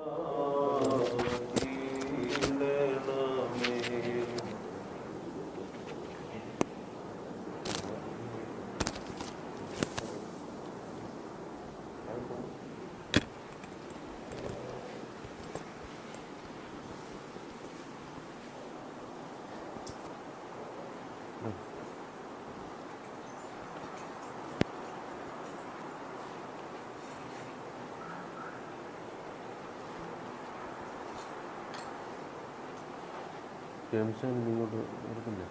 Jameson ഇങ്ങോട്ട് എടുക്കില്ലേ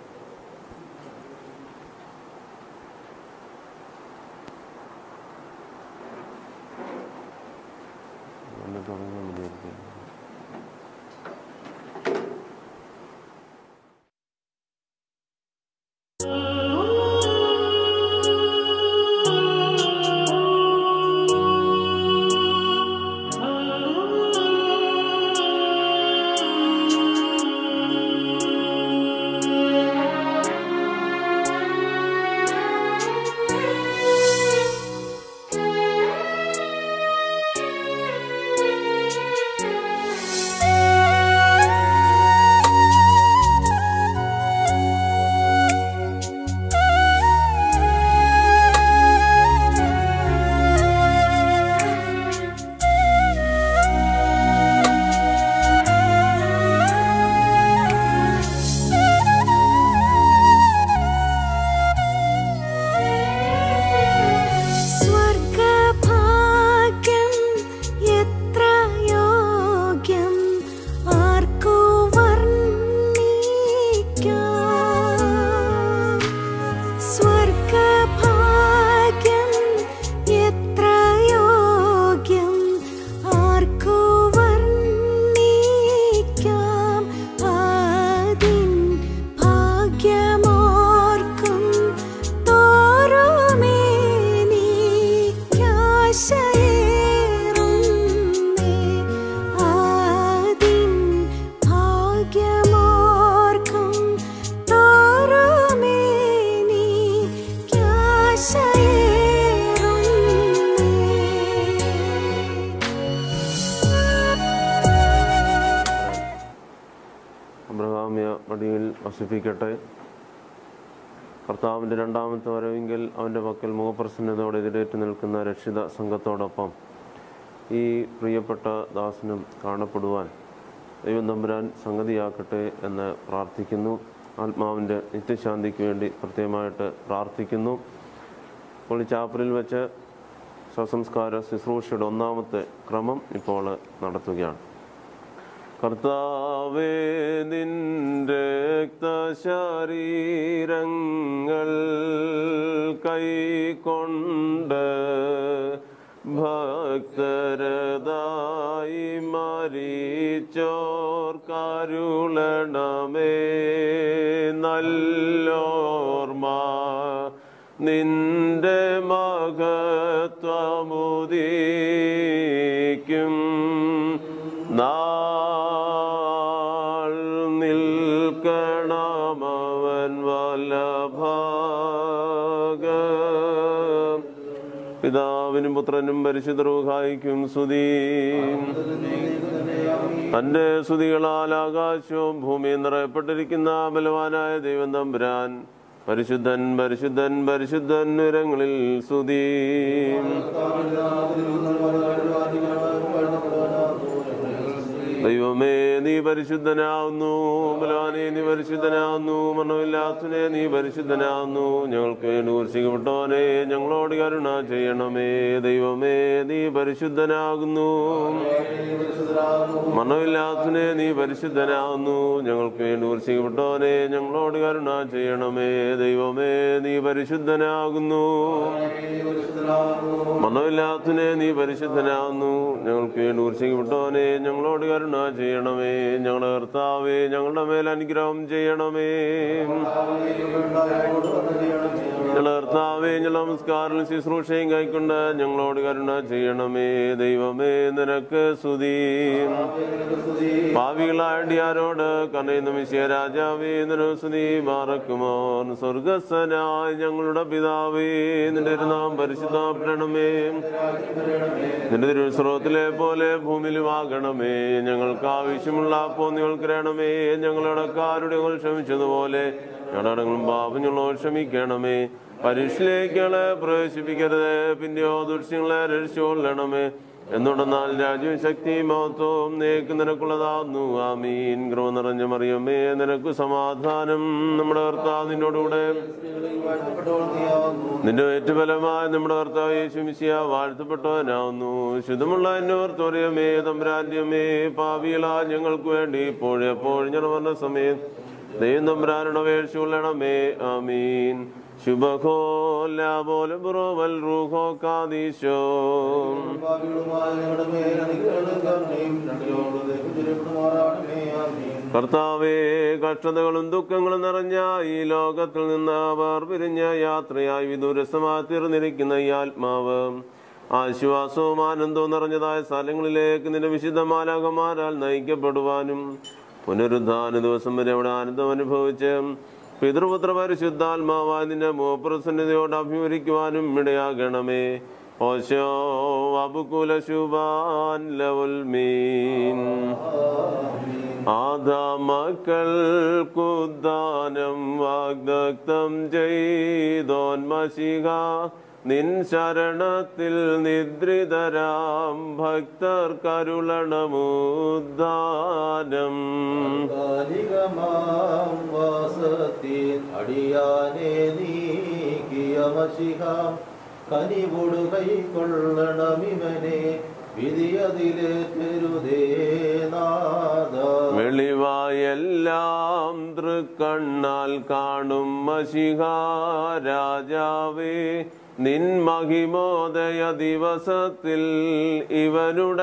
വന്ന് തുടങ്ങാൻ മതിയായിരിക്കും സ്വർഗഭാഗ്യം എത്ര യോഗ്യം ആർക്കു വർണ്ണിക്കാം സ്വർഗഭാഗ്യം എത്ര യോഗ്യം ആർക്കു വർണ്ണിക്കാം അതിൻ ഭാഗ്യമോർക്കും തോറുമേനിക്കാശയേറുന്നേ അതിൻ ഭാഗ്യമോർക്കും തോറുമേനിക്കാശയേറുന്നേ അബ്രഹാമ്യ മടിയിൽ വസിപ്പിക്കട്ടെ കർത്താവിൻ്റെ രണ്ടാമത്തെ വരവെങ്കിൽ അവൻ്റെ പക്കൽ മുഖപ്രസന്നതയോടെ എതിരേറ്റ് നിൽക്കുന്ന രക്ഷിത സംഘത്തോടൊപ്പം ഈ പ്രിയപ്പെട്ട ദാസനും കാണപ്പെടുവാൻ ദൈവം തമ്പുരാൻ സംഗതിയാക്കട്ടെ എന്ന് പ്രാർത്ഥിക്കുന്നു ആത്മാവിൻ്റെ നിത്യശാന്തിക്ക് വേണ്ടി പ്രത്യേകമായിട്ട് പ്രാർത്ഥിക്കുന്നു ഇപ്പോൾ ഈ ചാപ്പലിൽ വെച്ച് സ്വസംസ്കാര ശുശ്രൂഷയുടെ ഒന്നാമത്തെ ക്രമം ഇപ്പോൾ നടത്തുകയാണ് കർത്താവേ നിന്റെ രക്തശരീരങ്ങൾ കൈക്കൊണ്ട് ഭക്തരതായി മരിച്ചോർ കരുളണമേ നല്ലോർമ്മ നിന്റെ മഹത്വമുദീക്കും നാൾ നിൽക്കണമവൻ വല്ലഭാഗം പിതാവിനും പുത്രനും പരിശുദ്ധരൂഹായിക്കും സ്തുതി തന്റെ സ്തുതികളാൽ ആകാശവും ഭൂമിയും നിറയപ്പെട്ടിരിക്കുന്ന ബലവാനായ ദൈവം തമ്പുരാൻ പരിശുദ്ധൻ പരിശുദ്ധൻ പരിശുദ്ധൻ ഉരങ്ങളിൽ സ്തുതി ദൈവമേ നീ പരിശുദ്ധനാവുന്നു ബലവാനെ നീ പരിശുദ്ധനാവുന്നു മരണമില്ലാത്തനെ നീ പരിശുദ്ധനാവുന്നു ഞങ്ങൾക്ക് വേണ്ടി കുരിശിക്കപ്പെട്ടവനെ ഞങ്ങളോട് കരുണ ചെയ്യണമേ ദൈവമേ നീ പരിശുദ്ധനാകുന്നു മരണമില്ലാത്തനെ നീ പരിശുദ്ധനാവുന്നു ഞങ്ങൾക്ക് വേണ്ടി കുരിശിക്കപ്പെട്ടവനെ ഞങ്ങളോട് കരുണ ചെയ്യണമേ ദൈവമേ നീ പരിശുദ്ധനാകുന്നു മരണമില്ലാത്തനെ നീ പരിശുദ്ധനാവുന്നു ഞങ്ങൾക്ക് വേണ്ടി കുരിശിക്കപ്പെട്ടവനെ ഞങ്ങളോട് കരുണ ചെയ്യണമേ ഞങ്ങളുടെ കർത്താവേ ഞങ്ങളുടെ മേൽ അനുഗ്രഹം ചെയ്യണമേ ഞങ്ങളർത്താവേ ഞങ്ങൾ നമസ്കാരം ശുശ്രൂഷയും കൈക്കൊണ്ട് ഞങ്ങളോട് കരുണ ചെയ്യണമേ ദൈവമേ നിനക്ക് സ്തുതി പാവികളാടിയാരോട് കണ്ണയുന്ന മിശിയ രാജാവേ നിനക്ക് സ്തുതി മാറക്കുമോൻ സ്വർഗസ്വനായ ഞങ്ങളുടെ പിതാവേ നിന്റെ ഒരു നാം പരിശുദ്ധപ്പെടണമേ നിന്റെ തിരുസ്രോത്തിലെ പോലെ ഭൂമിയിലുമാകണമേ ഞങ്ങൾക്ക് ആവശ്യമുള്ള പോന്നികൾ കിരണമേ ഞങ്ങളുടെ കാരുടെ ക്ഷമിച്ചതുപോലെ ഞടങ്ങളും പാപങ്ങളോട് ക്ഷമിക്കണമേ പരീക്ഷയിലേക്കുകളെ പ്രവേശിപ്പിക്കരുത് പിന്നെയോ ദുഷ്യങ്ങളെ രക്ഷിച്ചുകൊള്ളണമേ എന്നുണ്ടെന്നാൽ രാജ്യവും ശക്തി മഹത്വവും നേക്ക് നിനക്കുള്ളതാകുന്നു ആമീൻ കൃപ നിറഞ്ഞ മറിയമേ നിനക്ക് സമാധാനം നമ്മുടെ കർത്താവ് നിന്നോടുകൂടെ നിന്റെ ഏറ്റുഫലമായ നമ്മുടെ കർത്താവ് യേശു മിശിയ വാഴ്ത്തപ്പെട്ടവനാവുന്നു ശുദ്ധമുള്ള എന്നോർത്തോറിയമേ തമ്പുരാന്യമേ പാവികളാ ഞങ്ങൾക്ക് വേണ്ടി ഇപ്പോഴെപ്പോഴും ഞാൻ പറഞ്ഞ സമയം ദൈവം തമ്പുരാനുടെ വേഴ്ച കൊള്ളണമേ ആമീൻ ശുഭഹോ ലാബോല ബ്രോവൽ റൂഹോ കാദീശോ കർത്താവേ കഷ്ടതകളും ദുഃഖങ്ങളും നിറഞ്ഞ ഈ ലോകത്തിൽ നിന്ന് അവർ പിരിഞ്ഞ യാത്രയായി വിദൂരസ്ഥമായി തീർന്നിരിക്കുന്ന ഈ ആത്മാവ് ആശ്വാസവും ആനന്ദവും നിറഞ്ഞതായ സ്ഥലങ്ങളിലേക്ക് നിന്റെ വിശുദ്ധ മാലാകമാരാൽ നയിക്കപ്പെടുവാനും പുനരുദ്ധാന ദിവസം വരെ അവിടെ ആനന്ദം അനുഭവിച്ച് പിതൃപുത്ര പരിശുദ്ധാത്മാവായ നിന്റെ മോപ്രസന്നിധിയോട് അഭിമുഖിക്കുവാനും ഇടയാകണമേ ഓശോ അബുകുല ശുഭാൻ ലവുൽ മീൻ ആദാമക്കൾക്കുദ്ദാനം വാഗ്ദത്തം ചെയ്തോന്മശിക നിൻ ശരണത്തിൽ നിദ്രിതരാം ഭക്തർ കരുളണമുദ്ദാനം കാലികമാം വാസത്തിൻ അടിയാനെ നീക്കിയ മഷിഹാം കനിവൊടു കൈക്കൊള്ളണമിവനെ വിധിയതിലെ തെരുതേ നാദ വെളിവായെല്ലാം തൃക്കണ്ണാൽ കാണും മഷിഹ രാജാവേ നിൻ മഹിമോദയ ദിവസത്തിൽ ഇവനുടെ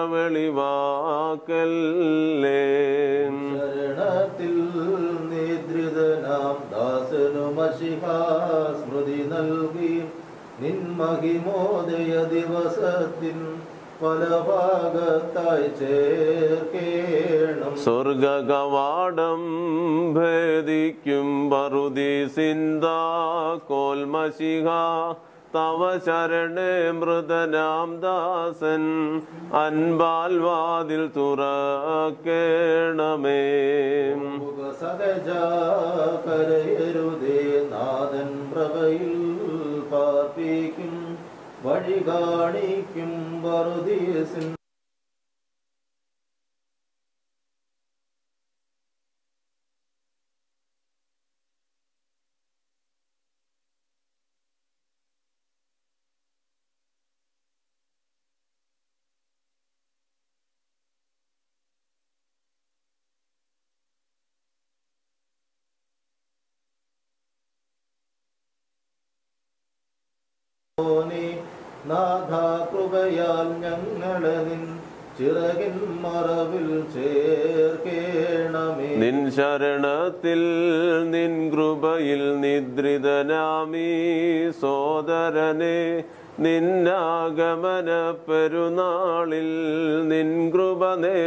കറവെളിവാക്കല്ലേ ശരണത്തിൽ നിദ്രിതനാം ദാസനു മഷിഹാ സ്മൃതി നൽകി നിൻ മഹിമോദയ ദിവസത്തിൻ പല ഭാഗത്തായി ചേർക്കേണം സ്വർഗ കവാടം ഭേദിക്കും പറുതി സിന്ദാ കോൽമശിഹ തവ ശരണേ മൃതനാം ദാസൻ അൻപാൽ വാതിൽ തുറക്കേണമേ സഹജ കരയരുതേ നാഥൻ പ്രഭയിൽ പാർപ്പിക്കും വഴി കാണിക്കും വറുദീസിൻ ഓനെ നാഥ കൃപയാൽ ഞങ്ങളെ നിൻ ചിറകിൻ മറവിൽ ചേർക്കേണമേ നിൻ ശരണത്തിൽ നിൻ കൃപയിൽ നിദ്രിതനാമീ സോദരനെ നിന്നാഗമന പെരുന്നാളിൽ നിൻ കൃപ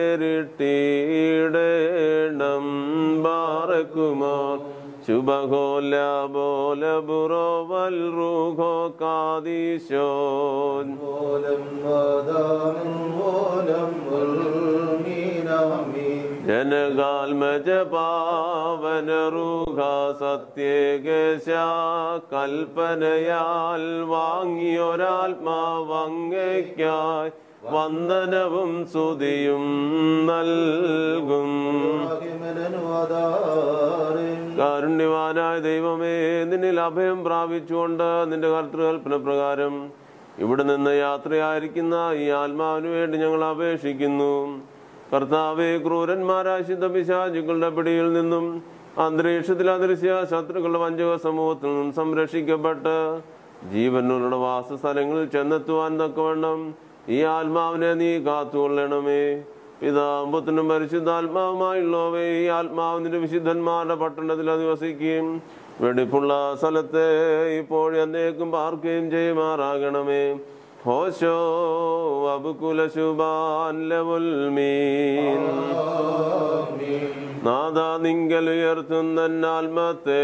നേരിട്ടിടേണം ബാറക്കുമോ ശുഭഹോല ബോല ബുറോവൽ റൂഹോ കാദീശോൻ ഓലം വദാമിൻ ഓലം ഉൽമീനാമീൻ ജനകാൽമജ പാവനറുഹ സത്യേകശ കൽപ്പനയാൽ വാങ്ങിയൊരാത്മാവങ്ങയ്ക്കായി വന്ദനവും സ്തുതിയും നൽകും കാരുണ്യവാനായ ദൈവമേ നിന്നിൽ അഭയം പ്രാപിച്ചുകൊണ്ട് നിന്റെ കർത്തൃകൽപ്പന പ്രകാരം ഇവിടെ നിന്ന് യാത്രയായിരിക്കുന്ന ഈ ആത്മാവിന് വേണ്ടി ഞങ്ങൾ അപേക്ഷിക്കുന്നു കർത്താവെ ക്രൂരന്മാരായ ശുദ്ധ പിശാചുക്കളുടെ പിടിയിൽ നിന്നും അന്തരീക്ഷത്തിൽ അദൃശ്യ ശത്രുക്കളുടെ വഞ്ചക സമൂഹത്തിൽ നിന്നും സംരക്ഷിക്കപ്പെട്ട് ജീവനുള്ള വാസസ്ഥലങ്ങളിൽ ചെന്നെത്തുവാൻ തക്കവണ്ണം ഈ ആത്മാവിനെ നീ കാത്തുകൊള്ളണമേ പിതാമ്പത്തിനും പരിശുദ്ധാത്മാവുമായുള്ളവേ ഈ ആത്മാവിന്റെ വിശുദ്ധന്മാരുടെ പട്ടണത്തിൽ അധിവസിക്കുകയും വെടിപ്പുള്ള സ്ഥലത്തെ ഇപ്പോൾ എന്നേക്കും പാർക്കുകയും ചെയ്യുമാറാകണമേ ഹോശോ അബുകുല ശുഭാൻ ലവുൽമീൻ നാദ നിങ്കൽ ഉയർത്തുന്ന ആത്മത്തെ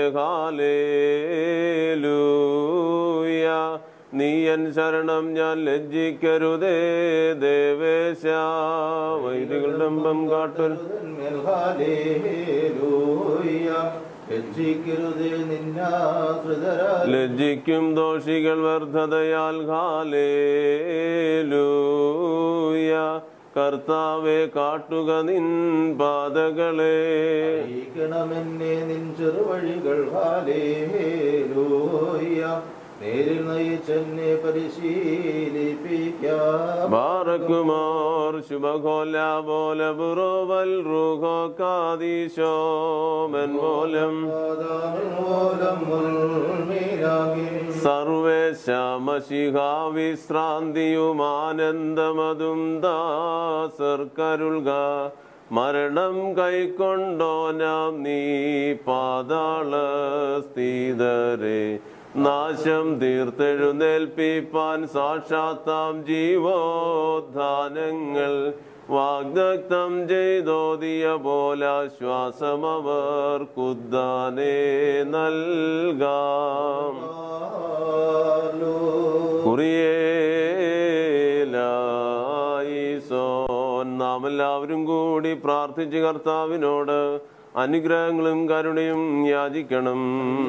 ഹാലേലൂയ നീയൻ ശരണം ഞാൻ ലജ്ജിക്കരുതേ ദേവേശ വൈദികളുടെ അമ്പം കാട്ടൽ രക്ഷിക്കരുതേ നിന്നാശ്രിതരാൽ ലജ്ജിക്കും ദോഷികൾ വ്യർത്ഥതയാൽ ഹാലേലൂയ കർത്താവെ കാട്ടുക നിൻ പാതകളെ നയിക്കണമെന്നെ നിൻ ചെറുവഴികൾ ഹാലേലൂയ നേരിൽ നയിച്ചെന്നെ പരിശീലിപ്പിക്കാം ബാറക്കുമാർ ശുഭകോല പോല ബുറോവൽ റൂഹോ കാദീശോ മെൻമോലം മൂലം മുൻമീനാകി സർവേശമശിഹ വിശ്രാന്തിയും ആനന്ദമതും ദാസർ കരുൾക മരണം കൈക്കൊണ്ടോനാം നീ പാതാള സ്ഥിതരെ നാശം തീർത്തെഴുന്നേൽപ്പിപ്പാൻ സാക്ഷാത്താം ജീവോദ്ധാനങ്ങൾ വാഗ്ദത്തം ചെയ്തോതിയ പോലാശ്വാസം അവർ കുദ്ദാനെ നൽകാം കുറിയേലായിസോൻ നാം എല്ലാവരും കൂടി പ്രാർത്ഥിച്ച് കർത്താവിനോട് അനുഗ്രഹങ്ങളും കരുണയും യാചിക്കണം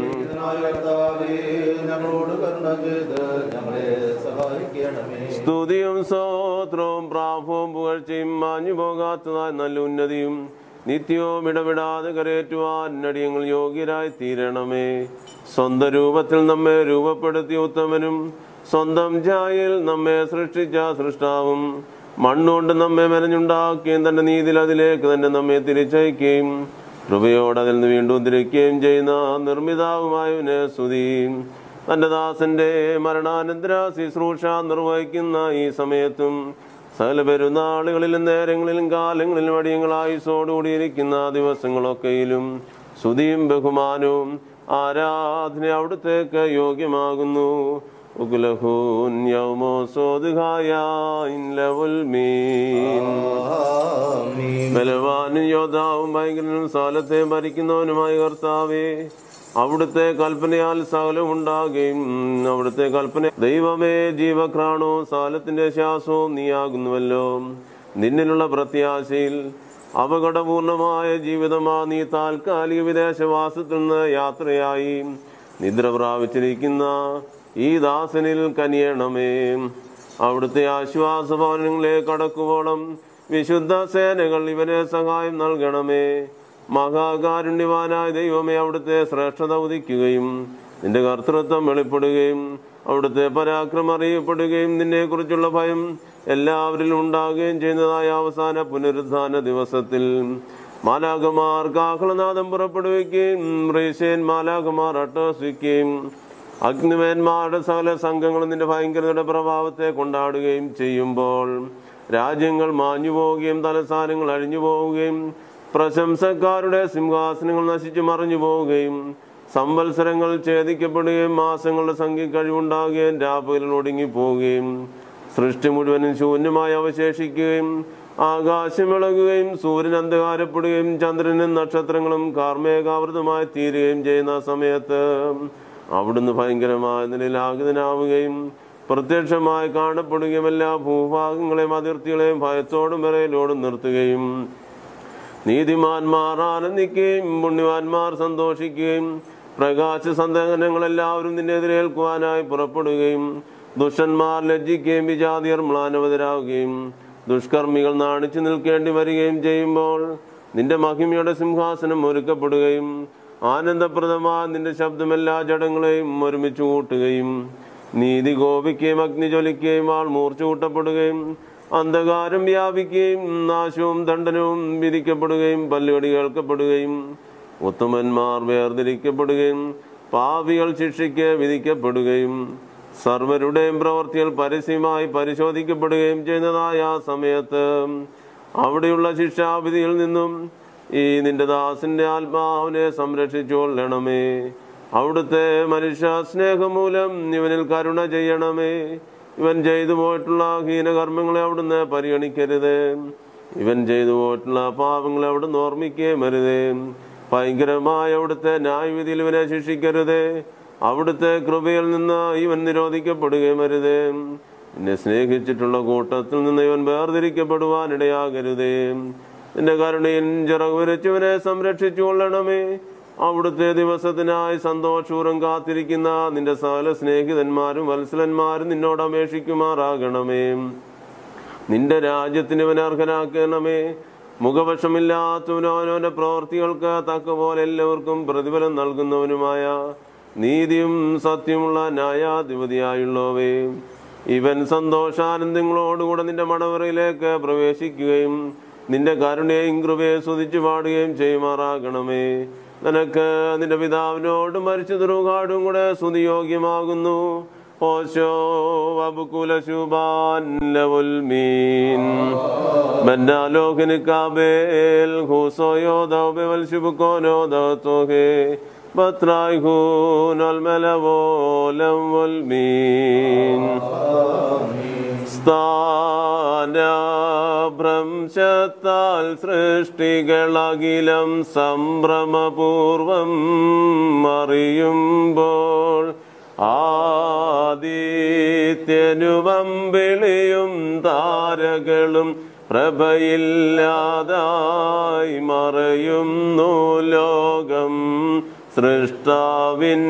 ഞങ്ങളോട് കരുണ ചെയ്ത് ഞങ്ങളെ സഹായിക്കണമേ സ്തുതിയും സ്തോത്രവും പ്രാഭവും പുകഴ്ചയും മാഞ്ഞു പോകാത്തതായ നല്ല ഉന്നതിയും നിത്യവും ഇടപെടാതെ കരയേറ്റുവാൻ നടിയങ്ങൾ യോഗ്യരായി തീരണമേ സ്വന്തം രൂപത്തിൽ നമ്മെ രൂപപ്പെടുത്തിയ ഉത്തമനും സ്വന്തം ഛായയിൽ നമ്മെ സൃഷ്ടിച്ച സൃഷ്ടാവും മണ്ണുകൊണ്ട് നമ്മെ മെനഞ്ഞുണ്ടാക്കുകയും തന്റെ നീതിയിൽ അതിലേക്ക് തന്നെ നമ്മെ തിരിച്ചയക്കുകയും കൃപയോടെ അതിൽ നിന്ന് വീണ്ടും തിരിക്കുകയും ചെയ്യുന്ന നിർമ്മിതാവുമായവന് സ്തുതിയും തന്റെ ദാസന്റെ മരണാനന്തര ശുശ്രൂഷ നിർവഹിക്കുന്ന ഈ സമയത്തും സകല പെരുന്നാളുകളിലും നേരങ്ങളിലും കാലങ്ങളിലും അടിയങ്ങളായുസോടുകൂടിയിരിക്കുന്ന ദിവസങ്ങളൊക്കെയിലും സ്തുതിയും ബഹുമാനവും ആരാധന അവിടുത്തേക്ക് യോഗ്യമാകുന്നു ഉകുലഹൂൻ യൗമോ സോദുഹായ ഇൻലവുൽ മീൻ ബലവാനും യോദ്ധാവും ഭയങ്കരനും സാലത്തെ ഭരിക്കുന്നവനുമായ കർത്താവേ അവിടുത്തെ കൽപ്പനയാൽ സകലം ഉണ്ടാകുകയും അവിടുത്തെ കൽപ്പന ദൈവമേ ജീവക്രാണവും സാലത്തിന്റെ ശ്വാസവും നീയാകുന്നുവല്ലോ നിന്നിലുള്ള പ്രത്യാശയിൽ അപകടപൂർണമായ ജീവിതമാ നീ താൽക്കാലിക വിദേശവാസത്തിൽ നിന്ന് യാത്രയായി നിദ്ര പ്രാപിച്ചിരിക്കുന്ന ഈ ദാസനിൽ കനിയണമേ അവിടുത്തെ ആശ്വാസഭവനങ്ങളിലേക്ക് കടക്കുവോളം വിശുദ്ധ സേനകൾ ഇവനെ സഹായം നൽകണമേ മഹാകാരുണ്യവാനായ ദൈവമേ അവിടുത്തെ ശ്രേഷ്ഠത ഉദിക്കുകയും നിന്റെ കർത്തൃത്വം വെളിപ്പെടുകയും അവിടുത്തെ പരാക്രമം അറിയപ്പെടുകയും നിന്നെ കുറിച്ചുള്ള ഭയം എല്ലാവരിലും ഉണ്ടാകുകയും ചെയ്യുന്നതായ അവസാന പുനരുദ്ധാന ദിവസത്തിൽ മാലാകമാർ കാഹളനാദം പുറപ്പെടുവിക്കുകയും റീശേൻ മാലാകമാർ അട്ടഹസിക്കുകയും അഗ്നിവേന്മാരുടെ സകല സംഘങ്ങളും നിന്റെ ഭയങ്കരതയുടെ പ്രഭാവത്തെ കൊണ്ടാടുകയും ചെയ്യുമ്പോൾ രാജ്യങ്ങൾ മാഞ്ഞു പോവുകയും തലസ്ഥാനങ്ങൾ അഴിഞ്ഞു പോവുകയും പ്രശംസക്കാരുടെ സിംഹാസനങ്ങൾ നശിച്ചു മറിഞ്ഞു പോവുകയും സംവത്സരങ്ങൾ ഛേദിക്കപ്പെടുകയും മാസങ്ങളുടെ സംഖ്യ കഴിവുണ്ടാകുകയും രാപ്പകലിൽ ഒടുങ്ങി പോവുകയും സൃഷ്ടി മുഴുവനും ശൂന്യമായി അവശേഷിക്കുകയും ആകാശം ഇളകുകയും സൂര്യൻ അന്ധകാരപ്പെടുകയും ചന്ദ്രനും നക്ഷത്രങ്ങളും കാർമേകാവൃതമായി തീരുകയും ചെയ്യുന്ന സമയത്ത് അവിടുന്ന് ഭയങ്കരമായ നിലയിൽ ആഗതനാവുകയും പ്രത്യക്ഷമായി കാണപ്പെടുകയും എല്ലാ ഭൂഭാഗങ്ങളെയും അതിർത്തികളെയും ഭയത്തോടും വിറയിലോടും നിർത്തുകയും നീതിമാന്മാർ ആനന്ദിക്കുകയും പുണ്യവാന്മാർ സന്തോഷിക്കുകയും പ്രകാശ സന്ദേഹനങ്ങളെല്ലാവരും നിന്നെ എതിരേൽക്കുവാനായി പുറപ്പെടുകയും ദുഷ്ടന്മാർ ലജ്ജിക്കുകയും വിജാതിയർ മ്ലാനവതരാകുകയും ദുഷ്കർമ്മികൾ നാണിച്ചു നിൽക്കേണ്ടി വരികയും ചെയ്യുമ്പോൾ നിന്റെ മഹിമയുടെ സിംഹാസനം ഒരുക്കപ്പെടുകയും ആനന്ദപ്രദമായ നിന്റെ ശബ്ദം എല്ലാ ജഡങ്ങളെയും ഒരുമിച്ച് കൂട്ടുകയും നീതി കോപിക്കുകയും അഗ്നി ജ്വലിക്കുകയും ആൾ മൂർച്ച കൂട്ടപ്പെടുകയും അന്ധകാരം വ്യാപിക്കുകയും നാശവും ദണ്ഡനവും വിധിക്കപ്പെടുകയും പല്ലുകടി കേൾക്കപ്പെടുകയും ഉത്തമന്മാർ വേർതിരിക്കപ്പെടുകയും പാപികൾ ശിക്ഷയ്ക്ക് വിധിക്കപ്പെടുകയും സർവരുടെയും പ്രവർത്തികൾ പരസ്യമായി പരിശോധിക്കപ്പെടുകയും ചെയ്യുന്നതായ ആ സമയത്ത് അവിടെയുള്ള ശിക്ഷാവിധിയിൽ നിന്നും ഈ നിന്റെ ദാസന്റെ ആത്മാവിനെ സംരക്ഷിച്ചുകൊള്ളണമേ അവിടുത്തെ മനുഷ്യ സ്നേഹം മൂലം ഇവനിൽ കരുണ ചെയ്യണമേ ഇവൻ ചെയ്തു പോയിട്ടുള്ള ഹീനകർമ്മങ്ങളെ അവിടുന്ന് പരിഗണിക്കരുത് ഇവൻ ചെയ്തു പോയിട്ടുള്ള പാപങ്ങളെ അവിടുന്ന് ഓർമ്മിക്കുകയും അരുതേ ഭയങ്കരമായ അവിടുത്തെ ന്യായവിധിയിൽ ഇവനെ ശിക്ഷിക്കരുതേ അവിടുത്തെ കൃപയിൽ നിന്ന് ഇവൻ നിരോധിക്കപ്പെടുകയും അരുതേ എന്നെ സ്നേഹിച്ചിട്ടുള്ള കൂട്ടത്തിൽ നിന്ന് ഇവൻ വേർതിരിക്കപ്പെടുവാൻ ഇടയാകരുതേ നിന്റെ കരുണയിൽ ചിറക് വരച്ചവനെ സംരക്ഷിച്ചു കൊള്ളണമേ അവിടുത്തെ ദിവസത്തിനായി സന്തോഷപൂർവ്വം കാത്തിരിക്കുന്ന നിന്റെ സകല സ്നേഹിതന്മാരും വത്സലന്മാരും നിന്നോട് അപേക്ഷിക്കുമാറാകണമേ നിന്റെ രാജ്യത്തിന് ഇവനെ അർഹനാക്കണമേ മുഖവശമില്ലാത്തവനോ അവനവന്റെ പ്രവർത്തികൾക്ക് തക്ക പോലെ എല്ലാവർക്കും പ്രതിഫലം നൽകുന്നവനുമായ നീതിയും സത്യമുള്ള ന്യായാധിപതിയായുള്ളവേ ഇവൻ സന്തോഷാനന്ദങ്ങളോടുകൂടെ നിന്റെ മടവറയിലേക്ക് പ്രവേശിക്കുകയും നിന്റെ കരുണയും കൃപയെ സ്തുതിച്ചു പാടുകയും ചെയ്യുമാറാകണമേ നിനക്ക് നിന്റെ പിതാവിനോട് മരിച്ച ദുർഗാടും കൂടെ സ്തുതിയോഗ്യമാകുന്നു ഓശോ വബുകുലശുബാൻ ലവുൽമീൻ ബന്നാലോകിന് കാബേൽ ഹൂസോയോ ദൗബെവൽ ശുബുക്കോനോ ദൗത്തോഹേ ബത്രായ് ഹൂനൽ മെലവോലം വൽമീൻ സ്ഥാനഭ്രംശത്താൽ സൃഷ്ടികളകിലം സംഭ്രമപൂർവം അറിയുമ്പോൾ ആദിത്യനുവമ്പിളിയും താരകളും പ്രഭയില്ലാതായി മറയുന്നു ലോകം സൃഷ്ടാവിൻ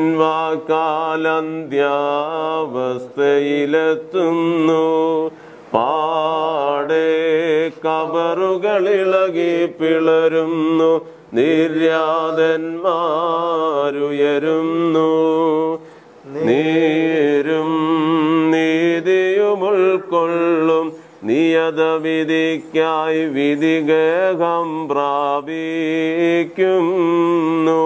വാക്കാലന്ത്യാവസ്ഥയിലെത്തുന്നു പാടെ കബറുകളിളകി പിളരുന്നു നിര്യാതന്മാരുയരുന്നു നീരും നീതിയും ഉൾക്കൊള്ളും നിയത വിധിക്കായി വിധിഗേഹം പ്രാപിക്കുന്നു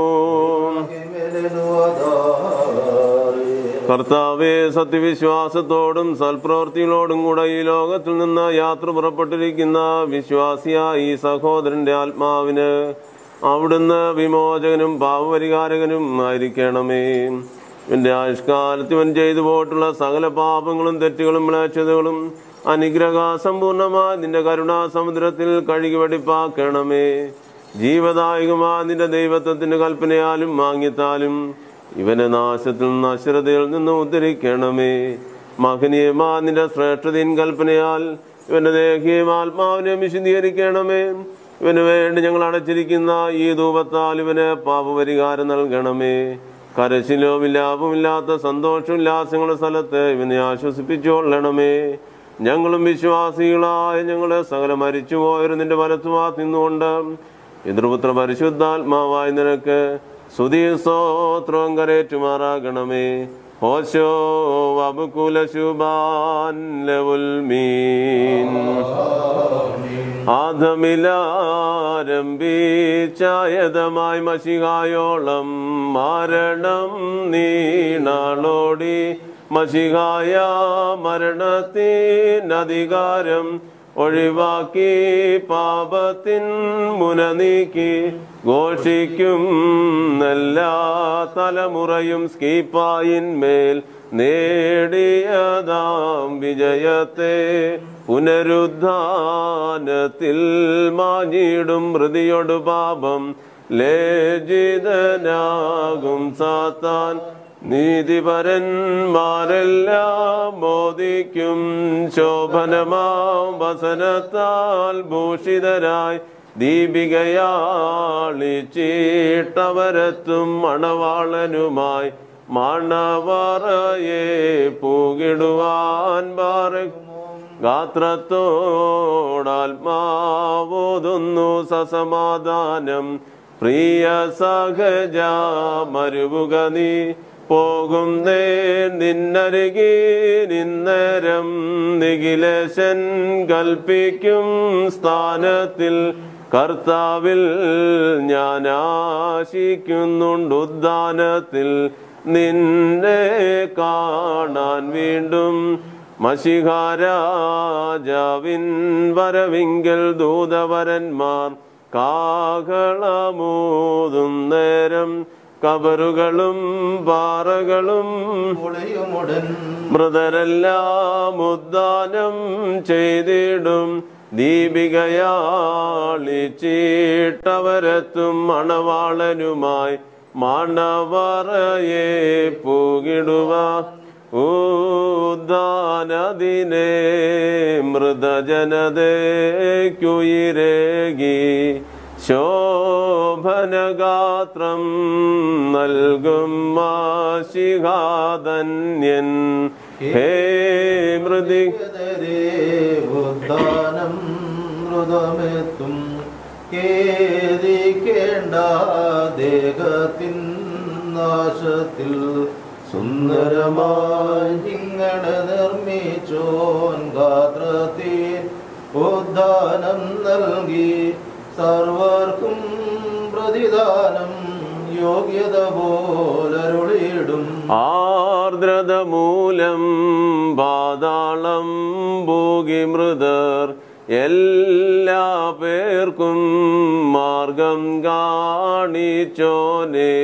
കർത്താവെ സത്യവിശ്വാസത്തോടും സൽപ്രവൃത്തികളോടും കൂടെ ഈ ലോകത്തിൽ നിന്ന് യാത്ര പുറപ്പെട്ടിരിക്കുന്ന വിശ്വാസിയായ ഈ സഹോദരന്റെ ആത്മാവിന് അവിടുന്ന് വിമോചകനും പാപപരിഹാരകനും ആയിരിക്കണമേ എന്റെ ആയുഷ്കാലത്ത് ഇവൻ ചെയ്തു പോയിട്ടുള്ള സകല പാപങ്ങളും തെറ്റുകളും മ്ലേച്ഛതകളും അനുഗ്രഹ സമ്പൂർണമായി നിന്റെ കരുണാസമുദ്രത്തിൽ കഴുകി വെടിപ്പാക്കണമേ ജീവദായകമായ നിന്റെ ദൈവത്വത്തിന്റെ കൽപ്പനയാലും വാങ്ങിത്താലും ഇവനെ നാശത്തിൽ നിന്ന് അശ്രതയിൽ നിന്ന് ഉദ്ധരിക്കണമേ മഹനീയമാ നിന്റെ ശ്രേഷ്ഠതീൻ കൽപ്പനയാൽ ഇവന്റെ ദേഹിയും ആത്മാവിനെ വിശദീകരിക്കണമേ ഇവന് വേണ്ടി ഞങ്ങൾ അടച്ചിരിക്കുന്ന ഈ ധൂപത്താൽ ഇവന് പാപപരിഹാരം നൽകണമേ കരശിലോ വിലാപമില്ലാത്ത സന്തോഷോല്ലാസങ്ങളുടെ സ്ഥലത്ത് ഇവനെ ആശ്വസിപ്പിച്ചുകൊള്ളണമേ ഞങ്ങളും വിശ്വാസികളായ ഞങ്ങളെ സകല മരിച്ചുപോയൊരു നിന്റെ വലത്തുമാ നിന്നുകൊണ്ട് പിതൃപുത്ര പരിശുദ്ധാത്മാവായ നിനക്ക് സുധീ സ്തോത്രം കരേറ്റുമാറാകണമേ ഹോശോ വബുകുലശുബാൻ ലവുൽ മീൻ ആദമിലാരംഭിച്ചായതമായി മഷികായോളം മരണം നീണാളോടി മഷികായ മരണത്തിനധികാരം ഒഴിവാക്കി പാപത്തിൻ മുന നീക്കി ഘോഷിക്കും എല്ലാ തലമുറയും സ്കീപ്പായിന്മേൽ നേടിയതാം വിജയത്തെ പുനരുദ്ധാനത്തിൽ മാഞ്ഞിടും ഹൃതിയൊടു പാപം ലേജിതനാകും സാത്താൻ നീതിപരന്മാരെല്ലാം ബോധിക്കും ശോഭനമാം വസനത്താൽ ഭൂഷിതരായി ദീപികയാളിച്ചീട്ടവരത്തും മണവാളനുമായി മണവറയെ പൂകിടുവാൻ പാറക്കും ഗാത്രത്തോടാത്മാവോതുന്നു സസമാധാനം പ്രിയ സഹജ മരുവുക നീ പോകും നേ നിന്നരുകി നിന്നരം നിഖിലേശൻ കൽപ്പിക്കും സ്ഥാനത്തിൽ കർത്താവിൽ ഞാൻ ആശിക്കുന്നുണ്ട് ഉദ്ദാനത്തിൽ നിന്നെ കാണാൻ വീണ്ടും മഷിഹാരാജാവിൻ വരവിങ്കൽ ദൂതവരന്മാർ കാഹളമൂതും നേരം കബറുകളും പാറകളും പൊളിയുമുടൻ മൃതരെല്ലാം ഉദ്ദാനം ചെയ്തിടും ദീപികയാളിച്ചീട്ടവരെത്തും മണവാളനുമായി മണവറയെ പൂകിടുക ഉദ്ദാനദിനെ മൃതജനതയ്ക്കുയിരേകി ശോഭനഗാത്രം നൽകും മാശിഹാധന്യൻ ഹേ മൃതി എതിരെ ഉദ്ദാനം മൃതമെത്തും കേദിക്കേണ്ട ദേഹത്തിൻ നാശത്തിൽ സുന്ദരമായി നിങ്ങളെ നിർമ്മിച്ചോൻ ഗാത്രത്തിൽ ഉദ്ദാനം നൽകി സർവർക്കും പ്രതിദാനം യോഗ്യത പോലരുളിയിടും ആർദ്രത മൂലം പാതാളം ഭൂകി മൃതർ എല്ലാ പേർക്കും മാർഗം കാണിച്ചോനെ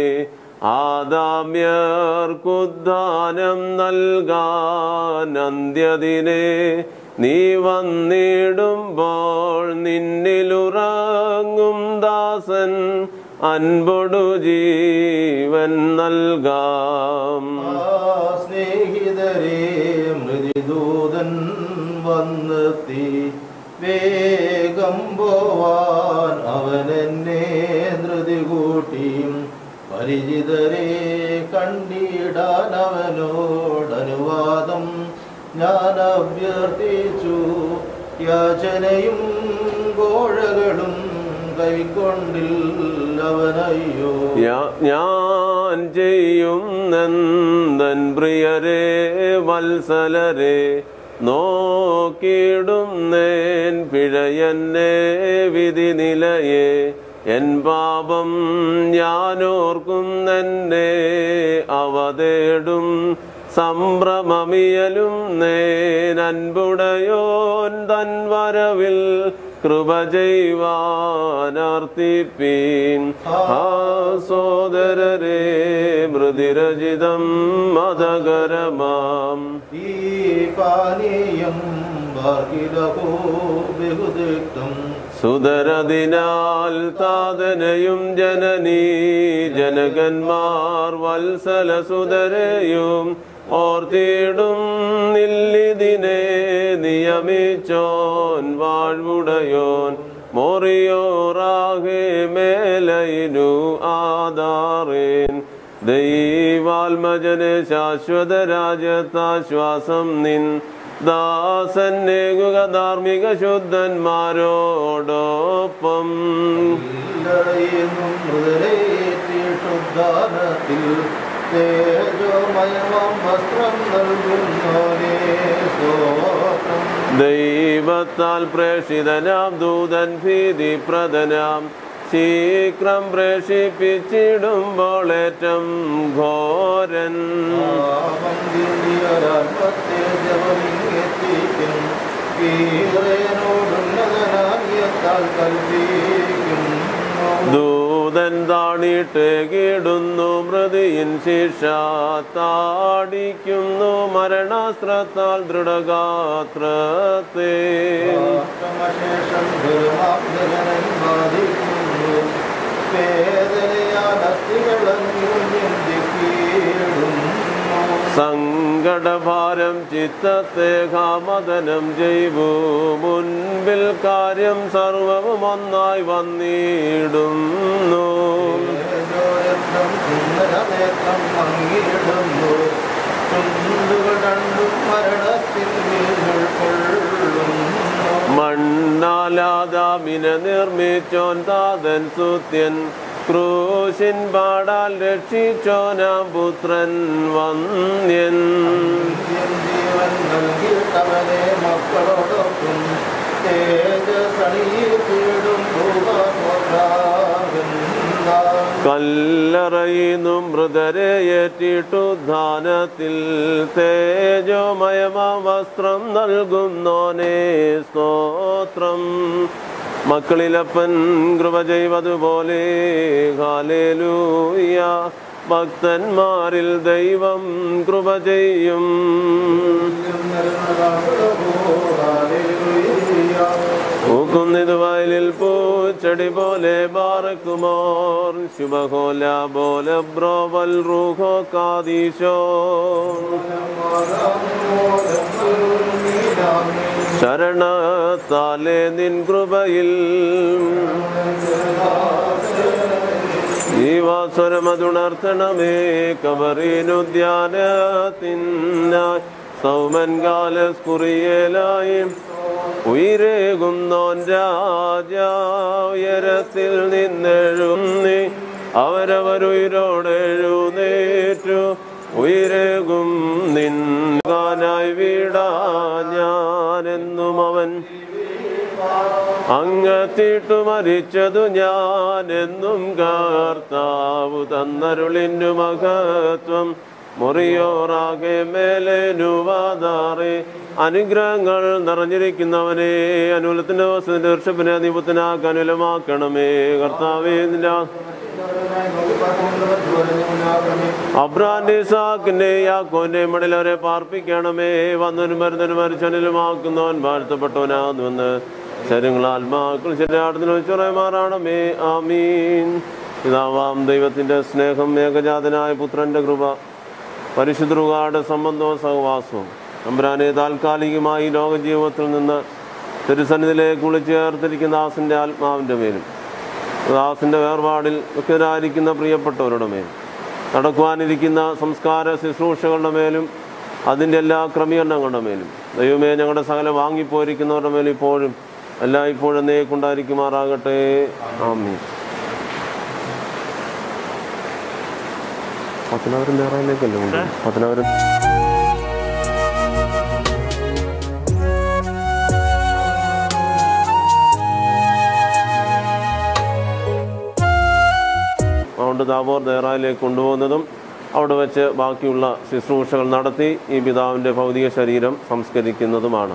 ആദാമ്യർക്കുദ്ധാനം നൽകാൻ അന്ത്യദിനെ നീ വന്നിടുമ്പോൾ നിന്നിലുറങ്ങും ദാസൻ അൻപൊടു ജീവൻ നൽകാം ആ സ്നേഹിതരെ മൃതിദൂതൻ വന്നെത്തി വേഗം പോവാൻ അവൻ എന്നെ ധൃതി കൂട്ടി പരിചിതരെ കണ്ടിടാൻ അവനോടനുവാദം ഞാൻ അഭ്യർത്ഥിച്ചു യാചനയും കോഴകളും കൈക്കൊണ്ടില്ലവനയ്യോ ഞാ- ഞാൻ ചെയ്യും നന്ദൻ പ്രിയരെ വത്സലരെ നോക്കിയിടും നേൻ പിഴയന്നെ വിധി നിലയെ എൻ പാപം ഞാനോർക്കും തന്നെ അവതേടും സംഭ്രമമിയലും നേൻ അൻപുടയോൻ തൻ വരവിൽ കൃപ ചെയ്വാനർത്തിപ്പീൻ ആ സോദരരെ മൃതിരചിതം മതകരമാം ഈ പാനീയം ബാർക്കിലഹോ ബഹുദിക്തം സുതരതിനാൽ താതനയും ജനനീ ജനകന്മാർ വത്സല സുതരയും ഓർത്തിടും നില്ലിതിനെ നിയമിച്ചോൻ വാഴ്വുടയോൻ മൊറിയോറാകെ മേലയിനു ആധാറേൻ ദൈവാത്മജന് ശാശ്വത രാജ്യത്താശ്വാസം നിൻ ദാസന്നേകുക ധാർമ്മിക ശുദ്ധന്മാരോടൊപ്പം ഇല്ലറയുന്നും മൃതരേറ്റി ശുദ്ധാനത്തിൽ തേജോമയമാം വസ്ത്രം നൽകുന്നോരേ സ്തോത്രം ദൈവത്താൽ പ്രേഷിതനാം ദൂതൻ ഭീതിപ്രദനാം ശീഘ്രം പ്രേഷിപ്പിച്ചിടുമ്പോൾ ഏറ്റം ഘോരൻ പാപം തിരിയൊരാത്മത്തെ ജപമിങ്ങെത്തിക്കും കീറേനോടുന്നതനാകിയത്താൽ കൽപ്പിക്കും ദൂതൻ താണിട്ട് കിടുന്നു മൃതിയിൻ ശിക്ഷ താടിക്കുന്നു മരണാസ്ത്രത്താൽ ദൃഢഗാത്രത്തെ രാഷ്ട്രമശേഷം ദുർമാർഗജനൻ ബാധിക്കുന്നു വേദനയാൽ അസ്ഥികളഞ്ഞു ചിന്തിക്കീടുന്നു സങ്കടഭാരം ചിത്തത്തെ കാമദനം ചെയ്വു മുൻപിൽ കാര്യം സർവവും ഒന്നായി വന്നിടുന്നു തേജോരത്നം സുന്ദരനേത്രം മങ്ങിയിടുന്നു ചുണ്ടുകൾ രണ്ടും മരണത്തിൽ വീഴുകൊള്ളുന്നു മണ്ണാലാദാമിനെ നിർമ്മിച്ചോൻ താതൻ സുത്യൻ ക്രൂശിൻ പാടാൽ രക്ഷിച്ചോനാം പുത്രൻ വന്യൻ നിത്യം ജീവൻ നൽകിയിട്ടവനെ മക്കളോടൊപ്പം തേജസണിയിടും ഭൂമോദ്രാകുന്ന കല്ലറയുന്നു മൃതരെ ഏറ്റിട്ടു ധാനത്തിൽ തേജോമയമ വസ്ത്രം നൽകുന്നോനേ സ്തോത്രം മക്കളിലപ്പൻ കൃപ ചെയ്വതുപോലെ ഹാലേലൂയ ഭക്തന്മാരിൽ ദൈവം കൃപ ചെയ്യും പൂക്കുന്നിത് വയലിൽ പൂച്ചെടി പോലെ ബാറക്കുമോർ ശുഭഹോല പോലെ ബ്രോവൽ റൂഹോ കാദീശോ ശരണത്താലെ നിൻ കൃപയിൽ ജീവാസ്വരമതുണർത്തണമേ കബറീനുദ്യാനത്തിനായി സൗമൻ കാലസ്കുറിയേലായി ഉയരേകുന്നോൻ രാജ ഉയരത്തിൽ നിന്നെഴുന്നി അവരവരുയരോടെഴുന്നേറ്റു ഉയരേകും നിൻകാനായി വീടാ ഞാനെന്നും അവൻ അങ്ങത്തിട്ടു മരിച്ചതു ഞാൻ എന്നും കർത്താവു തന്നരുളിന്നു മഹത്വം മുറിയോറാകെ മേലേനുവാതാറെ അനുഗ്രഹങ്ങൾ നിറഞ്ഞിരിക്കുന്നവനെ അനുകൂലത്തിന്റെ വസ്തുവിന്റെ വൃക്ഷപ്പിനെ നിപുത്തനാക്ക് അനുകൂലമാക്കണമേ കർത്താവേ നിന്റെ അബ്രാന്റെ ഇസാക്കിന്റെ യാക്കോന്റെ മടിലവരെ പാർപ്പിക്കണമേ വന്നവനും മരുന്നനും മരിച്ചനിലുമാക്കുന്നവൻ വാഴ്ത്തപ്പെട്ടവനാകുന്നുവെന്ന് ശരീരങ്ങൾ ആത്മാക്കൾ ശരീരാടത്തിന് വെച്ചുറമാറാണമേ ആമീൻ പിതാവാം ദൈവത്തിന്റെ സ്നേഹം ഏകജാതനായ പുത്രന്റെ കൃപ പരിശുദ്ധരുടെ സംബന്ധവും സഹവാസവും അമ്പ്രാനെ താൽക്കാലികമായി ലോക ജീവിതത്തിൽ നിന്ന് തിരുസന്നിധിയിലേക്ക് വിളിച്ചേർത്തിരിക്കുന്ന ദാസിന്റെ ആത്മാവിന്റെ മേലും ദാസിന്റെ വേർപാടിൽ ദുഃഖിതരായിരിക്കുന്ന പ്രിയപ്പെട്ടവരുടെ മേലും നടക്കുവാനിരിക്കുന്ന സംസ്കാര ശുശ്രൂഷകളുടെ മേലും അതിൻ്റെ എല്ലാ ക്രമീകരണങ്ങളുടെ മേലും ദൈവമേ ഞങ്ങളുടെ സകല വാങ്ങിപ്പോയിരിക്കുന്നവരുടെ മേലും ഇപ്പോഴും എല്ലാം ഇപ്പോഴും നേക്കുണ്ടായിരിക്കുമാറാകട്ടെ ആമീൻ പത്തനാപുരം നേറായിലേക്കല്ലേ ഉണ്ട് പത്തനാപുരം അതുകൊണ്ട് താബോർ ദേറായിലേക്ക് കൊണ്ടുപോകുന്നതും അവിടെ വെച്ച് ബാക്കിയുള്ള ശുശ്രൂഷകൾ നടത്തി ഈ പിതാവിൻ്റെ ഭൗതിക ശരീരം സംസ്കരിക്കുന്നതുമാണ്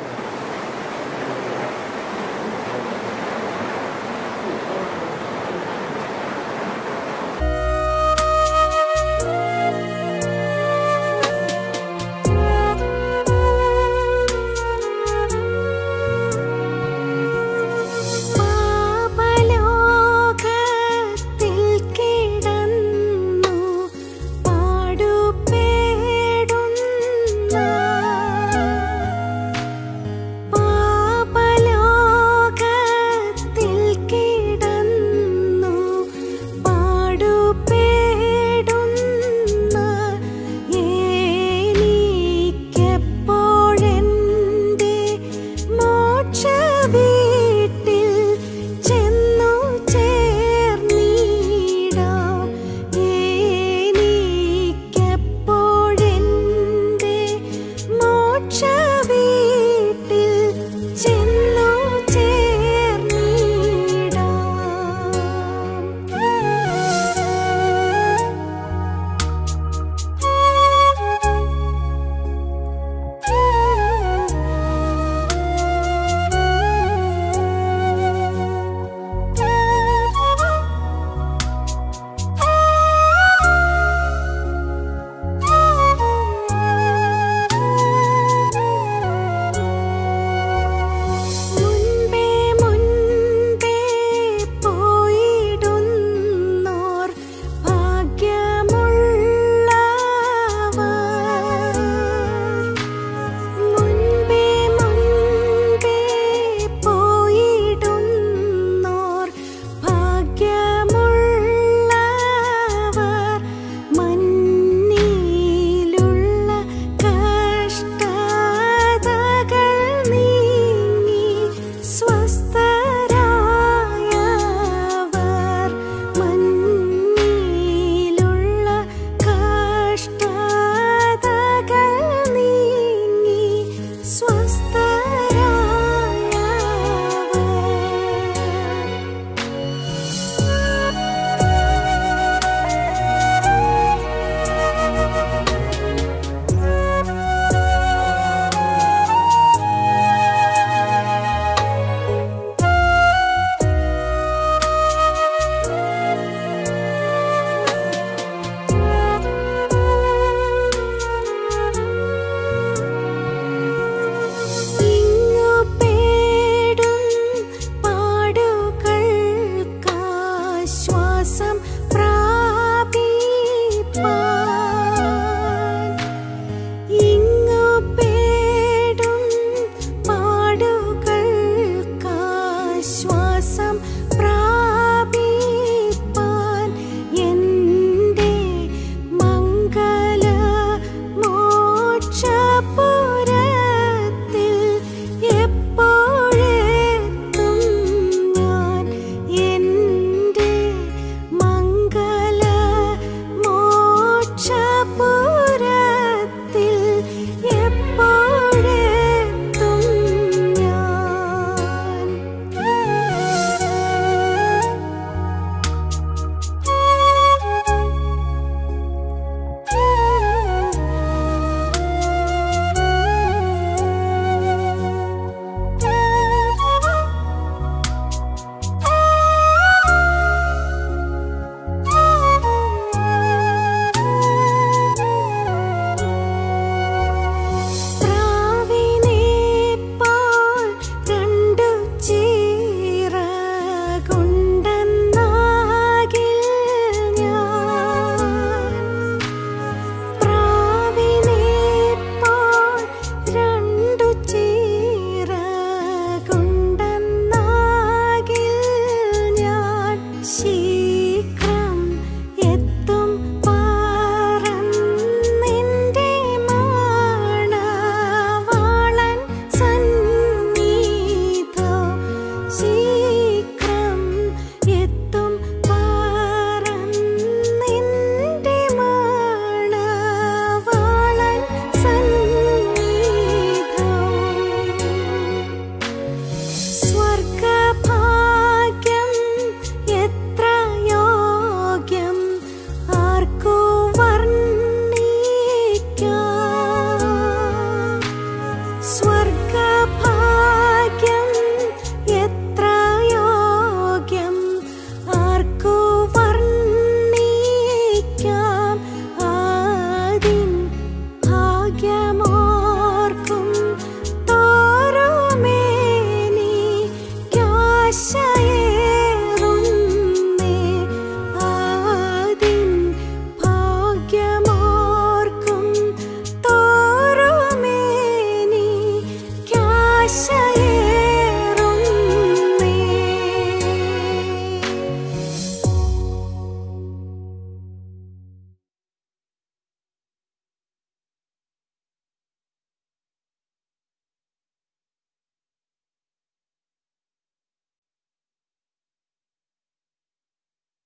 പാപലോകത്തിൽ കിടന്നു പാടുപേടുന്ന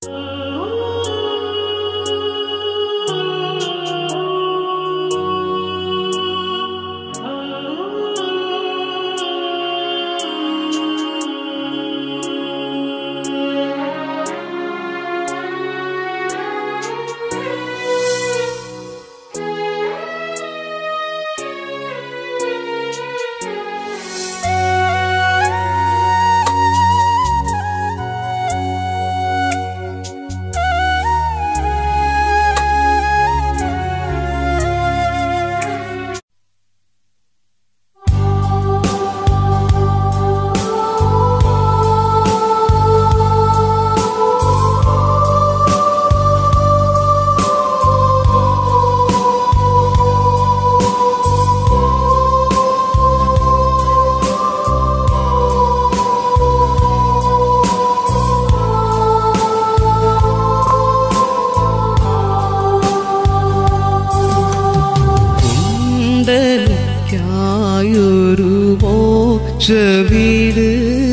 കുണ്ടലിക്കായൊരു മോക്ഷവീട്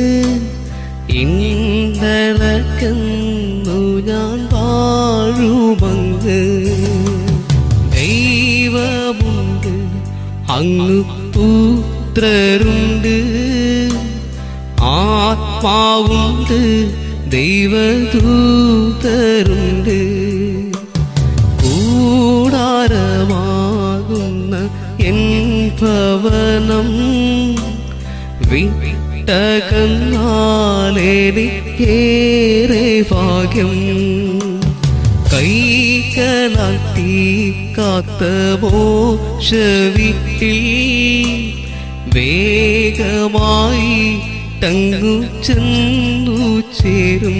ഇന്നലക്കെന്നു ഞാൻ വാഴുമങ്ങ് ദൈവമുണ്ട് അങ്ങ് പുത്രരുണ്ട് ആത്മാവുണ്ട് ദൈവദൂതരുണ്ട് കൂടാരമാകുന്ന എൻ ഭവനം വിട്ടകന്നാലേറെ ഭാഗ്യം കൈകളാൽ തീ കാത്ത മോശവിട്ടിൽ വേഗമായി തങ്ങു ചെന്നു ചേരും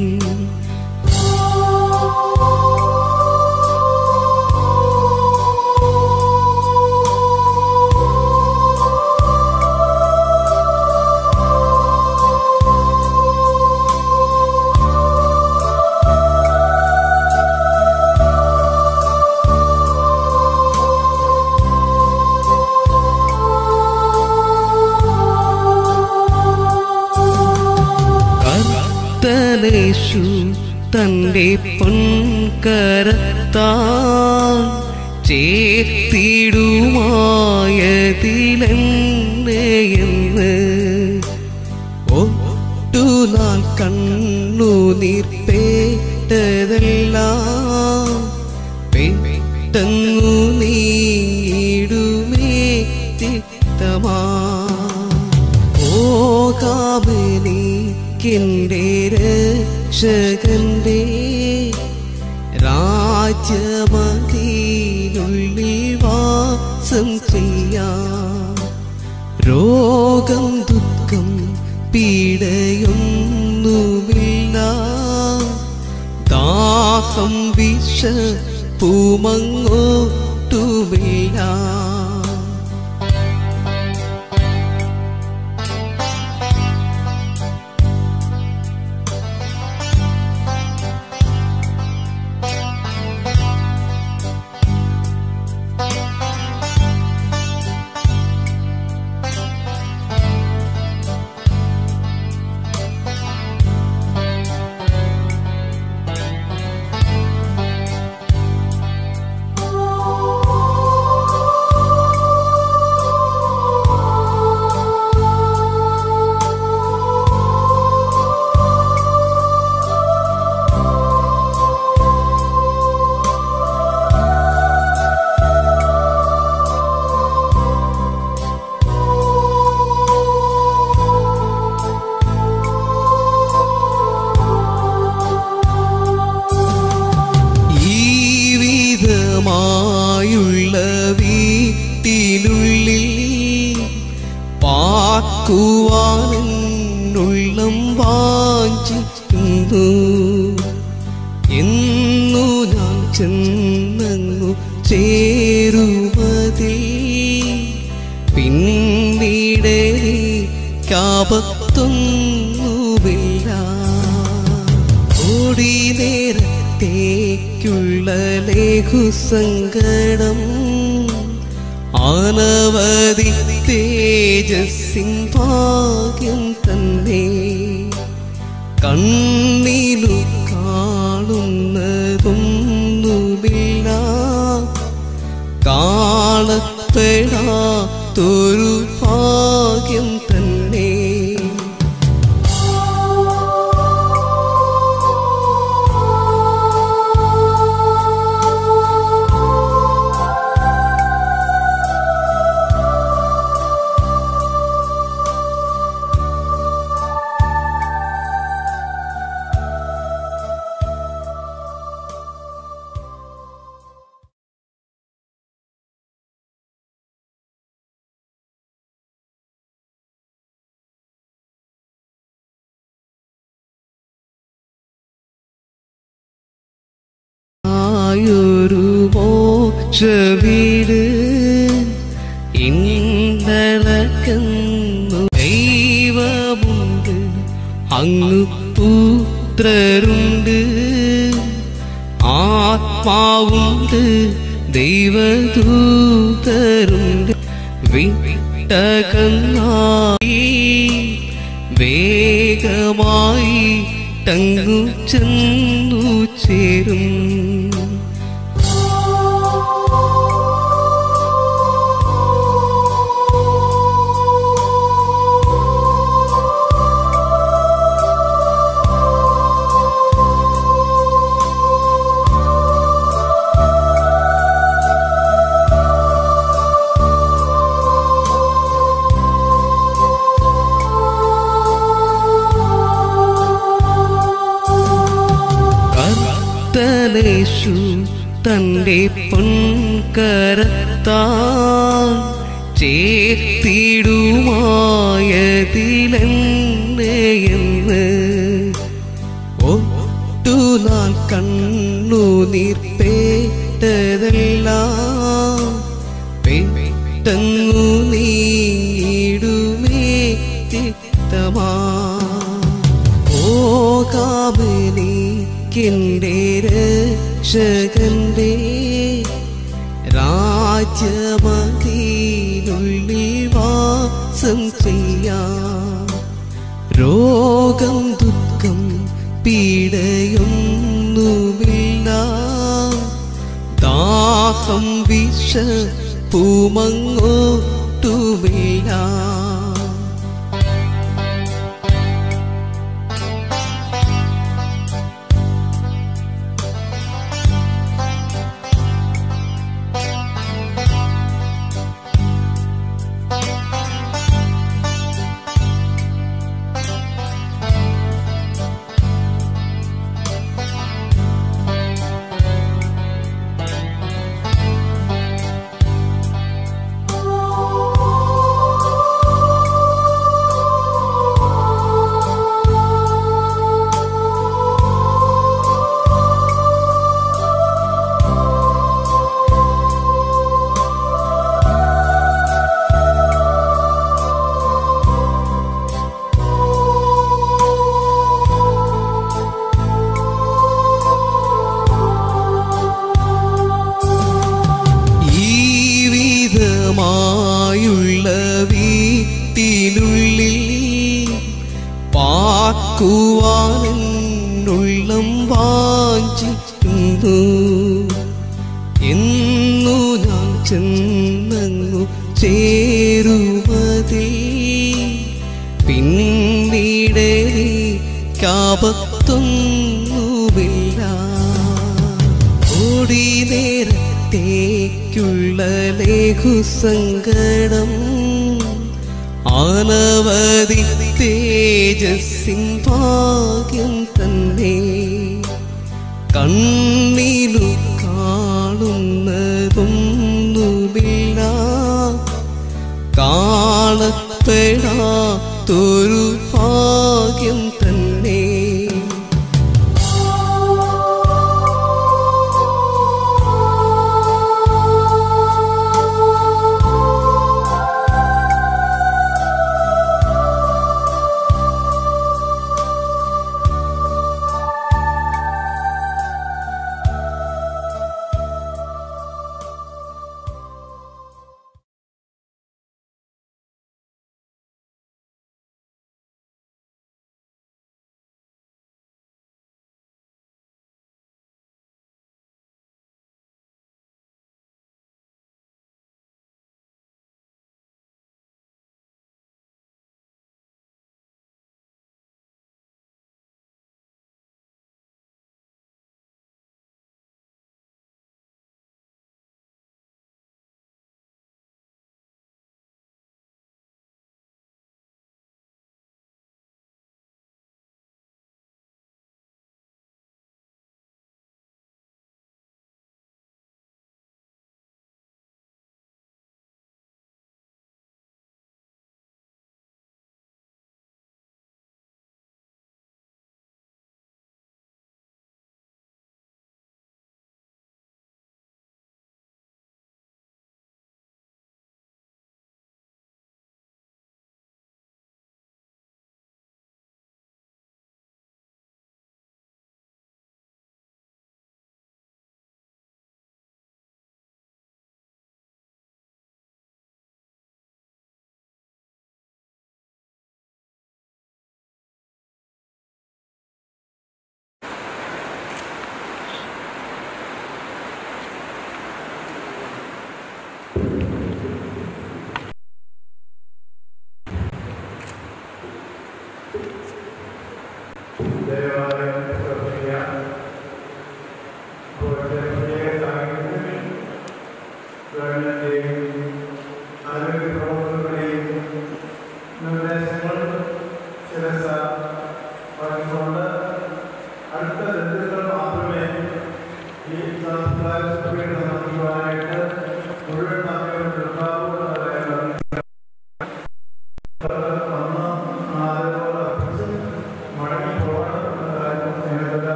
കർത്തനേശു തന്റെ പൊൻകരത്താൽ ചേർത്തിടുമായതിലെന്നെയെന്ന് ഒട്ടു നാൾ കണ്ണു നീർപ്പേട്ടതെല്ലാം പെട്ടെന്നു നീടുമേ തിക്തമാ ഓകാമനിക്കെൻ്റെ രക്ഷകന്റെ രാജ്യമതിനുള്ളിൽ വാസം ചെയ്യാം രോഗം ദുഃഖം പീഡയൊന്നുമില്ല ദാഹം വിഷ പൂമങ്ങോട്ടുമില്ല ഈ വിധമായുള്ള വീട്ടിനുള്ളിൽ പാക്കുവാനുള്ളം വാഞ്ചിക്കുന്നു എന്നു ഞാൻ ചെന്നു ചേരുമതിൽ പിന്നീട് കാപത്തൊന്നുമില്ല ഓടി നേരത്തേക്കുള്ള ലഘുസങ്കടം അനവധി തേജസ്സിൻ ഭാഗ്യം തന്നെ കണ്ണിലു കാണുവാനില്ല കാണപ്പെടാത്തൊരു ഭാഗ്യം തന്നെ ആയൊരു മോക്ഷ വീട് ഇന്നലക്കുന്നു ദൈവമുണ്ട് അങ്ങ് പുത്രരുണ്ട് ആത്മാവുണ്ട് ദൈവദൂതരുണ്ട് വിട്ടകന്നായി വേഗമായി തങ്ങു ചെന്നു ചേരും കർത്തനേശു തന്റെ പൊൻകരത്താൽ ചേർത്തിടുമായതിലെന്നെയെന്ന് ഒട്ടു നാൻ കണ്ണു നീർപ്പേട്ടതെല്ലാം പെട്ടെന്നു നീടുമേ ചിത്തമാ ഓകാമനിക്കെൻ്റെ രക്ഷകന്റെ രാജ്യമതിനുള്ളിൽ വാസം ചെയ്യാം രോഗം ദുഃഖം പീഡയൊന്നുമില്ല ദാഹം വിഷ പൂമങ്ങോട്ടുമില്ല ഈ വിധമായുള്ള വീട്ടിനുള്ളിൽ പാക്കുവാനെന്നുള്ളം വാഞ്ചിക്കുന്നു എന്നു ഞാൻ ചെന്നങ്ങു ചേരുമതിൽ പിന്നീട് കാപത്തൊന്നുമില്ല ഓടി നേരത്തേക്കുള്ള ലഘുസങ്കടം അനവധി തേജസ്സിൻ ഭാഗ്യം തന്നെ കണ്ണിലു കാണുന്നതൊന്നുമില്ല കാണപ്പെടാത്തൊരു ഭാഗ്യം തന്നെ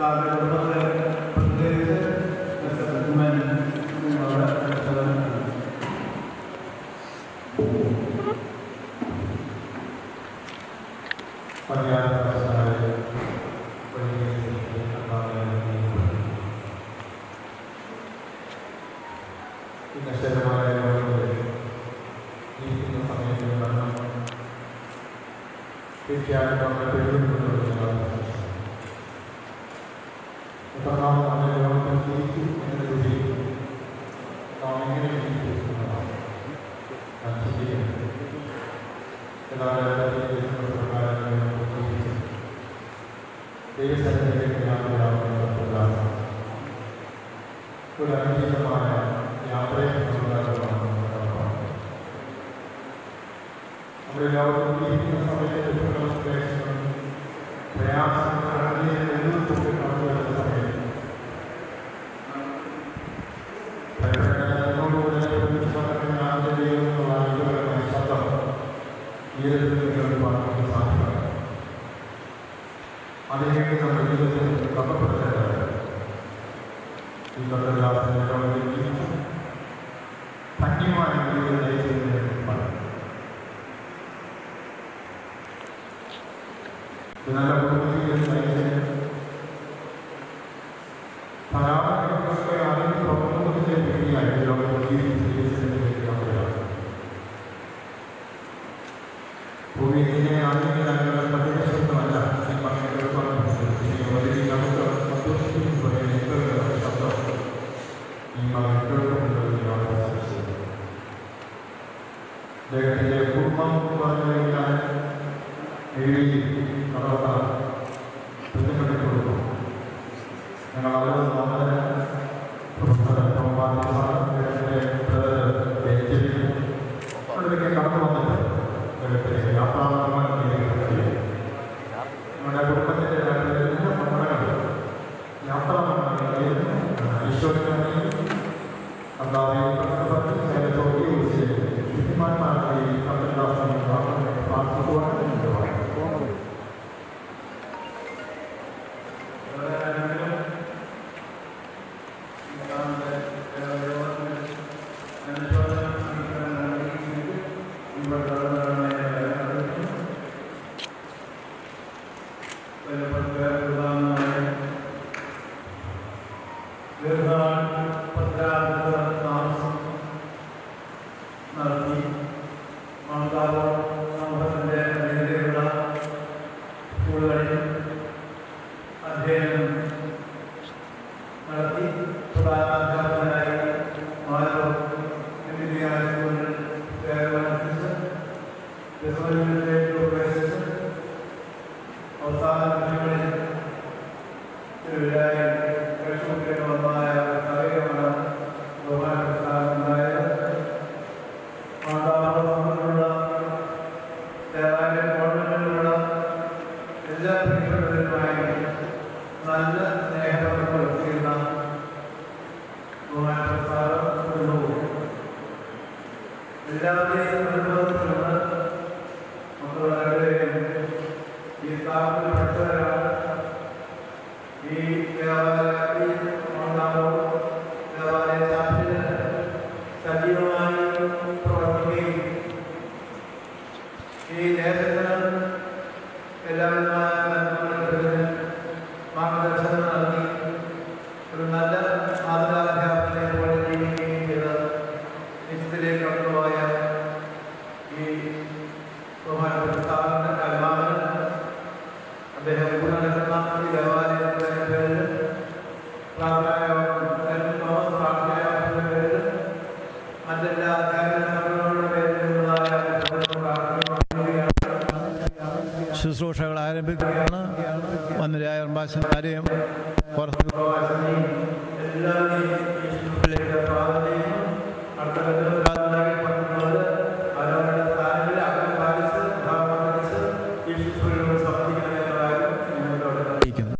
സാറിന്റെ കുടുംബത്തെ പ്രത്യേകിച്ച് മിസ്റ്റർ ഉമ്മൻ നിങ്ങളോട് അക്ഷരം നശ്വരമായ ലോകത്തിൽ ജീവിക്കുന്ന സമയത്ത് മരണം തീർച്ചയായും നമ്മൾ പേടിക്കൊണ്ടുള്ള എത്രനാൾ നമ്മുടെ ലോകത്തിൽ ജീവിച്ചു എന്നതിലുപരി നാം എങ്ങനെ ജീവിച്ചു എന്നതാണ് ഞാൻ ചിന്തിക്കുന്നത് എന്നാൽ ദൈവസ്ഥലത്തിലേക്ക് യാത്രയാവുന്ന പ്രധാനം ഒരു അനുചിതമായ യാത്രയെന്നുള്ളതാണ് നമ്മുടെ ലോകത്തിൽ ജീവിക്കുന്ന സമയത്ത് ദുഃഖങ്ങളും ക്ലേശങ്ങളും പ്രയാസങ്ങളും കടലിൽ എഴുന്നേൽപ്പൊക്കെ കടന്നു വരുന്ന സമയത്ത് എന്നോടുകൂടെ ഒരുമിച്ച് നടക്കുന്ന യാത്ര ചെയ്യുന്നതിനുള്ള അനുകൂലമായ ശബ്ദം ജീവിതത്തിൽ കേൾക്കുവാൻ നമുക്ക് സാധിക്കണം അതിനുവേണ്ടി നമ്മുടെ ജീവിതത്തിൽ കടപ്പെടുത്തേണ്ടത് ഈ കടലാസിന്റെ ലോകത്തിൽ ജീവിച്ചു ധന്യമായ ജീവിതം നയിച്ചതിന് പറയും ഒരു നല്ല കുടുംബജീവിതം നയിച്ചതിന് ധാരാളം കുടുംബങ്ങളെ അറിഞ്ഞ് പ്രവർത്തനത്തിന്റെ വേണ്ടിയായി ഈ ലോകത്തിൽ ജീവിച്ച് ജീവിച്ചതിന് വേണ്ടി നമ്മളാണ് ഭൂമിയിലെ ആദ്യമേ ഞങ്ങളുടെ പ്രതിപക്ഷമല്ല ഈ പറഞ്ഞ കേൾക്കാൻ വലിയ നമുക്ക് സന്തോഷിപ്പിക്കുന്ന എത്ര ശബ്ദം ഈ മകൻ കേൾക്കുന്നുണ്ടെന്ന് അദ്ദേഹത്തിൻ്റെ കുടുംബം എന്ന് പറഞ്ഞു കഴിഞ്ഞാൽ എഴുതി കടവത്ത ബന്ധപ്പെട്ട് കൊടുക്കും ഞങ്ങൾ അവരോട് വളരെ പ്രൊഫസർ അവിടേക്ക് കടന്നു വന്നിട്ട് അദ്ദേഹത്തിന് യാത്രാപരമായ നമ്മുടെ കുടുംബത്തിൻ്റെ എല്ലാ മക്കളും യാത്രാപരമായിരുന്നു ഈശ്വരനായി അല്ലാതെ പ്രശ്നപ്പെട്ട് സേനത്തോടെ ശുദ്ധിമാന്മാരായി കർത്തദാസനെ പ്രാർത്ഥിക്കുവാൻ നടത്തി മാതാവ് സമൂഹത്തിൻ്റെ നേരെയുള്ള സ്കൂളുകളിൽ അധ്യയനം നടത്തി പ്രധാനാധ്യാപകനായി മാനവ എന്നിവയായ സ്കൂളിൽ സേവനമനുസരിച്ച് വിസ്മരണത്തിലേക്ക് പ്രവേശിച്ച് അവസാന ദിനങ്ങളിൽ തിരുവിഴായി ലക്ഷ്മത്തിലേക്ക് വന്നായ സാഹചര്യമാണ് ബഹുമാനപ്രസ്ഥാനമുണ്ടായത് മാതാവ് തമ്മിലുള്ള ദേവാലയ ഗവൺമെന്റിലുള്ള എല്ലാ പ്രിയപ്പെട്ടവരുമായി നല്ല സ്നേഹബന്ധം പുലർത്തിയിരുന്ന ബഹുമാനപ്രസ്ഥാനം കൊണ്ടുപോകും എല്ലാവരെയും അനുഭവത്തിലുള്ള മക്കളുടെയും ഈ സ്ഥാപനത്തിൽ പഠിച്ചവരാണ് ഈ ദേവാലയ മാതാവ് ദേവാലയ ചാപ്റ്ററിന് സജീവമായി പ്രവർത്തിക്കുകയും ഈ ദേശത്തിന് എല്ലാവിധമായ നന്മകളും മാർഗദർശനം നൽകി ഒരു നല്ല മാതൃകാധ്യാപകനെ പോലെ ജീവിക്കുകയും ചെയ്ത നിശ്ചിതിലേക്ക് കടന്നുപോയ ഈ ബഹുമാനപ്പെട്ട സ്ഥാപനത്തിന്റെ കൽമാവൻ അദ്ദേഹം ഇപ്പോൾ നടക്കുന്ന ഈ ദേവാലയത്തിന്റെ പേരിൽ പ്രാർത്ഥനായോഗം തോമസ് പ്രാർത്ഥനായോഗത്തിന്റെ പേരിൽ മറ്റെല്ലാ അധ്യാപന സഭകളുടെ പേരിലുള്ളതായ പ്രാർത്ഥന ശുശ്രൂഷകൾ ആരംഭിക്കുകയാണ് വന്നിരായ അംബാസന്മാരെയും പുറത്ത് എല്ലാവരെയും ഈ ശുശ്രൂഷയിലേക്ക് സ്വാഗതം ചെയ്യുന്നു അടുത്ത ബന്ധുക്കളായി പറ്റുന്നത് അവരവരുടെ സ്ഥാനങ്ങളിൽ അകം പാലിച്ച് ഭാവം പാലിച്ച് ഈ ശുശ്രൂഷകൾ സമർപ്പിക്കണമെന്ന കാര്യം നിങ്ങളോട് അറിയിക്കുന്നു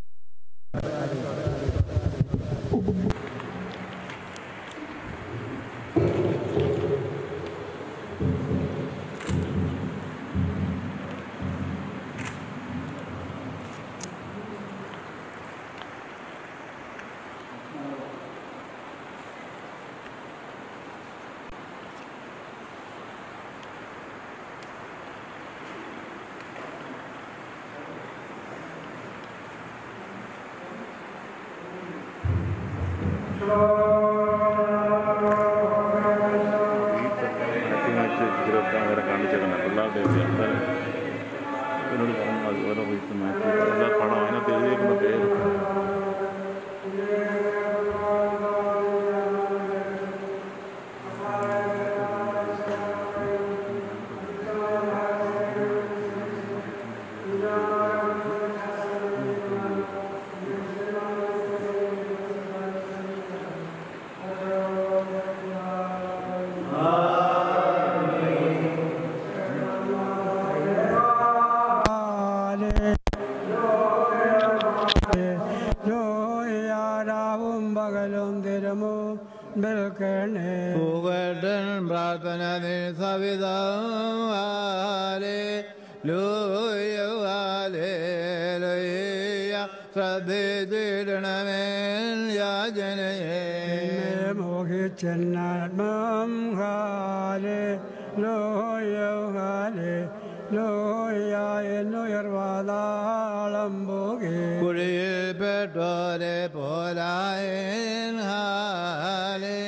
ഓരോരുത്തരൊക്കെ അവരെ കാണിച്ചേക്കണം പിള്ളേരുടെ ഒക്കെ എന്തായാലും എന്നോട് പറഞ്ഞു അത് ഓരോ റീത്ത് മാറ്റി എല്ലാ പണം അതിനകത്ത് എഴുതിയേക്കുന്ന പേര് ും പകലും തിരുമോ ബൽക്കണേ പൂകട്ടൻ പ്രാർത്ഥന സവിതാലേ ലൂയാലേ ശ്രദ്ധിച്ചിടണമേ യാചനയെ മോഹിച്ചെന്നാത്മം ഹാലേ ലോയഹാലേ ലോയ എന്നുയർവാതാളം പോകേ കുഴിയിൽ പെട്ടോരെ പോലായൻ ഹാലേ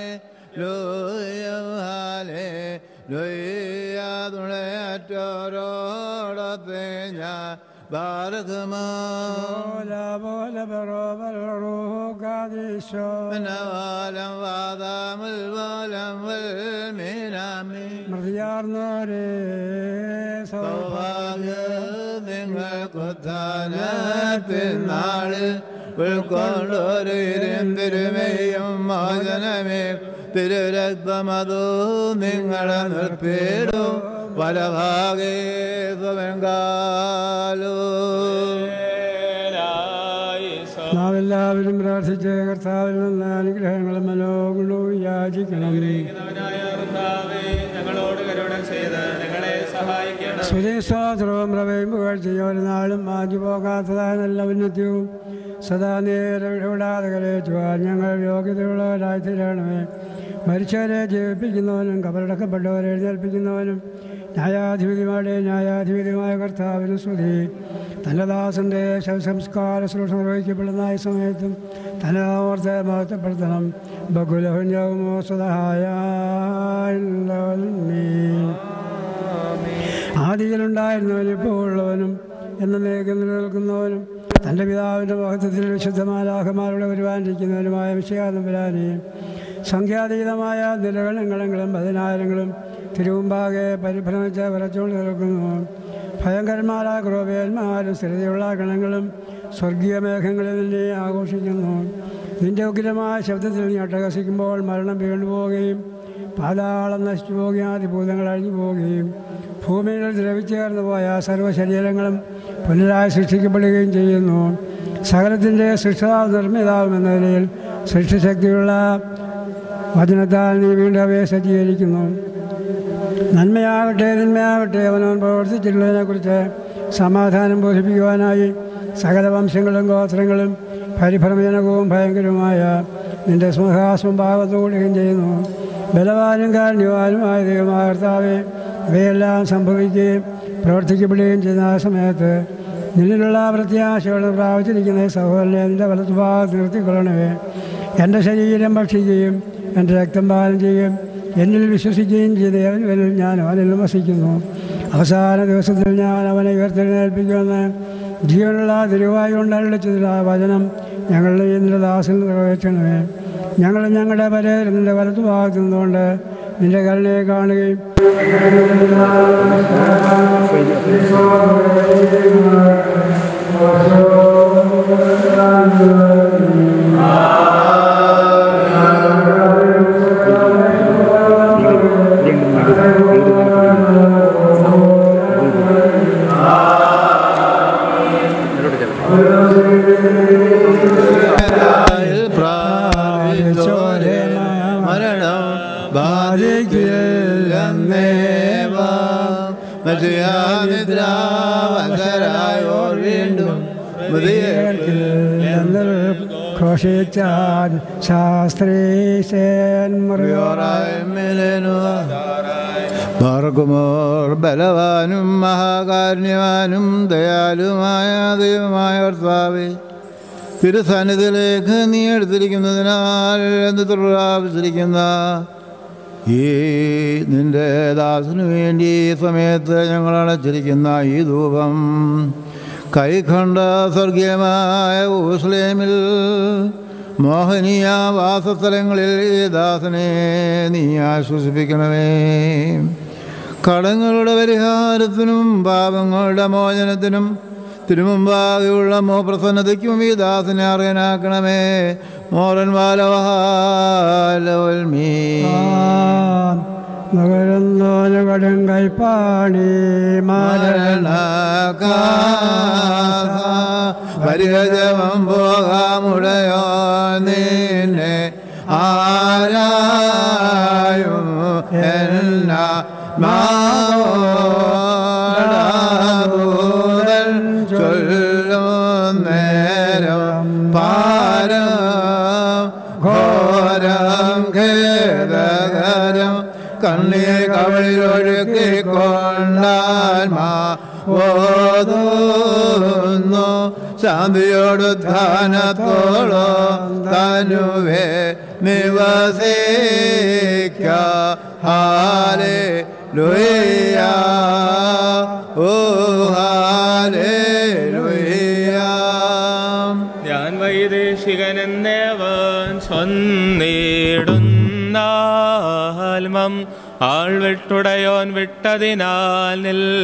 ലൂയാലേ ലൂയ തുണയറ്റോരോടത്തെ ഞാൻ ബാലകമാ പോലെ ബറോബർ റൂഹാദീശോ നവാലം വാദാമുൽ വാലം വൽ മീനാമി മൃതിയാർന്നോരേ സൗഭാഗ്യ നിങ്ങൾക്കുദ്ധാനത്തിനാളിൽ ഉൾക്കൊണ്ടൊരുതിരുമയും മോചനമേ തിരുരക്തമതു നിങ്ങളെ നിർത്തിയിടും വലഭാഗേ സ്വവങ്കാലോ നാം എല്ലാവരും പ്രാർത്ഥിച്ച് കർത്താവിൽ നിന്ന് അനുഗ്രഹങ്ങളും മനോഗുണവും യാചിക്കണം ഞങ്ങളോട് കരുണ ചെയ്ത് ഞങ്ങളെ സഹായിക്കണം സുരേശ്വാത്രവും പ്രവയും പുകഴ്ചയും ഒരു നാളും മാറ്റി പോകാത്തതായ നല്ല ഉന്നത്യവും സദാ നേരം ഇടപെടാതെ കരയറ്റുവാൻ ഞങ്ങൾ യോഗ്യതയുള്ളവരായി തീരണമേ മരിച്ചവരെ ജീവിപ്പിക്കുന്നവനും കബറടക്കപ്പെട്ടവരെ എഴുന്നേൽപ്പിക്കുന്നവനും ന്യായാധിപതിമാരുടെ ന്യായാധിപതിയുമായ കർത്താവിന് സ്തുതി തൻ്റെ ദാസൻ്റെ ശവസംസ്കാര ശുശ്രൂഷ നിർവഹിക്കപ്പെടുന്ന ഈ സമയത്തും തന്നെ ഓർത്ത് മഹത്വപ്പെടുത്തണം ബഹുലഹുഞ്ഞവുമോ സദായ ആദിയിലുണ്ടായിരുന്നവനും ഇപ്പോൾ ഉള്ളവനും എന്ന നേകം നിലനിൽക്കുന്നവനും തൻ്റെ പിതാവിൻ്റെ മഹത്വത്തിൽ വിശുദ്ധമാലാഹമാരുടെ വരുവാനിരിക്കുന്നവനുമായ വിഷയാതമ്പരാനെയും സംഖ്യാതീതമായ നിലകളങ്ങളും പതിനായിരങ്ങളും തിരുവുമ്പാകെ പരിഭ്രമിച്ച് വിറച്ചുകൊണ്ട് നിൽക്കുന്നു ഭയങ്കരന്മാരായ ക്രോപേന്മാരും സ്ഥിരതയുള്ള ഗണങ്ങളും സ്വർഗീയ മേഘങ്ങളിൽ നിന്നെ ആഘോഷിക്കുന്നു നിന്റെ ഉഗ്രമായ ശബ്ദത്തിൽ നീ അട്ടഹസിക്കുമ്പോൾ മരണം വീണ്ടുപോവുകയും പാതാളം നശിച്ചു പോവുകയും ആദിഭൂതങ്ങൾ അഴിഞ്ഞു പോവുകയും ഭൂമിയിൽ ദ്രവിച്ചേർന്നു പോയ സർവ്വശരീരങ്ങളും പുനരായി സൃഷ്ടിക്കപ്പെടുകയും ചെയ്യുന്നു സകലത്തിൻ്റെ സൃഷ്ടാവ് നിർമ്മിതാവും എന്ന നിലയിൽ സൃഷ്ടിശക്തിയുള്ള വചനത്താൽ നീ വീണ്ടും അവയെ സജ്ജീകരിക്കുന്നു നന്മയാകട്ടെ തിന്മയാകട്ടെ അവനവൻ പ്രവർത്തിച്ചിട്ടുള്ളതിനെക്കുറിച്ച് സമാധാനം ബോധിപ്പിക്കുവാനായി സകല വംശങ്ങളും ഗോത്രങ്ങളും പരിഭ്രമജനകവും ഭയങ്കരവുമായ നിന്റെ സ്മഹാസ്മം ഭാഗത്തോടുകയും ചെയ്യുന്നു ബലവാനും കാരണ്യവാനുമായ ദൈവമായ കർത്താവെ ഇവയെല്ലാം സംഭവിക്കുകയും പ്രവർത്തിക്കപ്പെടുകയും ചെയ്യുന്ന ആ സമയത്ത് നിന്നിലുള്ള പ്രത്യാശയോടെ പ്രാപിച്ചിരിക്കുന്ന ഈ സഹോദരനെ നിന്റെ വലത്തുഭാഗത്ത് നിർത്തിക്കൊള്ളണമേ എൻ്റെ ശരീരം ഭക്ഷിക്കുകയും എൻ്റെ രക്തം പാലം ചെയ്യുകയും എന്നിൽ വിശ്വസിക്കുകയും ചെയ്ത് അവനിൽ ഞാൻ അവനിൽ വസിക്കുന്നു അവസാന ദിവസത്തിൽ ഞാൻ അവനെ ഉയർത്തെഴുന്നേൽപ്പിക്കുമെന്ന് ജീവനുള്ള തിരുവായി കൊണ്ടള്ളിച്ചതിൽ ആ വചനം ഞങ്ങളുടെ നിന്റെ ദാസിൽ നിറവേറ്റണമേ ഞങ്ങൾ ഞങ്ങളുടെ പരേതിൽ നിന്റെ വലത്തു ഭാഗത്ത് നിന്നുകൊണ്ട് നിന്റെ കരുണയെ കാണുകയും പ്രാപിച്ചോരെ മരണം ബാധിക്കില്ലെന്നേവാദ്രാവകരായോർ വീണ്ടും ഘോഷിച്ചാൻ ശാസ്ത്രീശേൻ മാർഗമോർ ബലവാനും മഹാകാരുണ്യവാനും ദയാലുമായ ദൈവമായ കർത്താവേ തിരുസന്നിധിയിലേക്ക് നീ എടുത്തിരിക്കുന്നതിനാൽ എന്ത് പ്രാപിച്ചിരിക്കുന്ന ഈ നിന്റെ ദാസനു വേണ്ടി ഈ സമയത്ത് ഞങ്ങൾ അടച്ചിരിക്കുന്ന ഈ ധൂപം കൈഖണ്ഡ സ്വർഗീയമായ ഊസ്ലേമിൽ മോഹനീയ വാസസ്ഥലങ്ങളിൽ ഈ ദാസനെ നീ ആശ്വസിപ്പിക്കണമേ കടങ്ങളുടെ പരിഹാരത്തിനും പാപങ്ങളുടെ മോചനത്തിനും തിരുമുമ്പാകെയുള്ള മോ പ്രസന്നതയ്ക്കും ഈ ദാസനെ അറിയനാക്കണമേ മോറൻ ബാലവൽമീ മകരന്തോല കടം കൈപ്പാണി മാരണ പരിഹജമം പോകാമുടയോ നിന്നെ ആരായും എന്നാ മാതൻ ചൊല്ലും നേരം പാരം ഘോരം ഖേദകരം കണ്ണീർ കവളിലൊഴുക്കിക്കൊണ്ടാൽ മാ ഓതുന്നു ശാന്തിയോട് ധ്യാനത്തോളോ തനുവേ നിവസിക്ക ഹാലേ ലുയ്യ ഓ ഹാലേ ലുയ്യ ഞാൻ വൈദേശികനെന്നേവൻ സ്വന്നീടുന്നാൽമം ആൾ വിട്ടുടയോൻ വിട്ടതിനാൽ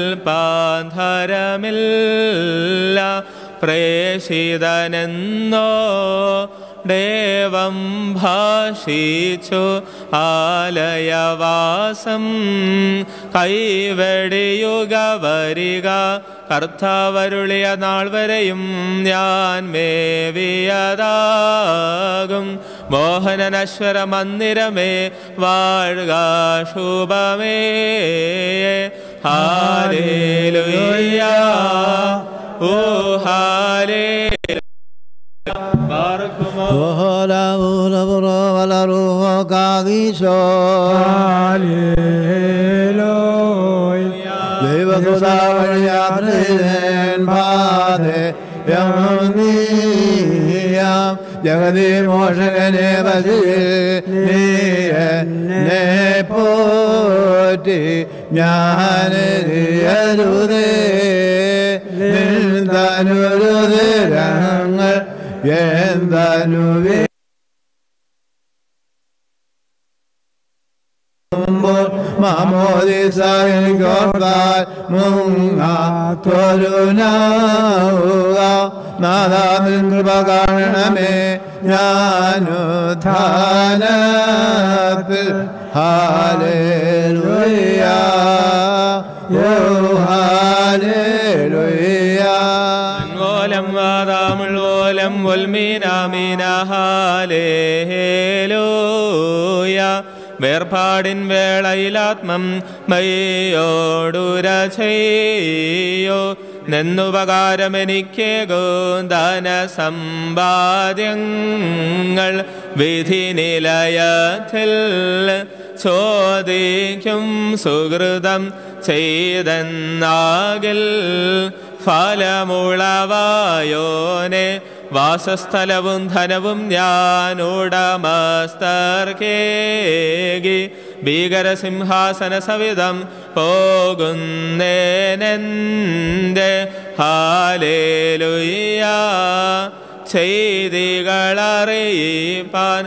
നിൽപാന്ധരമില്ല പ്രേഷിതനെന്നോ ദേവം ഭാഷിച്ചു ആലയവാസം കൈവെടിയുക വരിക കർത്താവരുളിയ നാൾ വരെയും ഞാൻ മേവിയതാകും മോഹനനശ്വര മന്ദിരമേ വാഴുക ശുഭമേ ഹാലേലുയ്യ ഓ ഹാലേ ബാർക്കുമോ Hola, hola, hola, hola, hola, Cadizo. ദൈവസുതാവഴിയാത്രൻ പാതെ യം ജഗതി മോഷകനെ നീ എന്നെ പോറ്റി ഞാനരുതേ തനുരുതരങ്ങൾ എന്താനുവേ മാമോദിസാൽ മുങ്ങാത്തൊരുനാവുക നാദാമിൻ കൃപ കാണണമേ ഞാനുധാനത്തിൽ ഹാലേലുയ യോ ഹാലേലുയ ഓലം വാദാമുള്ളോലം ഒൽമീനാമീനഹാലേലൂയ വേർപാടിൻ വേളയിലാത്മം മയ്യോടുര ചെയ്യോ നെന്നുപകാരമെനിക്കേകോ ധനസമ്പാദ്യങ്ങൾ വിധി നിലയത്തിൽ ചോദിക്കും സുഹൃതം ചെയ്തെന്നാകിൽ ഫലമുളവായോനെ വാസസ്ഥലവും ധനവും ഞാൻ ഉടമസ്ഥർക്കേകി ഭീകരസിംഹാസന സവിധം പോകുന്നേനെന്റെ ഹാലേലുയ്യ ചെയ്തികളറിയിപ്പാൻ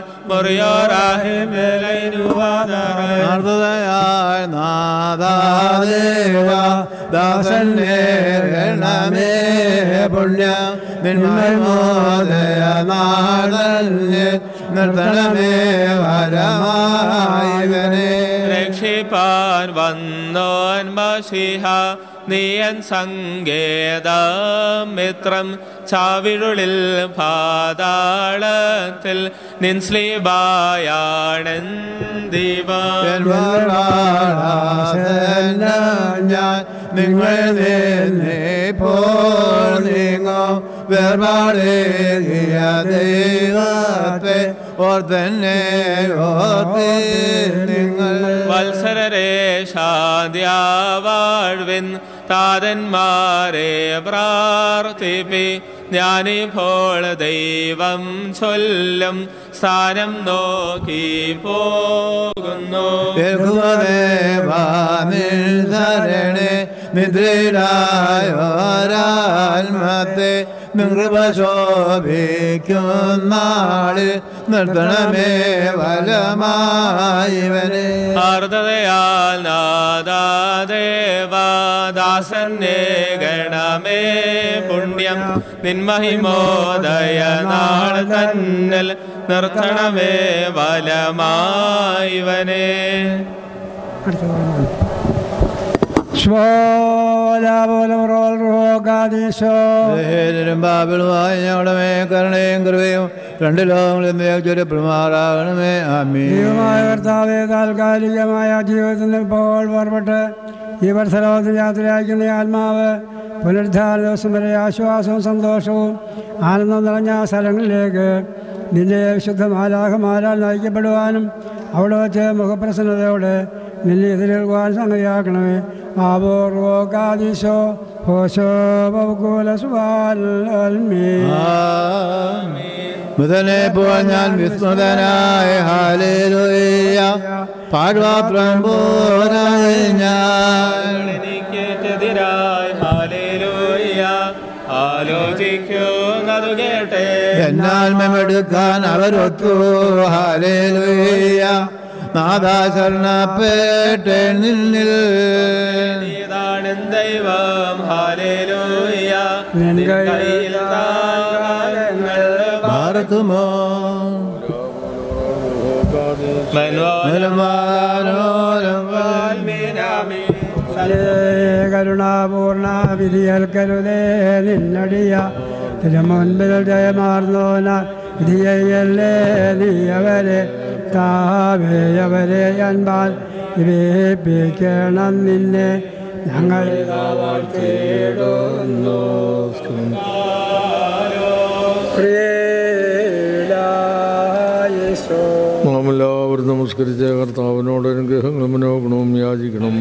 നാർദയായ നാദാദേവ ദാസന്റെ ഗണമേ പുണ്യ നിന്മോദയ നാടന്യ നിർത്തണമേ വരമായവനെ രക്ഷിപ്പാൻ വന്നോൻ മഷിഹ നീയൻ സങ്കേതം മിത്രം ചാവിഴുളിൽ പാതാളത്തിൽ നിൻ സ്ലീബായാണെന്തിവ ഞാൻ നിങ്ങൾ നിന്നെ പോൽ നീങ്ങോ വേർപാടേകിയ ദൈവത്തെ ഓർത്തന്നെ ഓർത്തി നിങ്ങൾ വത്സരരെ ശാന്തിയാവാഴ്വിൻ താതന്മാരെ പ്രാർത്ഥിപ്പി ഞാനിപ്പോൾ ദൈവം ചൊല്ലും സ്ഥാനം നോക്കി പോകുന്നു ധരണേ നിദ്രയിലായോരാത്മത്തെ നികൃപ ശോഭിക്കും നാളിൽ നിർത്തണമേ വലമായിവനെ ആർദ്രതയാൽ നാദാദേവദാസന്നെ ഗണമേ പുണ്യം നിന്മഹിമോദയ നാൾ തന്നൽ നിർത്തണമേ വലമായിവനെ ബാബിളുമായി ഞങ്ങളുടെ മേ കരുണയും കൃപയും രണ്ട് ലോകങ്ങളും ചൊരിപ്പെടുമാറാകണമേ ആമീ ദൈവമായ കർത്താവെ താൽക്കാലികമായ ജീവിതത്തിൽ ഇപ്പോൾ പുറപ്പെട്ട് ഈ വർഷലോകത്തിൽ യാത്രയാക്കുന്ന ഈ ആത്മാവ് പുനരുദ്ധാന ദിവസം വരെ ആശ്വാസവും സന്തോഷവും ആനന്ദം നിറഞ്ഞ സ്ഥലങ്ങളിലേക്ക് നിന്റെ വിശുദ്ധ മാലാഹമാരാൽ നയിക്കപ്പെടുവാനും അവിടെ വച്ച് മുഖപ്രസന്നതയോടെ നിന്നെ എതിരേൽക്കുവാൻ സംഗതിയാക്കണമേ ആബോർവോകാദിശോ ഹോശോ ബഹുകൂല സുബാൽമീ മുതലേ പോൽ ഞാൻ വിസ്മൃതനായ ഹാലേലുയ്യ പാഴ്വാത്രം പോരായി ഞാൻ എനിക്കെതിരായി ഹാലേലൂയ ആലോചിക്കുന്നതു കേട്ടേ എന്നാൽമെടുക്കാൻ അവരൊത്തു ഹാലേലുയ്യ നാദാശരണപ്പേട്ടെ നിന്നിൽ നീതാണ് ദൈവം ഹാലേലൂയ നിൻ കയ്യിൽ താരങ്ങൾ ഭാരതുമോ കരുണാപൂർണ വിധിയൽക്കരുതേ നിന്നടിയ തിരുമുൻപിൽ ജയമാർന്നോന വിധിയല്ലേ നീ അവരെ താവേയവരെ അൻപാൽ വിവേപിക്കണം നിന്നെ ഞങ്ങൾ തേടുന്നു പ്രിയയേശോ നാം എല്ലാവരും നമസ്കരിച്ച കർത്താവിനോട് അനുഗ്രഹങ്ങളും മനോഗുണവും യാചിക്കണം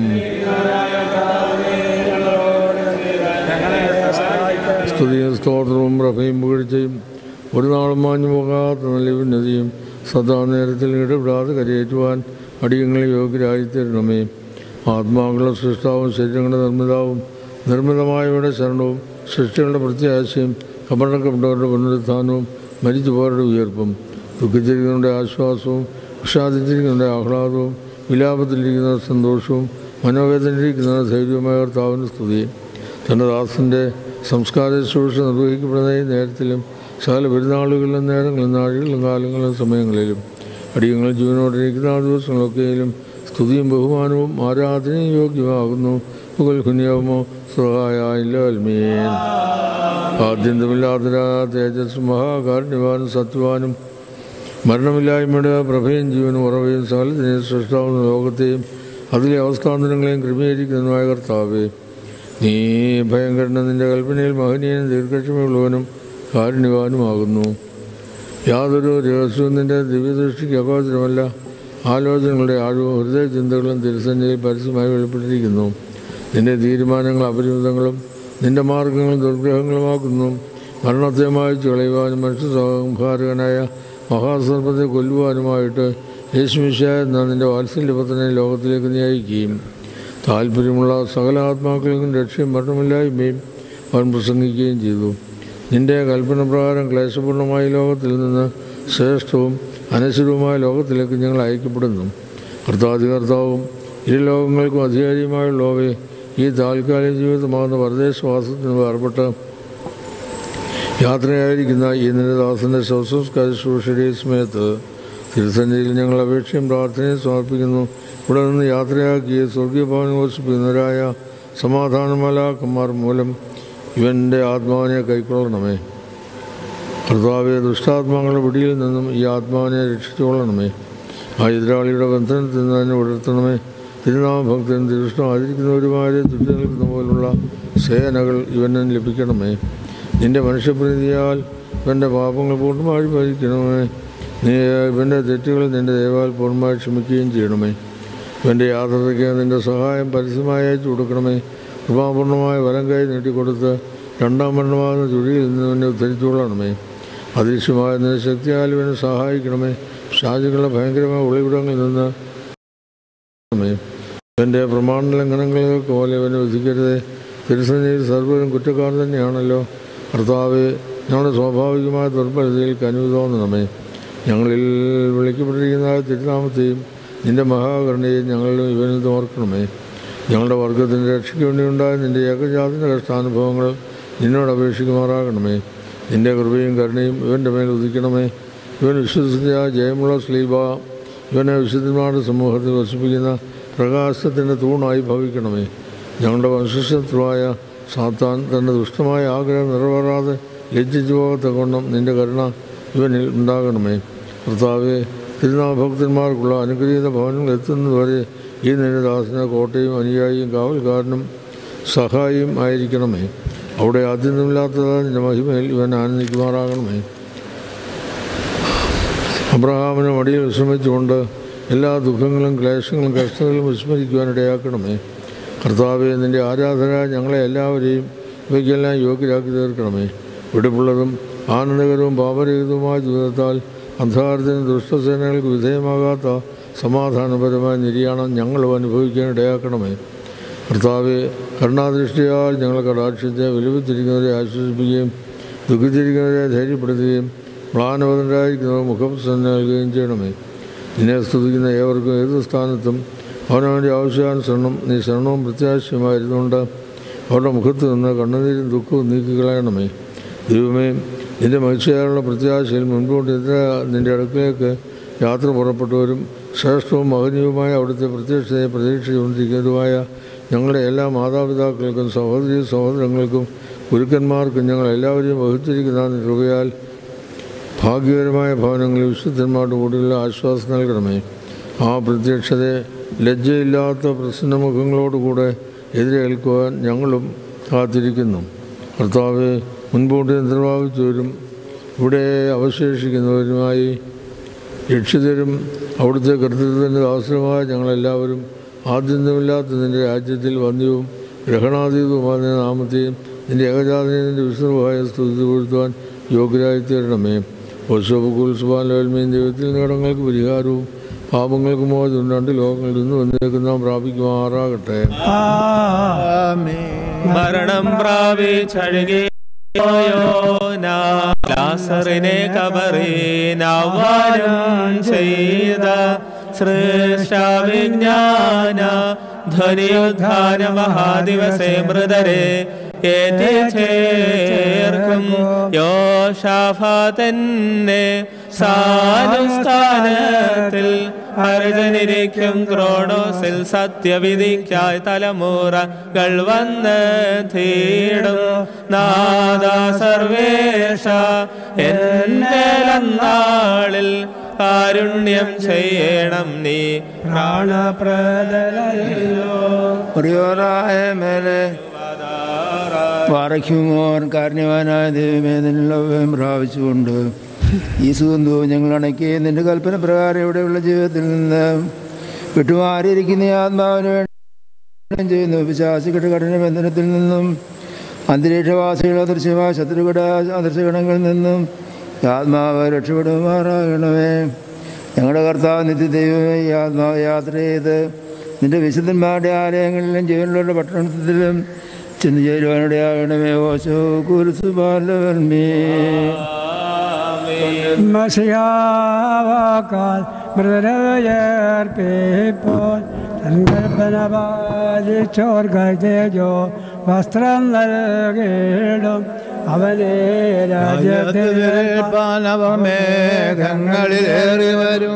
സ്തുതിയും സ്തോത്രവും പ്രഭയും പുകഴ്ചയും ഒരു നാളും മാഞ്ഞു പോകാത്ത നല്ല ഉന്നതിയും സദാ നേരത്തിൽ ഇടപെടാതെ കരയേറ്റുവാൻ അടിയങ്ങളെ യോഗ്യരായി തരണമേ ആത്മാക്കളുടെ സൃഷ്ടാവും ശരീരങ്ങളുടെ നിർമ്മിതാവും നിർമ്മിതമായവരുടെ ശരണവും സൃഷ്ടികളുടെ പ്രത്യാശയും കബറക്കപ്പെട്ടവരുടെ പുനരുത്ഥാനവും മരിച്ചുപോരുടെ ഉയർപ്പും ദുഃഖിച്ചിരിക്കുന്നവരുടെ ആശ്വാസവും വിഷാദിച്ചിരിക്കുന്നവരുടെ ആഹ്ലാദവും വിലാപത്തിലിരിക്കുന്ന സന്തോഷവും മനോവേദനയിലിരിക്കുന്ന ധൈര്യവുമായ കർത്താവിന് സ്തുതി തൻ്റെ ദാസൻ്റെ സംസ്കാര ശുശ്രൂഷ നിർവഹിക്കപ്പെടുന്ന ഈ നേരത്തിലും സകല പെരുന്നാളുകളിലും നേരങ്ങളിലും നാഴികളിലും കാലങ്ങളിലും സമയങ്ങളിലും അടിയങ്ങൾ ജീവനോടിരിക്കുന്ന ആ ദിവസങ്ങളൊക്കെയിലും സ്തുതിയും ബഹുമാനവും ആരാധനയും യോഗ്യമാകുന്നു പുകൽ കുഞ്ഞാവുമോ സഹായാൽമീൻ ആദ്യന്തമില്ലാത്ത തേജസ് മഹാകാരുണ്യവാനും സത്യവാനും മരണമില്ലായ്മയുടെ പ്രഭയും ജീവനും ഉറവയും സകലത്തിനെയും സൃഷ്ടാവുന്ന ലോകത്തെയും അതിലെ അവസ്ഥാന്തരങ്ങളെയും ക്രമീകരിക്കുന്നതുമായ കർത്താവേ നീ ഭയങ്കരനും നിന്റെ കൽപ്പനയിൽ മഹനീയനും ദീർഘക്ഷമയുള്ളവനും കാരുണ്യവാനുമാകുന്നു യാതൊരു രഹസ്യവും നിന്റെ ദിവ്യദൃഷ്ടിക്ക് അഗോചരമല്ല ആലോചനകളുടെ ആഴവും ഹൃദയ ചിന്തകളും തിരുസന്നിധിയിൽ പരസ്യമായി വെളിപ്പെട്ടിരിക്കുന്നു നിന്റെ തീരുമാനങ്ങൾ അപരിമിതങ്ങളും നിന്റെ മാർഗങ്ങൾ ദുർഗ്രഹങ്ങളുമാക്കുന്നു മരണത്തെ മായ്ച്ചു കളയുവാനും മനുഷ്യ സംഹാരകനായ മഹാസർപ്പത്തെ കൊല്ലുവാനുമായിട്ട് യേശുമിശായ എന്ന നിന്റെ വാത്സല്യപത്രനെ ലോകത്തിലേക്ക് നയിക്കുകയും താല്പര്യമുള്ള സകല ആത്മാക്കൾക്കും രക്ഷയും മരണമില്ലായ്മയും അവൻ പ്രസംഗിക്കുകയും ചെയ്തു നിന്റെ കൽപ്പന പ്രകാരം ക്ലേശപൂർണമായ ലോകത്തിൽ നിന്ന് ശ്രേഷ്ഠവും അനശ്വരവുമായ ലോകത്തിലേക്ക് ഞങ്ങൾ അയക്കപ്പെടുന്നു കർത്താതി കർത്താവും ഇരു ലോകങ്ങൾക്കും അധികാരിയുമായുള്ളവയെ ഈ താൽക്കാലിക ജീവിതമാകുന്ന പരദേശവാസത്തിന് വേർപെട്ട് യാത്രയായിരിക്കുന്ന ഈ നിരദാസൻ്റെ ശവസംസ്കാര ശുശ്രൂഷയുടെ സമയത്ത് തിരുസന്നിധിയിൽ ഞങ്ങൾ അപേക്ഷയും പ്രാർത്ഥനയും സമർപ്പിക്കുന്നു ഇവിടെ നിന്ന് യാത്രയാക്കി സ്വർഗീയ ഭവനം വസിപ്പിക്കുന്നവരായ സമാധാനമലാക്കന്മാർ മൂലം ഇവൻ്റെ ആത്മാവിനെ കൈക്കൊള്ളണമേ കർത്താവെ ദുഷ്ടാത്മാക്കളുടെ പിടിയിൽ നിന്നും ഈ ആത്മാവിനെ രക്ഷിച്ചുകൊള്ളണമേ ആ എതിരാളിയുടെ ബന്ധനത്തിൽ നിന്ന് തന്നെ ഉണർത്തണമേ തിരുനാമഭക്തൻ തിരുഷ്ടം ആചരിക്കുന്നവരുമാരെ ചുറ്റി നിൽക്കുന്ന പോലുള്ള സേനകൾ ഇവന് ലഭിക്കണമേ നിന്റെ മനുഷ്യപ്രീതിയാൽ ഇവൻ്റെ പാപങ്ങൾ പൂർണ്ണമായി ഭരിക്കണമേ നീ ഇവൻ്റെ തെറ്റുകൾ നിന്റെ ദയവാൽ പൂർണ്ണമായി ക്ഷമിക്കുകയും ചെയ്യണമേ ഇവൻ്റെ യാത്രയ്ക്ക് നിന്റെ സഹായം പരസ്യമായി അയച്ചു കൊടുക്കണമേ കൃപാപൂർണമായ വരം കൈ നീട്ടിക്കൊടുത്ത് രണ്ടാം മരണമാകുന്ന ചുഴിയിൽ നിന്ന് എന്നെ ഉദ്ധരിച്ചുകൊള്ളണമേ അദൃശ്യമായ നിന്റെ ശക്തിയാൽ ഇവനെ സഹായിക്കണമേ ഷാജുകളുടെ ഭയങ്കരമായ ഒളിവിടങ്ങളിൽ നിന്ന് എൻ്റെ പ്രമാണ ലംഘനങ്ങൾക്ക് പോലെ അവനെ വിധിക്കരുത് തിരുസന്നിധിയിൽ സർവ്വരും കുറ്റക്കാർ തന്നെയാണല്ലോ കർത്താവ് ഞങ്ങളുടെ സ്വാഭാവികമായ ദുർബലതയിൽ കനിവ് തോന്നണമേ ഞങ്ങളിൽ വിളിക്കപ്പെട്ടിരിക്കുന്ന തിരുനാമത്തെയും നിന്റെ മഹാകരുണയെയും ഞങ്ങളിലും ഇവനിൽ ഓർക്കണമേ ഞങ്ങളുടെ വർഗത്തിൻ്റെ രക്ഷയ്ക്ക് വേണ്ടിയുണ്ടായ നിന്റെ ഏകജാതിൻ്റെ കഷ്ടാനുഭവങ്ങൾ നിന്നോട് അപേക്ഷിക്കുമാറാകണമേ നിന്റെ കൃപയും കരുണയും ഇവൻ്റെ മേൽ ഉദിക്കണമേ ഇവൻ വിശ്വസിച്ച ജയമുള്ള സ്ലീബ ഇവനെ വിശുദ്ധന്മാരുടെ സമൂഹത്തിൽ വസിപ്പിക്കുന്ന പ്രകാശത്തിൻ്റെ തൂണായി ഭവിക്കണമേ ഞങ്ങളുടെ വംശശത്രുവായ സാത്താൻ തൻ്റെ ദുഷ്ടമായ ആഗ്രഹം നിറവേറാതെ ലജ്ജിച്ചു പോകത്തക്കൊണ്ടും നിന്റെ കരുണ ഇവനിൽ ഉണ്ടാകണമേ കർത്താവെ തിരുനാഭക്തന്മാർക്കുള്ള അനുഗ്രഹീത ഭവനങ്ങൾ എത്തുന്നതുവരെ ഈ നിന്റെ ദാസന കോട്ടയും അനുയായിയും കാവൽക്കാരനും സഹായിയും ആയിരിക്കണമേ അവിടെ ആദ്യമില്ലാത്തതായ നിന്റെ മഹിമയിൽ ഇവൻ ആനന്ദിക്കുമാറാകണമേ അബ്രഹാമിന് മടിയിൽ വിശ്രമിച്ചുകൊണ്ട് എല്ലാ ദുഃഖങ്ങളും ക്ലേശങ്ങളും കഷ്ടങ്ങളും വിസ്മരിക്കുവാൻ ഇടയാക്കണമേ കർത്താവെ നിൻ്റെ ആരാധന ഞങ്ങളെ എല്ലാവരെയും ഇവയ്ക്കെല്ലാം യോഗ്യരാക്കി തീർക്കണമേ വെടിപ്പുള്ളതും ആനന്ദകരവും പാപരഹിതവുമായ ജീവിതത്താൽ അന്ധകാരത്തിന് ദുഷ്ടസേനകൾക്ക് വിധേയമാകാത്ത സമാധാനപരമായ നിര്യാണം ഞങ്ങളും അനുഭവിക്കാൻ ഇടയാക്കണമേ കർത്താവെ കരുണാദൃഷ്ടിയാൽ ഞങ്ങളെ കടാക്ഷിച്ച് വിലപിച്ചിരിക്കുന്നവരെ ആശ്വസിപ്പിക്കുകയും ദുഃഖിച്ചിരിക്കുന്നവരെ ധൈര്യപ്പെടുത്തുകയും മ്ലാനവതരായിരിക്കുന്നവർ മുഖപ്രസന്ന നൽകുകയും ചെയ്യണമേ നിന്നെ സ്തുതിക്കുന്ന ഏവർക്കും ഏത് സ്ഥാനത്തും അവനവൻ്റെ ആവശ്യാനുസരണം നീ ശരണവും പ്രത്യാശയുമായിരുന്നുകൊണ്ട് അവരുടെ മുഖത്ത് നിന്ന് കണ്ണുനീരും ദുഃഖവും നീക്കിക്കളയണമേ ദൈവമേ നിന്റെ മത്സ്യമുള്ള പ്രത്യാശയിൽ മുൻപോട്ട് ഇതര നിന്റെ അടുക്കിലേക്ക് യാത്ര പുറപ്പെട്ടവരും ശ്രേഷ്ഠവും മഹനീയവുമായ അവിടുത്തെ പ്രത്യക്ഷതയെ പ്രതീക്ഷിച്ചുകൊണ്ടിരിക്കുന്നതുമായ ഞങ്ങളുടെ എല്ലാ മാതാപിതാക്കൾക്കും സഹോദരി സഹോദരങ്ങൾക്കും ഗുരുക്കന്മാർക്കും ഞങ്ങൾ എല്ലാവരെയും വഹിച്ചിരിക്കുന്ന നിന്റെ കൃപയാൽ ഭാഗ്യകരമായ ഭവനങ്ങളിൽ വിശുദ്ധന്മാരുടെ കൂടിയുള്ള ആശ്വാസം നൽകണമേ ആ പ്രത്യക്ഷതയെ ലജ്ജയില്ലാത്ത പ്രസന്നമുഖങ്ങളോടുകൂടെ എതിരേൽക്കുവാൻ ഞങ്ങളും കാത്തിരിക്കുന്നു കർത്താവ് മുൻപോട്ട് നിർവാഹിച്ചവരും ഇവിടെ അവശേഷിക്കുന്നവരുമായി രക്ഷിതരും അവിടുത്തെ കർത്തൃത്വത്തിൻ്റെ ദാസരുമായ ഞങ്ങളെല്ലാവരും ആദ്യന്തമില്ലാത്ത നിൻ്റെ രാജ്യത്തിൽ വന്യവും ഗ്രഹണാതീതവുമായ നിന്റെ നാമത്തെയും നിൻ്റെ ഏകജാതനെ നിൻ്റെ വിശ്രമമായ സ്തുതി കൊടുത്തുവാൻ യോഗ്യരായി തീരണമേ ഓശോപകുൽസുബാലോൽമയും ദൈവത്തിൽ നേടങ്ങൾക്ക് പരിഹാരവും പാപങ്ങൾക്ക് മോചനം രണ്ട് ലോകങ്ങളിൽ നിന്ന് വന്നേക്ക് നാം പ്രാപിക്കുമാറാകട്ടെ മരണം പ്രാപിച്ചഴുകി ലാസറിനെ കബറീനാവാനും ചെയ്ത സൃഷ്ടാവിജ്ഞാന ധ്വനിയുദ്ധാന മഹാദിവസേ മൃതരെ ഏറ്റി ചേർക്കും യോഷാഫാതന്നെ സാനുസ്ഥാനത്തിൽ അർജനിരിക്കും ക്രോണോസിൽ സത്യവിധിക്കായി തലമുറകൾ വന്ന് തീടും നാദാ സർവേഷ എന്നേലന്നാളിൽ കാരുണ്യം ചെയ്യണം നീ പ്രിയോറായ മേലെ പാറയ്ക്കുമോർ കാരണവാനായ ദൈവമേ നിന്നുള്ളവയും പ്രാപിച്ചുകൊണ്ട് ഈ സുഗന്ധവും ഞങ്ങൾ അണയ്ക്ക് നിന്റെ കൽപ്പന പ്രകാരം ഇവിടെയുള്ള ജീവിതത്തിൽ നിന്ന് വിട്ടുമാറിയിരിക്കുന്ന ഈ ആത്മാവിന് വേണ്ടി ചെയ്യുന്നു വിശ്വാസികളുടെ കഠിന ബന്ധനത്തിൽ നിന്നും അന്തരീക്ഷവാസികളുടെ അദൃശ്യമായ ശത്രുക്കളുടെ അദൃശ്യഗണങ്ങളിൽ നിന്നും ഈ ആത്മാവ് രക്ഷപ്പെടുമാറാകണമേ ഞങ്ങളുടെ കർത്താവ് നിത്യദൈവമേ ഈ ആത്മാവ് യാത്ര ചെയ്ത് നിന്റെ വിശുദ്ധന്മാരുടെ ആലയങ്ങളിലും ജീവനുള്ളവരുടെ പട്ടണത്തിലും ചെന്ന് ചേരുവാനിടയാകണമേ ഓശോ കുരുസു ബാലവർമ്മേ മസിയാവാക്കാൽ മൃതരയർപ്പിപ്പോൾ സങ്കൽപ്പന പാലിച്ചോർ തേജോ വസ്ത്രം നൽകിടും അവനെ രാജ്യത്തിൽ മേഘങ്ങളിലേറി വരും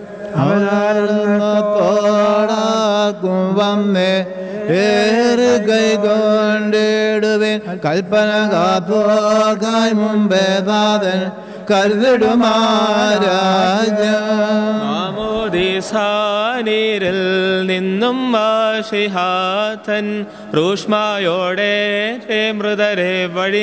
അവനാകും വന്നേ ഏറ് കൈകൊണ്ടിടുവേൻ കൽപ്പന കാപ്പോകാൻ മുമ്പേ നാഥൻ മാമോദിസാനീരിൽ നിന്നും വാഷിഹാഥൻ റൂഷ്മായോടെ ഹേ മൃതരെ വഴി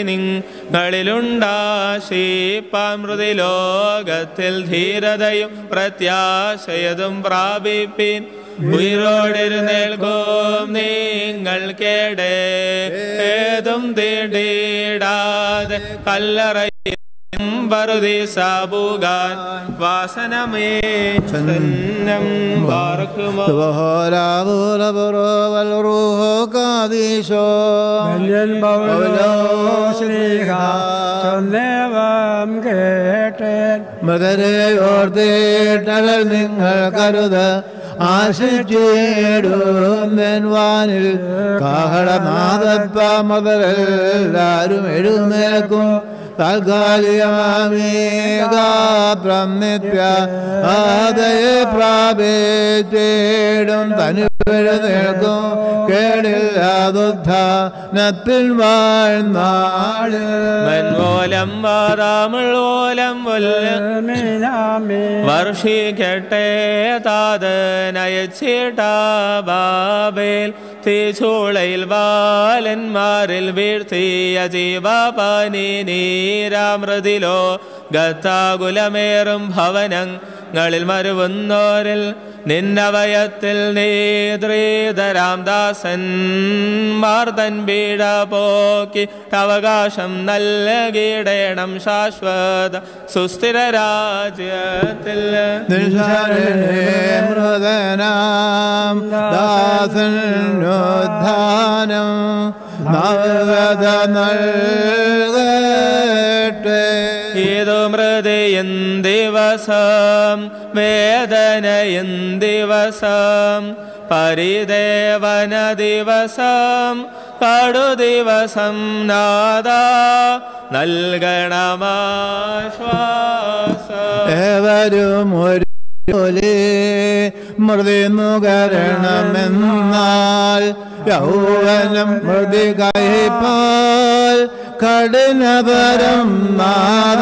നിങ്ങളിലുണ്ടാശീപ്പാമൃതി ലോകത്തിൽ ധീരതയും പ്രത്യാശയതും പ്രാപിപ്പിൻ ഉയരോടെഴുന്നേൽക്കും നിങ്ങൾ കേടേ ഏതും തേടിയിടാതെ കല്ലറയും വറുതി സാബുകാൻ വാസനമേ സന്നം പാർക്കുമോ ധന്യൻ പൗലോശ്ലീഹ ചൊന്നേവം കേട്ടേൻ മൃതരെ ഓർത്തേട്ടകൾ നിങ്ങൾ കരുത ആശിച്ചിടും വാനിൽ കാഹളനാദപ്പ മുതലെല്ലാരും എഴുന്നേൽക്കും താൽക്കാലികമേകാപ്രം നിത്യ ആദയെ പ്രാപിച്ചിടും തനുവെഴുന്നേൽക്കും കേടില്ലാതുദ്ധാനത്തിൽ വാഴ്ന്നാളിൽ മൻമൂലം വാതാമുള്ളോലം വർഷിക്കട്ടെ താതനയച്ചിട്ടാബാബേൽ തീച്ചൂളയിൽ ബാലന്മാരിൽ വീഴ്ത്തിയ ജീവപാനി നീരാമൃതിലോ ഗത്താകുലമേറും ഭവനങ്ങളിൽ മരുവുന്നോരിൽ നിന്നവയത്തിൽ നേതൃതരാം ദാസൻ മാർദ്ദൻ പീഡ പോക്കി അവകാശം നൽകിയിടേണം ശാശ്വത സുസ്ഥിര രാജ്യത്തിൽ മൃതനാം ദാസനുദ്ധാനം നവത നൽകട്ടെ ഏതോ മൃതയൻ ദിവസം വേദനയൻ ദിവസം പരിദേവന ദിവസം കടു ദിവസം നാദ നൽകണമാശ്വാസം ഏവരും ഒരു മൃതി നുകരണമെന്നാൽ യൗവനം മൃതി കൈപ്പാൽ കഠിനപരം നാദ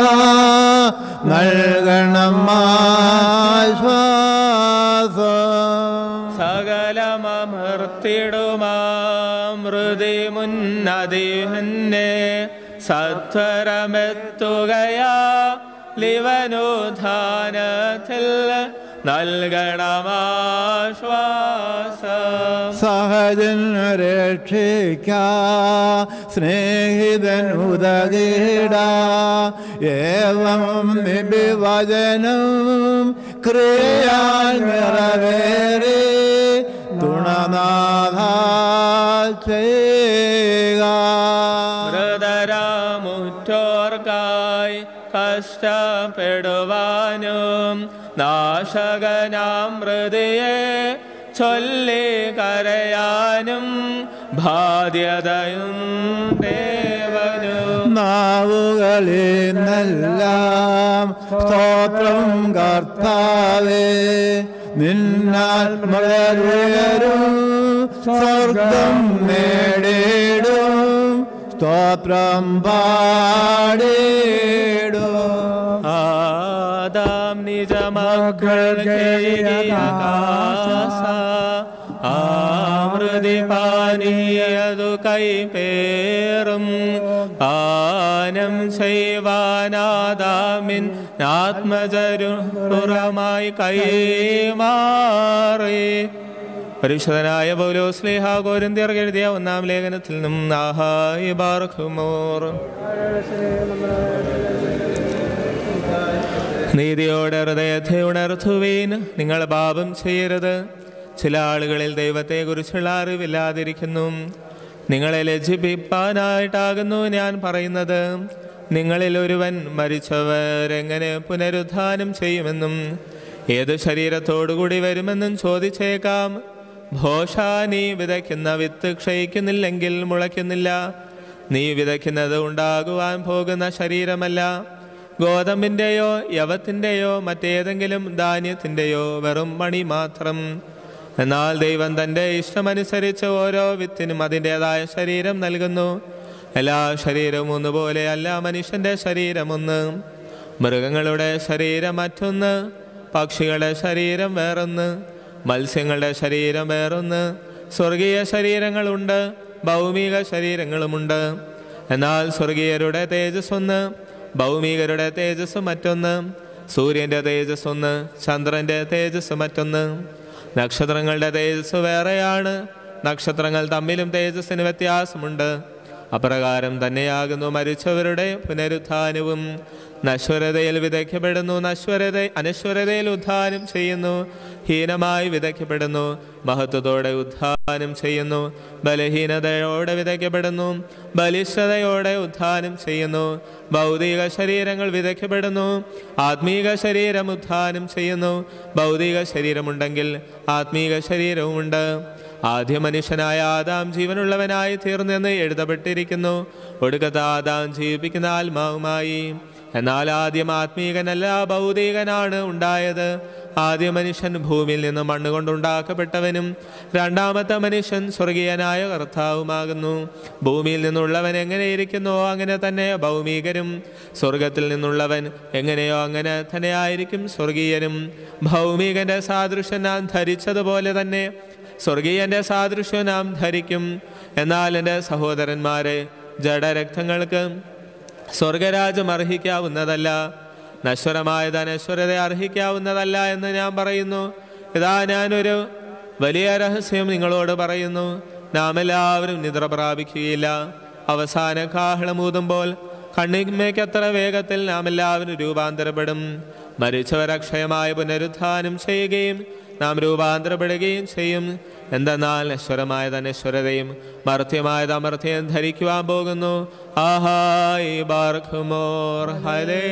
നൽകണം ആശ്വാസം സകലമർത്തിടുമാമൃതി മുന്നതിഹന്നെ സത്വരമെത്തുകയാ ലിവനുധാനത്തിൽ നൽകണമാശ്വാസം സഹജൻ രക്ഷിക്ക സ്നേഹിതൻ ഉദകീട ഏവം നിബിവചനം ക്രിയാൽ നിറവേറി തുണനാഥ ചെയ്യുക മൃതരാമുറ്റോർക്കായി കഷ്ടപ്പെടുവാനും നാശകനാം മൃതിയെ ചൊല്ലി കരയാനും ബാധ്യതയും ദേവനും നാവുകളിൽ നിന്നെല്ലാം സ്തോത്രം കർത്താവേ നിന്നാൽ മലരുയരും സ്വർഗം നേടിടും സ്തോത്രം പാടിടും ആദാം നിജമക്കൾക്കാസ ആമൃതി പാനീയതു കൈപേറും പാനം ചെയ്വാനാദാമിൻ ആത്മജരുറമായി കൈമാറി പരിശുദ്ധനായ പൗലോ സ്ലേഹ കോരിന്തിയർ എഴുതിയ ഒന്നാം ലേഖനത്തിൽ നിന്നും ആഹായി ബാർഖുമോർ നീതിയോടെ ഹൃദയത്തെ ഉണർത്തുവീൻ നിങ്ങൾ പാപം ചെയ്യരുത് ചില ആളുകളിൽ ദൈവത്തെക്കുറിച്ചുള്ള അറിവില്ലാതിരിക്കുന്നു നിങ്ങളെ ലജ്ജിപ്പിക്കാനായിട്ടാകുന്നു ഞാൻ പറയുന്നത് നിങ്ങളിൽ ഒരുവൻ മരിച്ചവരെങ്ങനെ പുനരുദ്ധാനം ചെയ്യുമെന്നും ഏത് ശരീരത്തോടുകൂടി വരുമെന്നും ചോദിച്ചേക്കാം ഭോഷ നീ വിതയ്ക്കുന്ന വിത്ത് ക്ഷയിക്കുന്നില്ലെങ്കിൽ മുളയ്ക്കുന്നില്ല നീ വിതയ്ക്കുന്നത് ഉണ്ടാകുവാൻ പോകുന്ന ശരീരമല്ല ഗോതമ്പിൻ്റെയോ യവത്തിൻ്റെയോ മറ്റേതെങ്കിലും ധാന്യത്തിൻ്റെയോ വെറും മണി മാത്രം എന്നാൽ ദൈവം തൻ്റെ ഇഷ്ടമനുസരിച്ച് ഓരോ വിത്തിനും അതിൻ്റെതായ ശരീരം നൽകുന്നു എല്ലാ ശരീരവും ഒന്നുപോലെ അല്ല മനുഷ്യൻ്റെ ശരീരം ഒന്ന് മൃഗങ്ങളുടെ ശരീരം മറ്റൊന്ന് പക്ഷികളുടെ ശരീരം വേറൊന്ന് മത്സ്യങ്ങളുടെ ശരീരം വേറൊന്ന് സ്വർഗീയ ശരീരങ്ങളുണ്ട് ഭൗമിക ശരീരങ്ങളുമുണ്ട് എന്നാൽ സ്വർഗീയരുടെ തേജസ് ഒന്ന് ഭൗമികരുടെ തേജസ് മറ്റൊന്ന് സൂര്യൻ്റെ തേജസ് ഒന്ന് ചന്ദ്രൻ്റെ തേജസ് മറ്റൊന്ന് നക്ഷത്രങ്ങളുടെ തേജസ് വേറെയാണ് നക്ഷത്രങ്ങൾ തമ്മിലും തേജസ്സിന് വ്യത്യാസമുണ്ട് അപ്രകാരം തന്നെയാകുന്നു മരിച്ചവരുടെ പുനരുത്ഥാനവും നശ്വരതയിൽ വിതയ്ക്കപ്പെടുന്നു നശ്വരത അനശ്വരതയിൽ ഉദ്ധാനം ചെയ്യുന്നു ഹീനമായി വിതയ്ക്കപ്പെടുന്നു മഹത്വത്തോടെ ഉദ്ധാനം ചെയ്യുന്നു ബലഹീനതയോടെ വിതയ്ക്കപ്പെടുന്നു ബലിഷ്ഠതയോടെ ഉദ്ധാനം ചെയ്യുന്നു ഭൗതിക ശരീരങ്ങൾ വിതയ്ക്കപ്പെടുന്നു ആത്മീക ശരീരം ഉദ്ധാനം ചെയ്യുന്നു ഭൗതിക ശരീരമുണ്ടെങ്കിൽ ആത്മീക ശരീരവുമുണ്ട് ആദ്യ മനുഷ്യനായ ആദാം ജീവനുള്ളവനായി തീർന്നെന്ന് എഴുതപ്പെട്ടിരിക്കുന്നു ഒടുക്കത്തെ ആദാം ജീവിപ്പിക്കുന്ന ആത്മാവുമായി എന്നാൽ ആദ്യം ആത്മീകനല്ല ഭൗതികനാണ് ഉണ്ടായത് ആദ്യ മനുഷ്യൻ ഭൂമിയിൽ നിന്ന് മണ്ണ് കൊണ്ടുണ്ടാക്കപ്പെട്ടവനും രണ്ടാമത്തെ മനുഷ്യൻ സ്വർഗീയനായ കർത്താവുമാകുന്നു ഭൂമിയിൽ നിന്നുള്ളവൻ എങ്ങനെയിരിക്കുന്നോ അങ്ങനെ തന്നെ ഭൗമികരും സ്വർഗത്തിൽ നിന്നുള്ളവൻ എങ്ങനെയോ അങ്ങനെ തന്നെ ആയിരിക്കും സ്വർഗീയനും ഭൗമികന്റെ സാദൃശ്യം നാം ധരിച്ചതുപോലെ തന്നെ സ്വർഗീയന്റെ സാദൃശ്യം നാം ധരിക്കും എന്നാൽ എൻ്റെ സഹോദരന്മാരെ ജഡരക്തങ്ങൾക്ക് സ്വർഗരാജ്യം അർഹിക്കാവുന്നതല്ല നശ്വരമായത് അനശ്വരത അർഹിക്കാവുന്നതല്ല എന്ന് ഞാൻ പറയുന്നു ഇതാ ഞാനൊരു വലിയ രഹസ്യം നിങ്ങളോട് പറയുന്നു നാം എല്ലാവരും നിദ്ര പ്രാപിക്കുകയില്ല അവസാന കാഹളമൂതുമ്പോൾ കണ്ണിമയ്ക്കത്ര വേഗത്തിൽ നാം എല്ലാവരും രൂപാന്തരപ്പെടും മരിച്ചവരക്ഷയമായ പുനരുത്ഥാനം ചെയ്യുകയും നാം രൂപാന്തരപ്പെടുകയും ചെയ്യും എന്തെന്നാൽ നശ്വരമായത് അനശ്വരതയും മർത്യമായത് അമർത്യയും ധരിക്കുവാൻ പോകുന്നു ആഹായി ബാർഖുമോർ ഹലേ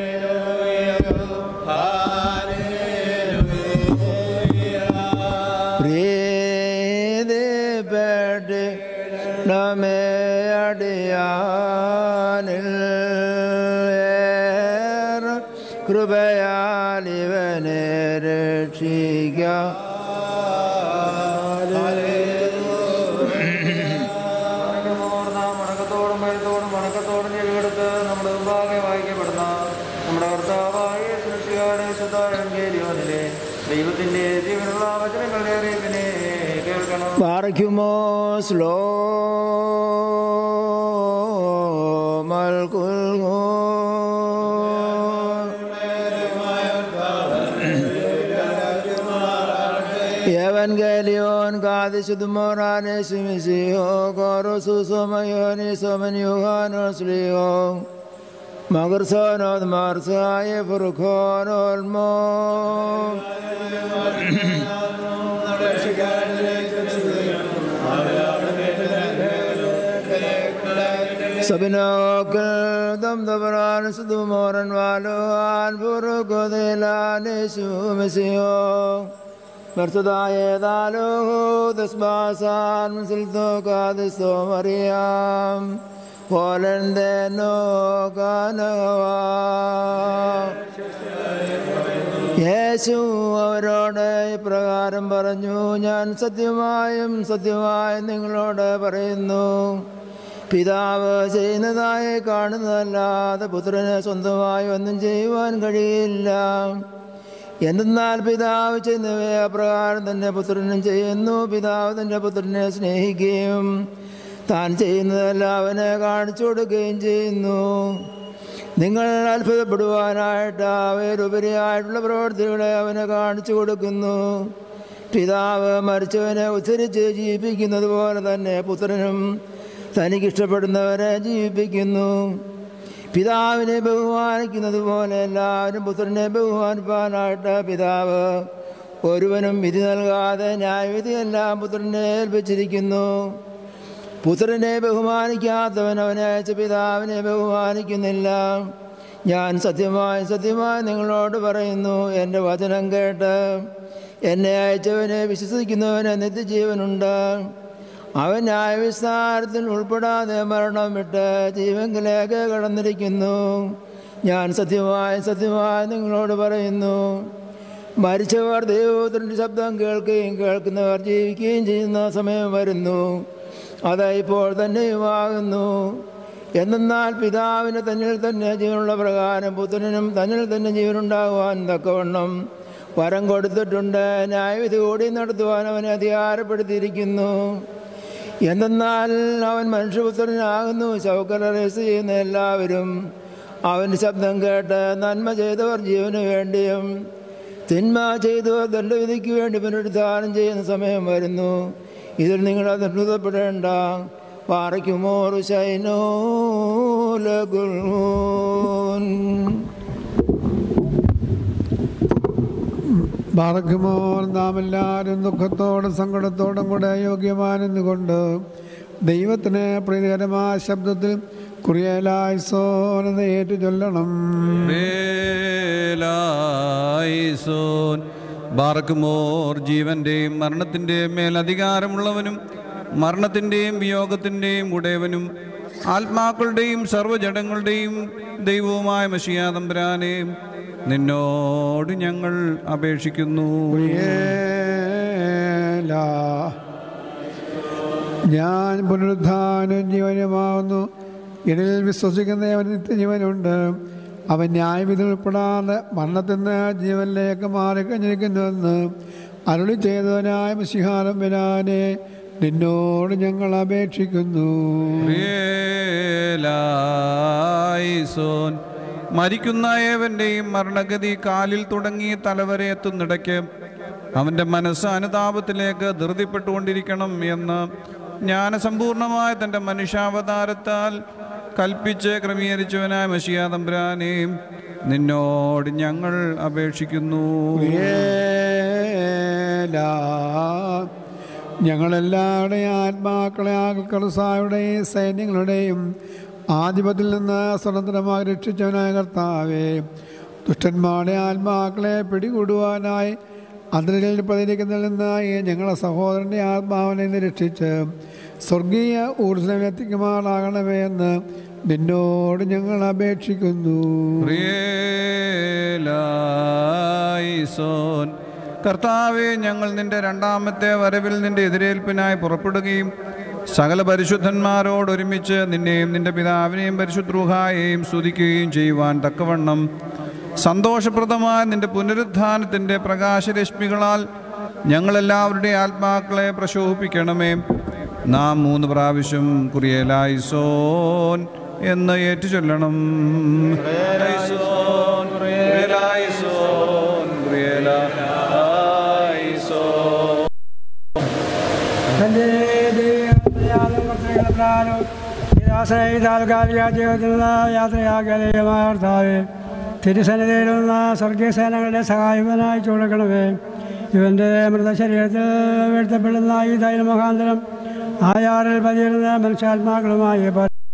പ്രീതിപ്പെട്ട് നമ്മെ അടിയാനിൽ ഏറെ കൃപയാൽ ഇവനെ രക്ഷിക്കാം വണക്കത്തോടും ഭയത്തോടും വണക്കത്തോടും ചെവിയെടുത്ത് നമ്മുടെ മുമ്പാകെ വായിക്കപ്പെടുന്ന നമ്മുടെ കർത്താവായ സൃഷ്ടികാരെ ശുദ്ധാഴങ്കേരിയോനിലെ ദൈവത്തിന്റെ ജീവനുള്ള വചനങ്ങളുടെ അറിയിപ്പിനെ കേൾക്കണം പാറയ്ക്കുമോ സ്ലോ മൽകുൽഗോ Evangelion kadishu dumorane simisiho koro susomayoni somanyuhanos liho Magarsanod marsaye furkhon olmo Sabinokal dam dabran sudumoran waluan furkodhilan sumisiho مرتدى دسباسان من سلطو قادسو مريم ولن دينو كانوا Yesu അവരോട് ഇപ്രകാരം പറഞ്ഞു ഞാൻ സത്യമായും സത്യമായും നിങ്ങളോട് പറയുന്നു പിതാവ് ചെയ്യുന്നതായി കാണുന്നതല്ലാതെ പുത്രന് സ്വന്തമായി ഒന്നും ചെയ്യുവാൻ കഴിയില്ല എന്തെന്നാൽ പിതാവ് ചെയ്യുന്നവയെ അപ്രകാരം തന്നെ പുത്രനും ചെയ്യുന്നു പിതാവ് തൻ്റെ പുത്രനെ സ്നേഹിക്കുകയും താൻ ചെയ്യുന്നതെല്ലാം അവനെ കാണിച്ചു കൊടുക്കുകയും ചെയ്യുന്നു നിങ്ങൾ അത്ഭുതപ്പെടുവാനായിട്ട് അവരുപരിയായിട്ടുള്ള പ്രവർത്തികളെ അവനെ കാണിച്ചു കൊടുക്കുന്നു പിതാവ് മരിച്ചവനെ ഉച്ചരിച്ച് ജീവിപ്പിക്കുന്നത് പോലെ തന്നെ പുത്രനും തനിക്കിഷ്ടപ്പെടുന്നവരെ ജീവിപ്പിക്കുന്നു പിതാവിനെ ബഹുമാനിക്കുന്നത് പോലെ എല്ലാവരും പുത്രനെ ബഹുമാനിപ്പാനായിട്ട് പിതാവ് ഒരുവനും വിധി നൽകാതെ ന്യായവിധിയെല്ലാം പുത്രനെ ഏൽപ്പിച്ചിരിക്കുന്നു പുത്രനെ ബഹുമാനിക്കാത്തവൻ അവനെ അയച്ച പിതാവിനെ ബഹുമാനിക്കുന്നില്ല ഞാൻ സത്യമായി സത്യമായി നിങ്ങളോട് പറയുന്നു എൻ്റെ വചനം കേട്ട് എന്നെ അയച്ചവനെ വിശ്വസിക്കുന്നവന് നിത്യജീവനുണ്ട് അവൻ ന്യായവിസ്താരത്തിൽ ഉൾപ്പെടാതെ മരണം വിട്ട് ജീവങ്കിലേക്ക് കടന്നിരിക്കുന്നു ഞാൻ സത്യമായി സത്യമായി നിങ്ങളോട് പറയുന്നു മരിച്ചവർ ദൈവത്തിൻ്റെ ശബ്ദം കേൾക്കുകയും കേൾക്കുന്നവർ ജീവിക്കുകയും ചെയ്യുന്ന സമയം വരുന്നു അത് ഇപ്പോൾ തന്നെയുമാകുന്നു എന്നാൽ പിതാവിന് തന്നിൽ തന്നെ ജീവനുള്ള പ്രകാരം പുത്രനും തന്നിൽ തന്നെ ജീവനുണ്ടാകുവാൻ തക്കവണ്ണം വരം കൊടുത്തിട്ടുണ്ട് ന്യായവിധി കൂടി നടത്തുവാൻ അവനെ അധികാരപ്പെടുത്തിയിരിക്കുന്നു എന്തെന്നാൽ അവൻ മനുഷ്യപുത്രനാകുന്നു ശൗക്കലറേസ് ചെയ്യുന്ന എല്ലാവരും അവൻ്റെ ശബ്ദം കേട്ട് നന്മ ചെയ്തവർ ജീവന് വേണ്ടിയും തിന്മ ചെയ്തു ദണ്ഡവിധിക്ക് വേണ്ടി പുനരുദ്ധാനം ചെയ്യുന്ന സമയം വരുന്നു ഇതിൽ നിങ്ങൾ അത്ഭുതപ്പെടേണ്ട പാറയ്ക്കുമോർ ശൈനോലകുൽഹൂൻ ബാറക്കുമോർ നാം എല്ലാവരും ദുഃഖത്തോടും സങ്കടത്തോടും കൂടെ യോഗ്യമാനെന്നുകൊണ്ട് ദൈവത്തിന് പ്രീതികരമായ ശബ്ദത്തിൽ കുറിയലായി സോനത ഏറ്റു ചൊല്ലണം ബേലായിസോൻ ബാറക്കുമോർ ജീവന്റെയും മരണത്തിന്റെയും മേൽ അധികാരമുള്ളവനും മരണത്തിന്റെയും വിയോഗത്തിന്റെയും ഉടയവനും ആത്മാക്കളുടെയും സർവ്വജടങ്ങളുടെയും ദൈവവുമായ മഷിയാതമ്പരാനെ നിന്നോട് ഞങ്ങൾ അപേക്ഷിക്കുന്നു കുറിയേലാ. ഞാൻ പുനരുദ്ധാനം ജീവനുമാവുന്നു ഇതിൽ വിശ്വസിക്കുന്നവൻ നിത്യജീവനുണ്ട് അവൻ ന്യായവിധി ഉൾപ്പെടാതെ മരണത്തിൽ നിന്ന് ജീവനിലേക്ക് മാറിക്കഴിഞ്ഞിരിക്കുന്നുവെന്ന് അരുളി ചെയ്തവനായ മിശിഹാരം വരാനെ നിന്നോട് ഞങ്ങൾ അപേക്ഷിക്കുന്നു പ്രിയേലായിസോൻ മരിക്കുന്ന ഏവന്റെയും മരണഗതി കാലിൽ തുടങ്ങി തലവരെ എത്തുന്നിടയ്ക്ക് അവന്റെ മനസ്സ് അനുതാപത്തിലേക്ക് ധൃതിപ്പെട്ടുകൊണ്ടിരിക്കണം എന്ന് ജ്ഞാനസമ്പൂർണമായ തന്റെ മനുഷ്യാവതാരത്താൽ കൽപ്പിച്ച് ക്രമീകരിച്ചവനായ മഷിയാതമ്പുരാനെയും നിന്നോട് ഞങ്ങൾ അപേക്ഷിക്കുന്നു പ്രിയേലാ. ഞങ്ങളെല്ലാവരുടെയും ആത്മാക്കളെ ആകർസായുടെയും സൈന്യങ്ങളുടെയും ആധിപത്യത്തിൽ നിന്ന് സ്വതന്ത്രമായി രക്ഷിച്ചവനായ കർത്താവേ ദുഷ്ടന്മാരുടെ ആത്മാക്കളെ പിടികൂടുവാനായി അതിരിൽ പ്രതിരിക്കുന്നതിൽ നിന്നായി ഞങ്ങളുടെ സഹോദരൻ്റെ ആത്മാവിനെ നിന്ന് രക്ഷിച്ച് സ്വർഗീയ ഊർജ്ജമെത്തിക്കുമാറാകണമേ എന്ന് നിന്നോട് ഞങ്ങൾ അപേക്ഷിക്കുന്നു പ്രിയേലായിസോൻ കർത്താവെ ഞങ്ങൾ നിന്റെ രണ്ടാമത്തെ വരവിൽ നിന്റെ എതിരേൽപ്പിനായി പുറപ്പെടുകയും സകല പരിശുദ്ധന്മാരോട് ഒരുമിച്ച് നിന്നെയും നിന്റെ പിതാവിനെയും പരിശുദ്രൂഹായെയും സ്തുതിക്കുകയും ചെയ്യുവാൻ തക്കവണ്ണം സന്തോഷപ്രദമായ നിന്റെ പുനരുത്ഥാനത്തിൻ്റെ പ്രകാശരശ്മികളാൽ ഞങ്ങളെല്ലാവരുടെ ആത്മാക്കളെ പ്രശോഭിപ്പിക്കണമേ നാം മൂന്ന് പ്രാവശ്യം കുറിയലായിസോൻ എന്ന് ഏറ്റുചൊല്ലണം കുറിയലായിസോൻ, കുറിയലായിസോൻ, കുറിയലായിസോൻ. തന്റെ ദൈവയാലും കർത്തൃകളാലും നിരാശയായി താൽക്കാലിക ജീവിതത്തിൽ നിന്ന് യാത്രയാകലയുമായ കർത്താവേ തിരുസന്നിധിയിൽ നിന്ന് സ്വർഗീയ സേനകളുടെ സഹായകനായി ചൂടക്കണമേ ഇവൻ്റെ മൃതശരീരത്തിൽ വീഴ്ത്തപ്പെടുന്ന ഈ തൈല മുഖാന്തരം ആയാറിൽ പതിയിരുന്ന മനുഷ്യാത്മാക്കളുമായി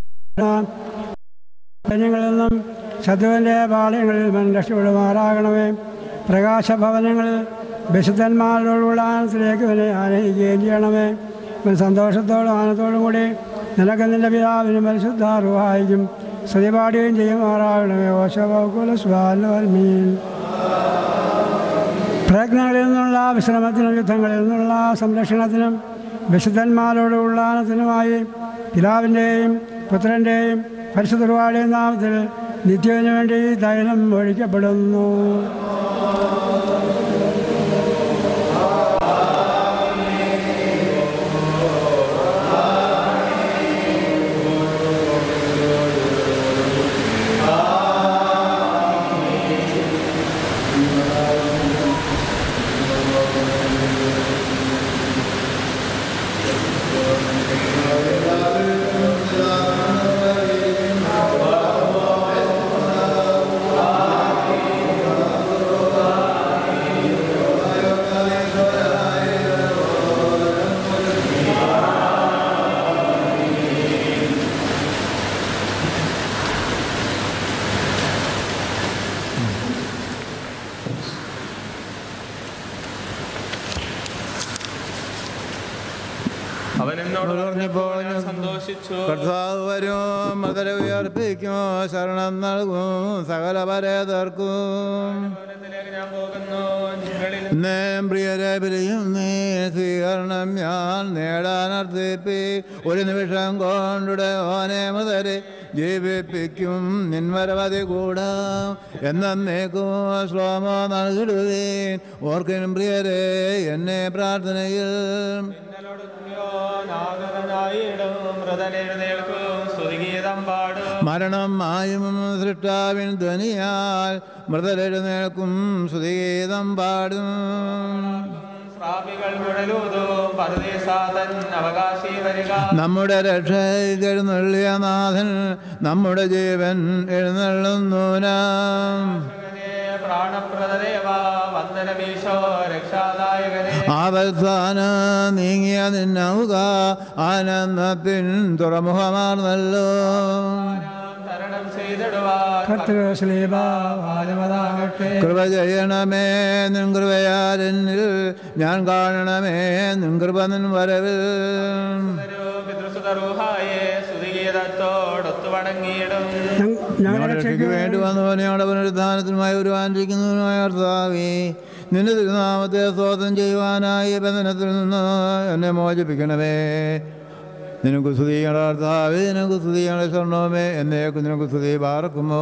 സൈന്യങ്ങളിൽ നിന്നും ശത്രുവിൻ്റെ പാളയങ്ങളിൽ മൻ രക്ഷപ്പെടുമാറാകണമേ പ്രകാശഭവനങ്ങളിൽ വിശുദ്ധന്മാരോടുള്ള ആനന്ദത്തിലേക്ക് ഇവനെ ആനയിക്കുകയും ചെയ്യണമേ ഇവൻ സന്തോഷത്തോടും ആനന്ദത്തോടും കൂടി നിനക്ക് നിന്റെ പിതാവിനും പരിശുദ്ധ റുഹായിക്കും സ്തുതി പാടുകയും ചെയ്യുമാറാകണമേ ഓശോകുല സ്വാൽമീൻ പ്രയത്നങ്ങളിൽ നിന്നുള്ള വിശ്രമത്തിനും യുദ്ധങ്ങളിൽ നിന്നുള്ള സംരക്ഷണത്തിനും വിശുദ്ധന്മാരോടുള്ള ആനന്ദത്തിനുമായി പിതാവിൻ്റെയും പുത്രൻ്റെയും പരിശുദ്ധ റുഹായുടെയും നാമത്തിൽ നിത്യവിന് വേണ്ടി തൈലം ഒഴിക്കപ്പെടുന്നു അവൻ എന്നോട് പറഞ്ഞപ്പോൾ ഞാൻ സന്തോഷിച്ചു കർത്താവ് വരും മകര ഉയർപ്പിക്കും ശരണം നൽകും സകല പരേതർക്കും നേം പ്രിയരെ പിരിയും നീ സ്വീകരണം ഞാൻ നേടാൻ അർത്ഥിപ്പി ഒരു നിമിഷം കൊണ്ടുടെ ഓനെ മുതരെ ജീവിപ്പിക്കും നിൻവരവധി കൂടാം എന്നേക്കും ശ്ലോമോ നൽകിടുവേൻ ഓർക്കനും പ്രിയരെ എന്നെ പ്രാർത്ഥനയിൽ നാഗനായിടും മൃതനെഴുന്നേൽക്കും സ്തുതിഗീതം പാടും മരണം മായും സൃഷ്ടാവിൻ ധ്വനിയാൽ മൃതരെഴുന്നേൽക്കും ശ്രുതിഗീതം പാടും ശ്രാപികൾ മുഴലൂതും പരദേശാതൻ അവകാശി വരിക നമ്മുടെ രക്ഷ എഴുന്നള്ളിയ നാഥൻ നമ്മുടെ ജീവൻ എഴുന്നള്ളുന്നു നാം പ്രാണപ്രദദേവ വന്ദനമീശോ രക്ഷാദായകനെ അവസാന നീങ്ങിയ നിന്നവുക ആനന്ദത്തിൻ തുറമുഖമാർന്നല്ലോ തരണം ചെയ്തിടുവാൻ കർത്തൃശ്ലീപാകട്ടെ കൃപ ചെയ്യണമേ നിൻ കൃപയാരെന്നിൽ ഞാൻ കാണണമേ നിൻ കൃപ നിൻ വരവിൽ പിതൃസുതറുഹായെ സ്തുതിഗീതത്തോടൊത്തു വണങ്ങിയിടും ഞങ്ങളുടെ രക്ഷയ്ക്ക് വേണ്ടി വന്നവനെ ഞങ്ങളുടെ പുനരുദ്ധാനത്തിനുമായി ഒരു ആചരിക്കുന്നതിനുമായ കർത്താവേ നിന്റെ തിരുനാമത്തെ സ്തോത്രം ചെയ്യുവാനായി ഈ ബന്ധനത്തിൽ നിന്ന് എന്നെ മോചിപ്പിക്കണമേ നിനക്ക് സ്തുതി ഞങ്ങളുടെ കർത്താവേ നിനക്ക് സ്തുതി ഞങ്ങളുടെ സ്വർണ്ണമേ എന്നേക്കും നിനക്ക് സ്തുതി പാർക്കുമോ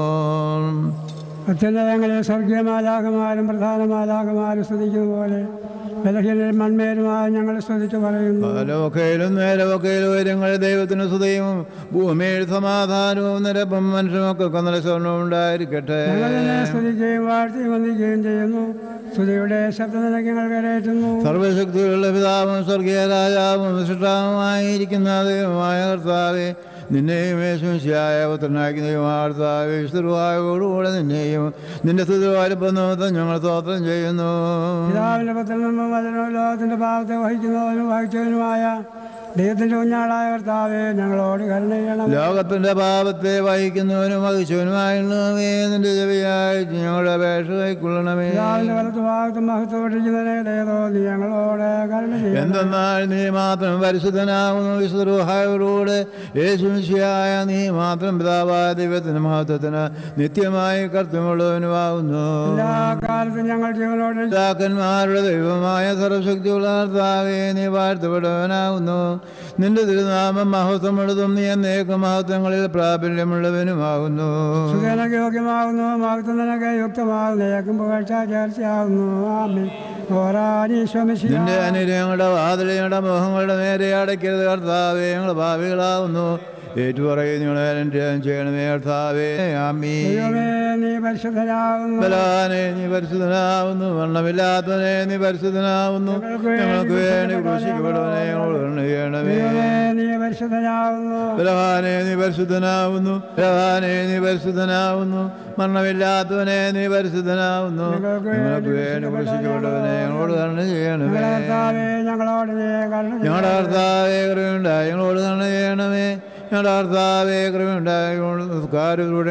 അത്യുന്നതങ്ങളെ സ്വർഗീയമാലാകമാരും പ്രധാനമാലാകമാരും സ്തുതിക്കുന്ന പോലെ ബലഹീനരും മൺമേരുമായി ഞങ്ങൾ സ്തുതിച്ചു പറയുന്നു ലോകയിലും നേരമൊക്കെയിലും ഉയരങ്ങൾ ദൈവത്തിന് സ്തുതിയും ഭൂമിയിൽ സമാധാനവും നിരപ്പും മനുഷ്യമൊക്കെ കൊന്നല സ്വർണ്ണവും ഉണ്ടായിരിക്കട്ടെ ഞങ്ങൾ നിന്നെ സ്തുതിക്കുകയും വാഴ്ത്തുകയും വന്ദിക്കുകയും ചെയ്യുന്നു സ്തുതിയുടെ ശബ്ദം നിനക്ക് ഞങ്ങൾ കരയറ്റുന്നു സർവശക്തിയുള്ള പിതാവും സ്വർഗീയ രാജാവും വിശിഷ്ടവുമായിരിക്കുന്ന ദൈവമായ കർത്താവെ നിന്നെയും യേശുശിയായ പുത്രനാക്കി ദൈവമായ കർത്താവെ വിശുദ്ധവായോടുകൂടെ നിന്നെയും നിന്റെ സ്തുതിവാരപ്പം ഞങ്ങൾ സ്തോത്രം ചെയ്യുന്നു പിതാവിന്റെ പുത്രനും വചനവും ലോകത്തിന്റെ പാപത്തെ വഹിക്കുന്നവനും വഹിച്ചവനുമായ ദൈവത്തിന്റെ കുഞ്ഞാടായ കർത്താവെ ഞങ്ങളോട് കരുണ ചെയ്യണം ലോകത്തിന്റെ പാപത്തെ വഹിക്കുന്നവനും വഹിച്ചവനുമായുള്ളവേ നിന്റെ ചെവിയായി ഞങ്ങളുടെ അപേക്ഷ കൈക്കൊള്ളണമേ പിതാവിന്റെ വലത്ത് ഭാഗത്തും മഹത്വപ്പെട്ടിരിക്കുന്നതിനെ ദയതോ നീ ഞങ്ങളോട് കരുണ ചെയ്യണം എന്തെന്നാൽ നീ മാത്രം പരിശുദ്ധനാകുന്നു വിശുദ്ധരൂഹായോടുകൂടെ യേശുശിയായ നീ മാത്രം പിതാവായ ദൈവത്തിന്റെ മഹത്വത്തിന് നിത്യമായി കർത്തമുള്ളവനുമാകുന്നു എല്ലാ കാലത്തും ഞങ്ങൾ ജീവനോട് പിതാക്കന്മാരുടെ ദൈവമായ സർവശക്തിയുള്ള കർത്താവേ നീ വാഴ്ത്തപ്പെട്ടവനാകുന്നു നിന്റെ തിരുനാമം മഹത്വമുള്ളതും നീ എന്നേക്കും മഹത്വങ്ങളിൽ പ്രാബല്യമുള്ളവനുമാകുന്നു സുഖനക്ക് യോഗ്യമാകുന്നു മഹത്വം നിനക്ക് യുക്തമാകുന്നു ഏക്കും പുകഴ്ച ചേർച്ചയാകുന്നു ആമേ ഓരാനീശ്വമിശിയ നിന്റെ അനുഗ്രഹങ്ങളുടെ വാതിൽ ഞങ്ങളുടെ മുഖങ്ങളുടെ നേരെ അടയ്ക്കരുത് കർത്താവേ ഞങ്ങൾ ഭാവികളാവുന്നു ഏറ്റുപറയുന്ന ചെയ്യണമേ കർത്താവേ ആമീ ദൈവമേ നീ പരിശുദ്ധനാകുന്നു ബലാനെ നീ പരിശുദ്ധനാവുന്നു വർണ്ണമില്ലാത്തവനെ നീ പരിശുദ്ധനാവുന്നു ഞങ്ങൾക്ക് വേണ്ടി ക്രൂശിക്കപ്പെടുവനെ ഞങ്ങളോട് കരുണ ചെയ്യണമേ ദൈവമേ നീ പരിശുദ്ധനാകുന്നു ബലവാനെ നീ പരിശുദ്ധനാവുന്നു ബലവാനെ നീ പരിശുദ്ധനാവുന്നു മരണമില്ലാത്തവനെ നീ പരിശുദ്ധനാവുന്നു ഞങ്ങൾക്ക് വേണ്ടി ക്രൂശിക്കപ്പെട്ടവനെ ഞങ്ങളോട് കരുണ ചെയ്യണമേ കർത്താവേ ഞങ്ങളോട് നീ കരുണ ചെയ്യണമേ. ഞങ്ങളുടെ കർത്താവേ കൃപയുണ്ടായി ഞങ്ങളോട് കരുണ ചെയ്യണമേ ഞങ്ങളുടെ കർത്താവേ കൃപയുണ്ടായി കാര്യത്തിലൂടെ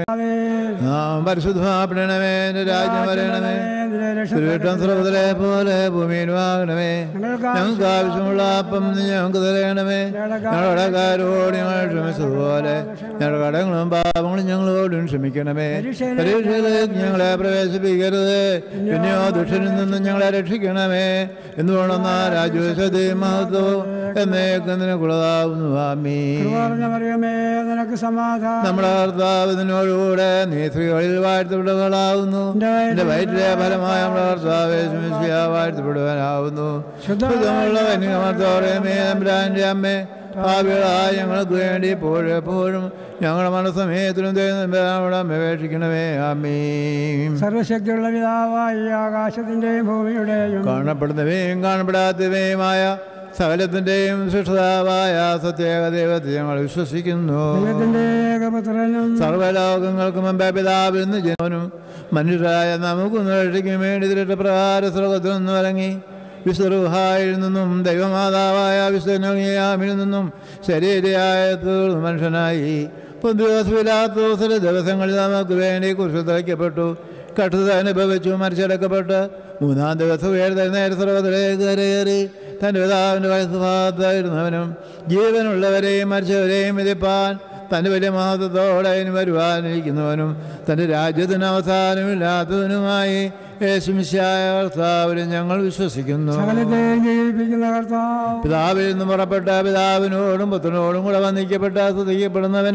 നാം പരിശുദ്ധമാപ്പെടണമേ എൻ്റെ രാജ്യം വരണമേ തിരുവട്ടം സ്രോതലെ പോലെ ഭൂമിയിലുമാകണമേ ഞങ്ങൾക്ക് ആവശ്യമുള്ള അപ്പം നീ ഞങ്ങൾക്ക് തരയണമേ ഞങ്ങളുടെ കാരോട് ഞങ്ങൾ ക്ഷമിച്ചതുപോലെ ഞങ്ങളുടെ കടങ്ങളും പാപങ്ങളും ഞങ്ങളോടും ക്ഷമിക്കണമേ പരീക്ഷയിലേക്ക് ഞങ്ങളെ പ്രവേശിപ്പിക്കരുത് പിന്നെയോ ദുഷ്ടനിൽ നിന്നും ഞങ്ങളെ രക്ഷിക്കണമേ എന്തുകൊണ്ടെന്ന രാജ്യവശതയും മഹത്വവും എന്നേക്കും നിനക്കുള്ളതാവുന്നു ആമീ കൃപാർന്ന മറിയമേ നിനക്ക് സമാധാനം നമ്മുടെ കർത്താവ് നിന്നോടുകൂടെ നീ സ്ത്രീകളിൽ വാഴ്ത്തപ്പെടുകളാവുന്നു എന്റെ വയറ്റിലെ ഫലമായ നമ്മുടെ കർത്താവ് ശുശ്യ വാഴ്ത്തപ്പെടുവാനാവുന്നു ശുദ്ധമുള്ളവൻ അമർത്തോറയമേ അമ്പ്രാൻ്റെ അമ്മേ ഭാവികളായ ഞങ്ങൾക്ക് വേണ്ടി എപ്പോഴും എപ്പോഴും ഞങ്ങളുടെ മനസ്സമയത്തിലും ദൈവം അപേക്ഷിക്കണമേ ആമീ സർവശക്തിയുള്ള പിതാവായി ആകാശത്തിന്റെയും ഭൂമിയുടെയും കാണപ്പെടുന്നവയും കാണപ്പെടാത്തവയുമായ സകലത്തിന്റെയും സൃഷ്ടാവായ സത്യേക ദൈവത്തെ ഞങ്ങൾ വിശ്വസിക്കുന്നു ദൈവത്തിന്റെ ഏകപുത്രനും സർവലോകങ്ങൾക്ക് മുമ്പേ പിതാവിൽ നിന്ന് ജനവനും മനുഷ്യരായ നമുക്ക് രക്ഷിക്കും വേണ്ടി തിരട്ട പ്രകാര സ്രോതത്തിൽ നിന്നും ഇറങ്ങി വിശ്വറുഹായിൽ നിന്നും ദൈവമാതാവായ വിശ്വനോമിയിൽ നിന്നും ശരീരയായ തീർന്നു മനുഷ്യനായി പൊന്തുവസിലാത്തോസിലെ ദിവസങ്ങളിൽ നമുക്ക് വേണ്ടി കുറിച്ച് തയ്ക്കപ്പെട്ടു കഷ്ടത അനുഭവിച്ചു മരിച്ചടക്കപ്പെട്ട് മൂന്നാം ദിവസം എഴുന്നേര സർവ്വത്തിലേക്ക് കരയേറി തൻ്റെ പിതാവിൻ്റെ വയസ്സുഭാഗത്തായിരുന്നവനും ജീവനുള്ളവരെയും മരിച്ചവരെയും വിധിപ്പാൻ തൻ്റെ വലിയ മഹത്വത്തോടെ ഇനി വരുവാനിരിക്കുന്നവനും തൻ്റെ രാജ്യത്തിന് അവസാനമില്ലാത്തവനുമായി യേശുമിശായ കർത്താവിലും ഞങ്ങൾ വിശ്വസിക്കുന്നു സകലത്തെയും ജീവിപ്പിക്കുന്ന കർത്താവ് പിതാവിൽ നിന്ന് പുറപ്പെട്ട പിതാവിനോടും പുത്രനോടും കൂടെ വന്ദിക്കപ്പെട്ട സ്തുതിക്കപ്പെടുന്നവനും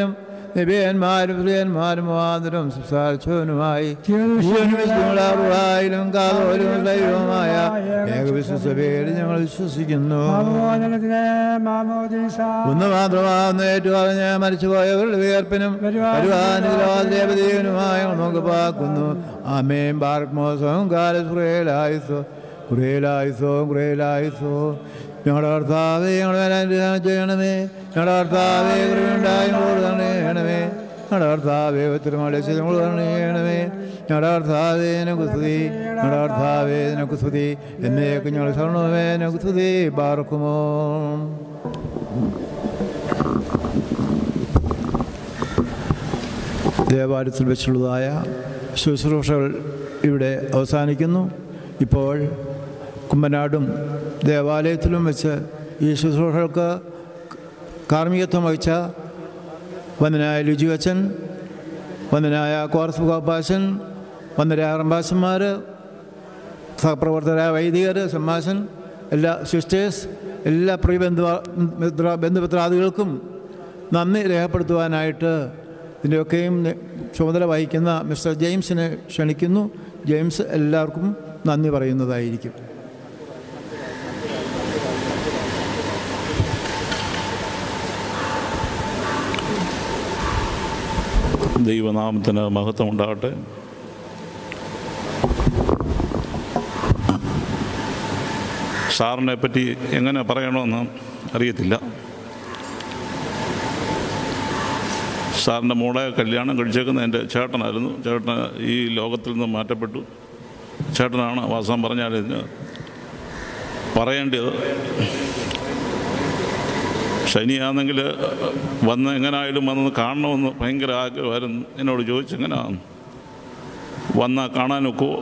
നിബിയന്മാരും പ്രിയന്മാരും മുഖാന്തരം സംസാരിച്ചവനുമായി ജീവനും കാതോലും ദൈവമായ ഏകവിശ്വസഭയിൽ ഞങ്ങൾ വിശ്വസിക്കുന്നു മാമോദനത്തിലെ മാമോദീസ ഒന്ന് മാത്രമാകുന്ന ഏറ്റുപറഞ്ഞ് മരിച്ചുപോയവരുടെ വിയർപ്പിനും വരുവാനുമായ നമുക്ക് പാക്കുന്നു ആമേൻ ബാർക്മോസവും കാലസുറയിലായുസോ കുറേലായുസോ കുറേലായുസോ ഞങ്ങളുടെ കർത്താവേ ഞങ്ങളുടെ മേലെ അനുഗ്രഹം ചെയ്യണമേ ഞങ്ങളുടെ കർത്താവേ കൃപയുണ്ടായി ചെയ്യണമേ ഞങ്ങളുടെ കർത്താവേ ഒത്തിരി ശിതങ്ങൾ ചെയ്യണമേ ഞങ്ങളുടെ കർത്താവേ കുസ്തുതി ഞങ്ങളുടെ കർത്താവേ കുസ്തുതി എന്നേക്ക് ഞങ്ങൾ ശരണമേ കുസ്തുതി പാർക്കുമോ ദേവാലയത്തിൽ വെച്ചുള്ളതായ ശുശ്രൂഷകൾ ഇവിടെ അവസാനിക്കുന്നു ഇപ്പോൾ കുമ്പനാടും ദേവാലയത്തിലും വെച്ച് ഈ ശുശ്രൂഷകൾക്ക് കാർമ്മികത്വം വഹിച്ച വന്ദനായ ലുജി അച്ഛൻ വന്ദനായ കോർസ് കോപ്പാശൻ വന്ദനായ റംബാശന്മാർ സഹപ്രവർത്തകരായ വൈദികർ സമ്മാശൻ എല്ലാ സിസ്റ്റേഴ്സ് എല്ലാ പ്രിയ ബന്ധു മിത്ര ബന്ധുമിത്രാദികൾക്കും നന്ദി രേഖപ്പെടുത്തുവാനായിട്ട് ഇതിൻ്റെയൊക്കെയും ചുമതല വഹിക്കുന്ന മിസ്റ്റർ ജെയിംസിനെ ക്ഷണിക്കുന്നു ജെയിംസ് എല്ലാവർക്കും നന്ദി പറയുന്നതായിരിക്കും ദൈവനാമത്തിന് മഹത്വം ഉണ്ടാകട്ടെ സാറിനെ പറ്റി എങ്ങനെ പറയണമെന്ന് അറിയത്തില്ല സാറിൻ്റെ മോളെ കല്യാണം കഴിച്ചേക്കുന്ന എൻ്റെ ചേട്ടനായിരുന്നു ചേട്ടൻ ഈ ലോകത്തിൽ നിന്ന് മാറ്റപ്പെട്ടു ചേട്ടനാണ് വാസം പറഞ്ഞാൽ ഇതിന് പറയേണ്ടത് ശനിയാണെങ്കിൽ വന്ന് എങ്ങനായാലും വന്ന് കാണണമെന്ന് ഭയങ്കര ആഗ്രഹമായിരുന്നു എന്നോട് ചോദിച്ചു എങ്ങനെയാണ് വന്നാൽ കാണാനൊക്കുമോ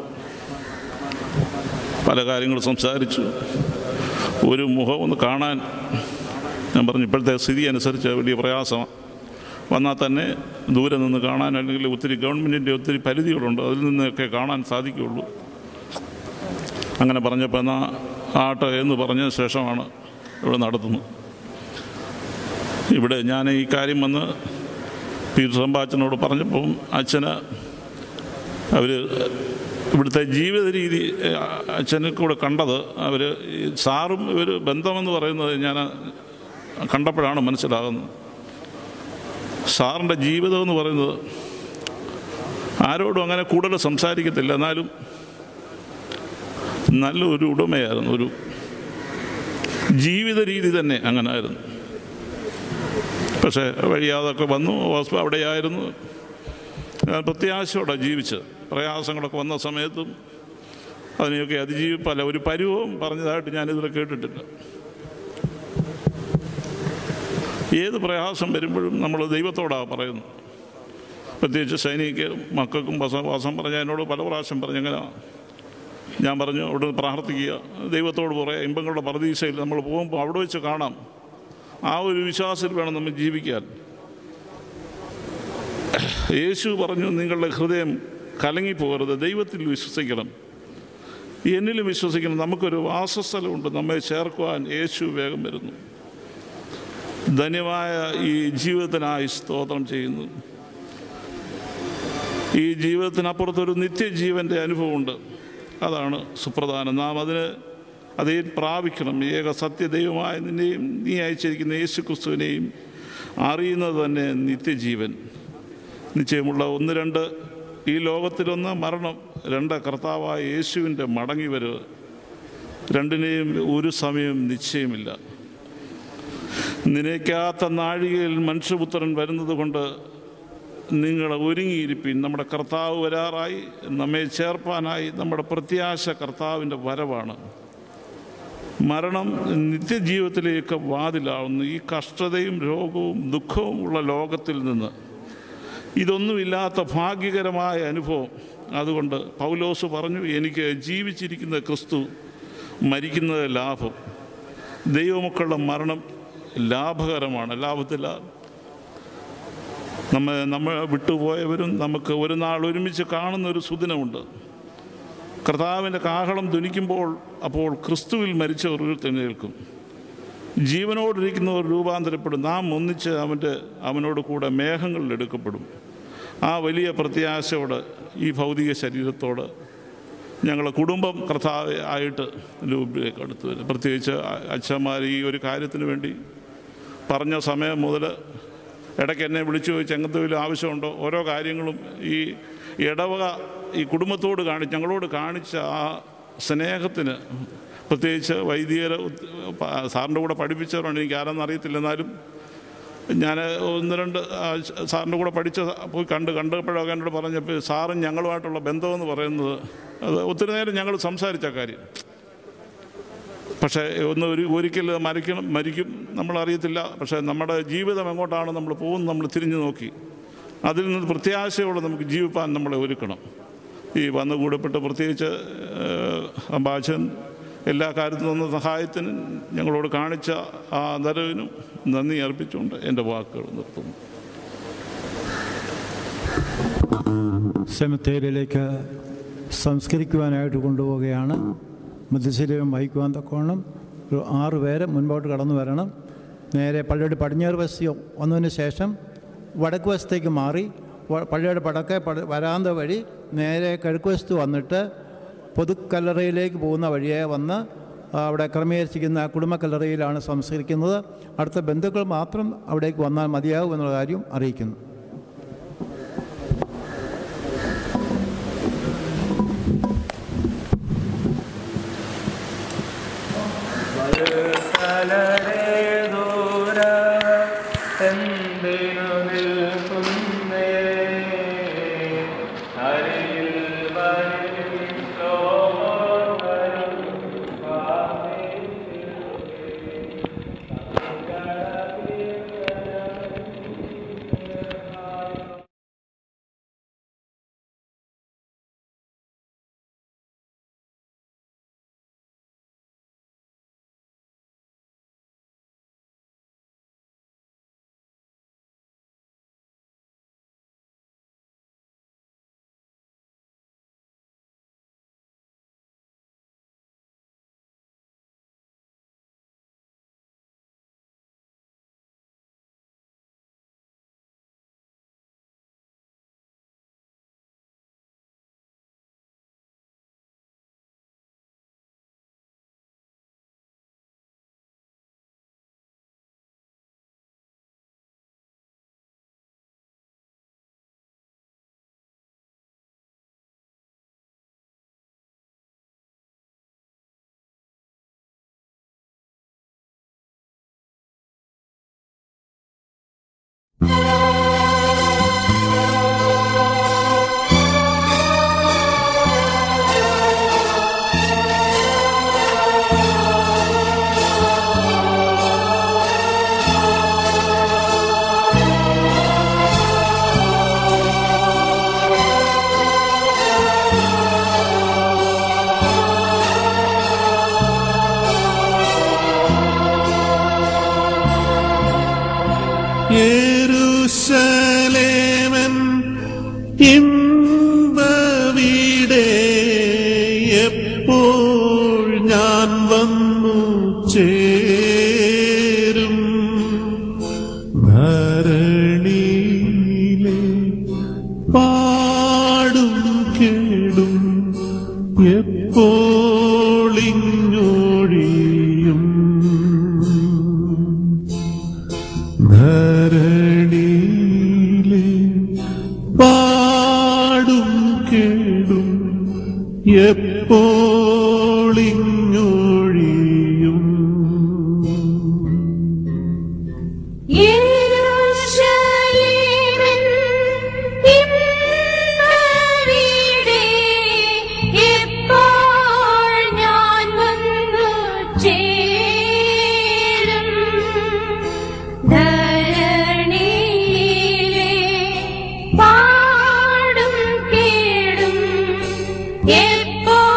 പല കാര്യങ്ങൾ സംസാരിച്ചു ഒരു മുഖം ഒന്ന് കാണാൻ ഞാൻ പറഞ്ഞു ഇപ്പോഴത്തെ സ്ഥിതി അനുസരിച്ച് വലിയ പ്രയാസമാണ് വന്നാൽ തന്നെ ദൂരെ നിന്ന് കാണാൻ അല്ലെങ്കിൽ ഒത്തിരി ഗവൺമെൻറ്റിൻ്റെ ഒത്തിരി പരിധികളുണ്ട് അതിൽ നിന്നൊക്കെ കാണാൻ സാധിക്കുകയുള്ളൂ അങ്ങനെ പറഞ്ഞപ്പോൾ എന്നാൽ ആട്ടെ എന്ന് പറഞ്ഞ ശേഷമാണ് ഇവിടെ നടത്തുന്നത് ഇവിടെ ഞാൻ ഈ കാര്യം വന്ന് പീറ്റർ സമ്പാച്ചനോട് പറഞ്ഞപ്പം അച്ഛന് അവർ ഇവിടുത്തെ ജീവിത രീതി അച്ഛനെ കൂടെ കണ്ടത് അവർ സാറും ഇവർ ബന്ധമെന്ന് പറയുന്നത് ഞാൻ കണ്ടപ്പോഴാണ് മനസ്സിലാകുന്നത് സാറിൻ്റെ ജീവിതം എന്ന് പറയുന്നത് ആരോടും അങ്ങനെ കൂടുതൽ സംസാരിക്കത്തില്ല എന്നാലും നല്ലൊരു ഉടമയായിരുന്നു ഒരു ജീവിത രീതി തന്നെ അങ്ങനെ ആയിരുന്നു പക്ഷേ വഴിയാതൊക്കെ വന്നു ഹോസ്പിറ്റൽ അവിടെയായിരുന്നു ഞാൻ പ്രത്യാശയോടെ ജീവിച്ച് പ്രയാസങ്ങളൊക്കെ വന്ന സമയത്തും അതിനെയൊക്കെ അതിജീവിപ്പല്ല ഒരു പരുവവും പറഞ്ഞതായിട്ട് ഞാനിതുവരെ കേട്ടിട്ടില്ല ഏത് പ്രയാസം വരുമ്പോഴും നമ്മൾ ദൈവത്തോടാണ് പറയുന്നത് പ്രത്യേകിച്ച് സൈനിക മക്കൾക്കും വാസം വാസം പറഞ്ഞ എന്നോട് പല പ്രാവശ്യം പറഞ്ഞു എങ്ങനെ ഞാൻ പറഞ്ഞു അവിടെ പ്രാർത്ഥിക്കുക ദൈവത്തോട് പറയാം ഇമ്പങ്ങളുടെ പ്രതീക്ഷയിൽ നമ്മൾ പോകുമ്പോൾ അവിടെ വെച്ച് കാണാം ആ ഒരു വിശ്വാസത്തിൽ വേണം നമ്മൾ ജീവിക്കാൻ യേശു പറഞ്ഞു നിങ്ങളുടെ ഹൃദയം കലങ്ങിപ്പോകരുത് ദൈവത്തിൽ വിശ്വസിക്കണം എന്നിലും വിശ്വസിക്കണം നമുക്കൊരു വാസസ്ഥലമുണ്ട് നമ്മെ ചേർക്കുവാൻ യേശു വേഗം വരുന്നു ധന്യമായ ഈ ജീവിതത്തിനായി സ്തോത്രം ചെയ്യുന്നു ഈ ജീവിതത്തിനപ്പുറത്തൊരു നിത്യജീവൻ്റെ അനുഭവമുണ്ട് അതാണ് സുപ്രധാനം നാം അതിന് അതേ പ്രാപിക്കണം ഏക സത്യദൈവമായ നിന്നെയും നീ അയച്ചിരിക്കുന്ന യേശു ക്രിസ്തുവിനെയും അറിയുന്നത് തന്നെ നിത്യജീവൻ നിശ്ചയമുള്ള ഒന്ന് രണ്ട് ഈ ലോകത്തിലൊന്ന് മരണം രണ്ട് കർത്താവായ യേശുവിൻ്റെ മടങ്ങി വരവ് രണ്ടിനെയും ഒരു സമയം നിശ്ചയമില്ല നിനയ്ക്കാത്ത നാഴികയിൽ മനുഷ്യപുത്രൻ വരുന്നത് കൊണ്ട് നിങ്ങൾ ഒരുങ്ങിയിരിപ്പിൻ നമ്മുടെ കർത്താവ് വരാറായി നമ്മെ ചേർപ്പാനായി നമ്മുടെ പ്രത്യാശ കർത്താവിൻ്റെ വരവാണ് മരണം നിത്യജീവിതത്തിലേക്ക് വാതിലാവുന്നു ഈ കഷ്ടതയും രോഗവും ദുഃഖവും ഉള്ള ലോകത്തിൽ നിന്ന് ഇതൊന്നുമില്ലാത്ത ഭാഗ്യകരമായ അനുഭവം അതുകൊണ്ട് പൗലോസ് പറഞ്ഞു എനിക്ക് ജീവിച്ചിരിക്കുന്ന ക്രിസ്തു മരിക്കുന്നത് ലാഭം ദൈവമക്കളുടെ മരണം ലാഭകരമാണ് ലാഭത്തില്ല നമ്മ നമ്മൾ വിട്ടുപോയവരും നമുക്ക് ഒരു നാൾ ഒരുമിച്ച് കാണുന്ന ഒരു സുദിനമുണ്ട് കർത്താവിൻ്റെ കാഹളം ധ്വനിക്കുമ്പോൾ അപ്പോൾ ക്രിസ്തുവിൽ മരിച്ചവർ ഉയർത്തെഴുന്നേൽക്കും ജീവനോടിരിക്കുന്നവർ രൂപാന്തരപ്പെടും നാം ഒന്നിച്ച് അവൻ്റെ അവനോട് കൂടെ മേഘങ്ങളിൽ എടുക്കപ്പെടും ആ വലിയ പ്രത്യാശയോട് ഈ ഭൗതിക ശരീരത്തോട് ഞങ്ങളെ കുടുംബം കർത്താവ് ആയിട്ട് ലൂബിലേക്ക് അടുത്ത് വരും പ്രത്യേകിച്ച് അച്ഛന്മാർ ഈ ഒരു കാര്യത്തിന് വേണ്ടി പറഞ്ഞ സമയം മുതൽ ഇടയ്ക്ക് എന്നെ വിളിച്ചു ചോദിച്ച് എന്തെങ്കിലും ആവശ്യമുണ്ടോ ഓരോ കാര്യങ്ങളും ഈ ഇടവക ഈ കുടുംബത്തോട് കാണിച്ച് ഞങ്ങളോട് കാണിച്ച ആ സ്നേഹത്തിന് പ്രത്യേകിച്ച് വൈദികരെ ഉത്- പ- സാറിൻ്റെ കൂടെ പഠിപ്പിച്ചവരാണ് എനിക്ക് ആരെന്ന് അറിയത്തില്ല എന്നാലും ഞാൻ ഒന്ന് രണ്ട് ആ, സാറിൻ്റെ കൂടെ പഠിച്ച പോയി കണ്ട് കണ്ടപ്പോഴൊക്കെ എന്നോട് പറഞ്ഞപ്പോൾ സാറും ഞങ്ങളുമായിട്ടുള്ള ബന്ധമെന്ന് പറയുന്നത് അത് ഒത്തിരി നേരം ഞങ്ങൾ സംസാരിച്ച കാര്യം പക്ഷേ ഒന്ന് ഒരു ഒരിക്കൽ മരിക്കണം മരിക്കും നമ്മളറിയത്തില്ല പക്ഷേ നമ്മുടെ ജീവിതം എങ്ങോട്ടാണ് നമ്മൾ പോകുന്നത് നമ്മൾ തിരിഞ്ഞു നോക്കി അതിൽ നിന്ന് പ്രത്യാശയോടെ നമുക്ക് ജീവിപ്പാൻ നമ്മളെ ഒരുക്കണം ഈ വന്നു കൂടപ്പെട്ട് പ്രത്യേകിച്ച് അമ്പാച്ചൻ എല്ലാ കാര്യത്തിലും തന്ന സഹായത്തിനും ഞങ്ങളോട് കാണിച്ച ആ ആദരവിനും നന്ദി അർപ്പിച്ചുകൊണ്ട് എൻ്റെ വാക്കുകൾ നിർത്തുന്നു സെമിത്തേരിയിലേക്ക് സംസ്കരിക്കുവാനായിട്ട് കൊണ്ടുപോവുകയാണ് മധ്യശരീരം വഹിക്കുവാൻ തക്കോണം ഒരു ആറ് പേര് മുൻപോട്ട് കടന്നു വരണം നേരെ പള്ളിയുടെ പടിഞ്ഞാറ് വശം വന്നതിന് ശേഷം വടക്ക് വശത്തേക്ക് മാറി വ- പള്ളിയുടെ പടക്കെ പട വരാന്ത വഴി നേരെ കിഴക്ക് വശത്ത് വന്നിട്ട് പൊതുക്കല്ലറയിലേക്ക് പോകുന്ന വഴിയെ വന്ന് അവിടെ ക്രമീകരിച്ചിരിക്കുന്ന കുടുംബക്കല്ലറയിലാണ് സംസ്കരിക്കുന്നത് അടുത്ത ബന്ധുക്കൾ മാത്രം അവിടേക്ക് വന്നാൽ മതിയാകും എന്നുള്ള കാര്യം അറിയിക്കുന്നു എന്തിനു നിൽക്കുന്നേ അരികിൽ യെരൂശലേമൻ ഇമ്പവിടെ എപ്പോൾ ഞാൻ വന്നു ചേരും ഭരണിയിലെ പാടും കേടും എപ്പോളിങ്ങൊഴിയും ധരണിയിലെ പാടും കേടും എപ്പോളിങ്ങൊഴിയും യെരൂശലേമിൻ ഇമ്മവിടെ എപ്പോൾ ഞാൻ വന്നു ചേരും ധരണിയിലെ പാടും കേടും എപ്പോൾ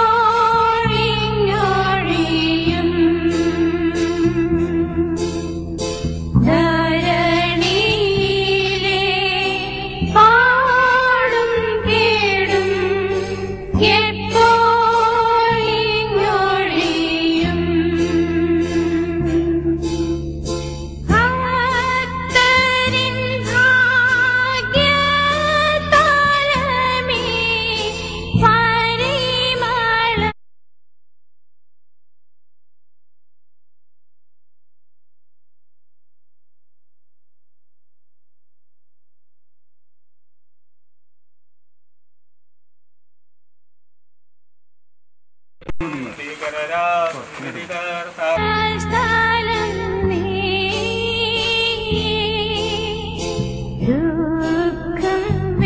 ദുഃഖം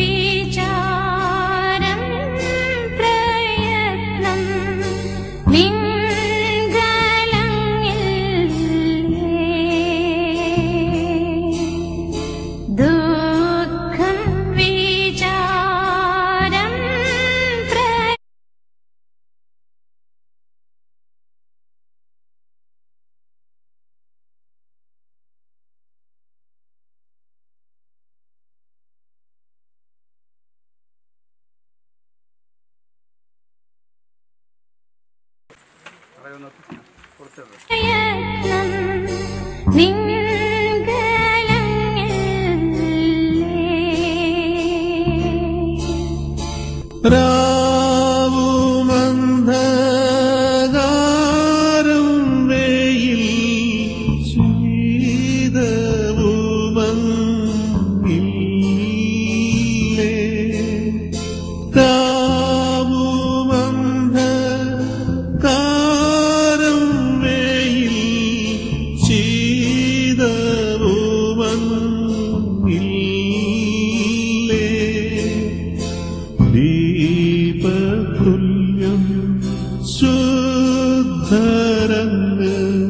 വിചാരം പ്രയത്നം നിൻകലങ്ങിൽ ദുഃഖം വിചാരം പ്രയത്നം പ്രയത്നം നിൻകലങ്ങിൽ രാവുമന്ധകാരം വെയിൽ ശീതവുമങ്ങില്ലേ രാവുമന്ധകാരം വെയിൽ ശീതവുമങ്ങില്ലേ ദീപതുല്യം ശുദ്ധരങ്ങ്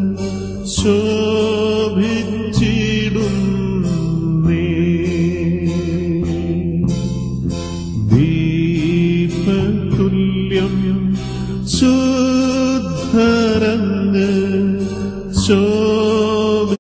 ശോഭിച്ചിടുന്നേ ദീപതുല്യം ശുദ്ധരങ്ങ് ശോഭി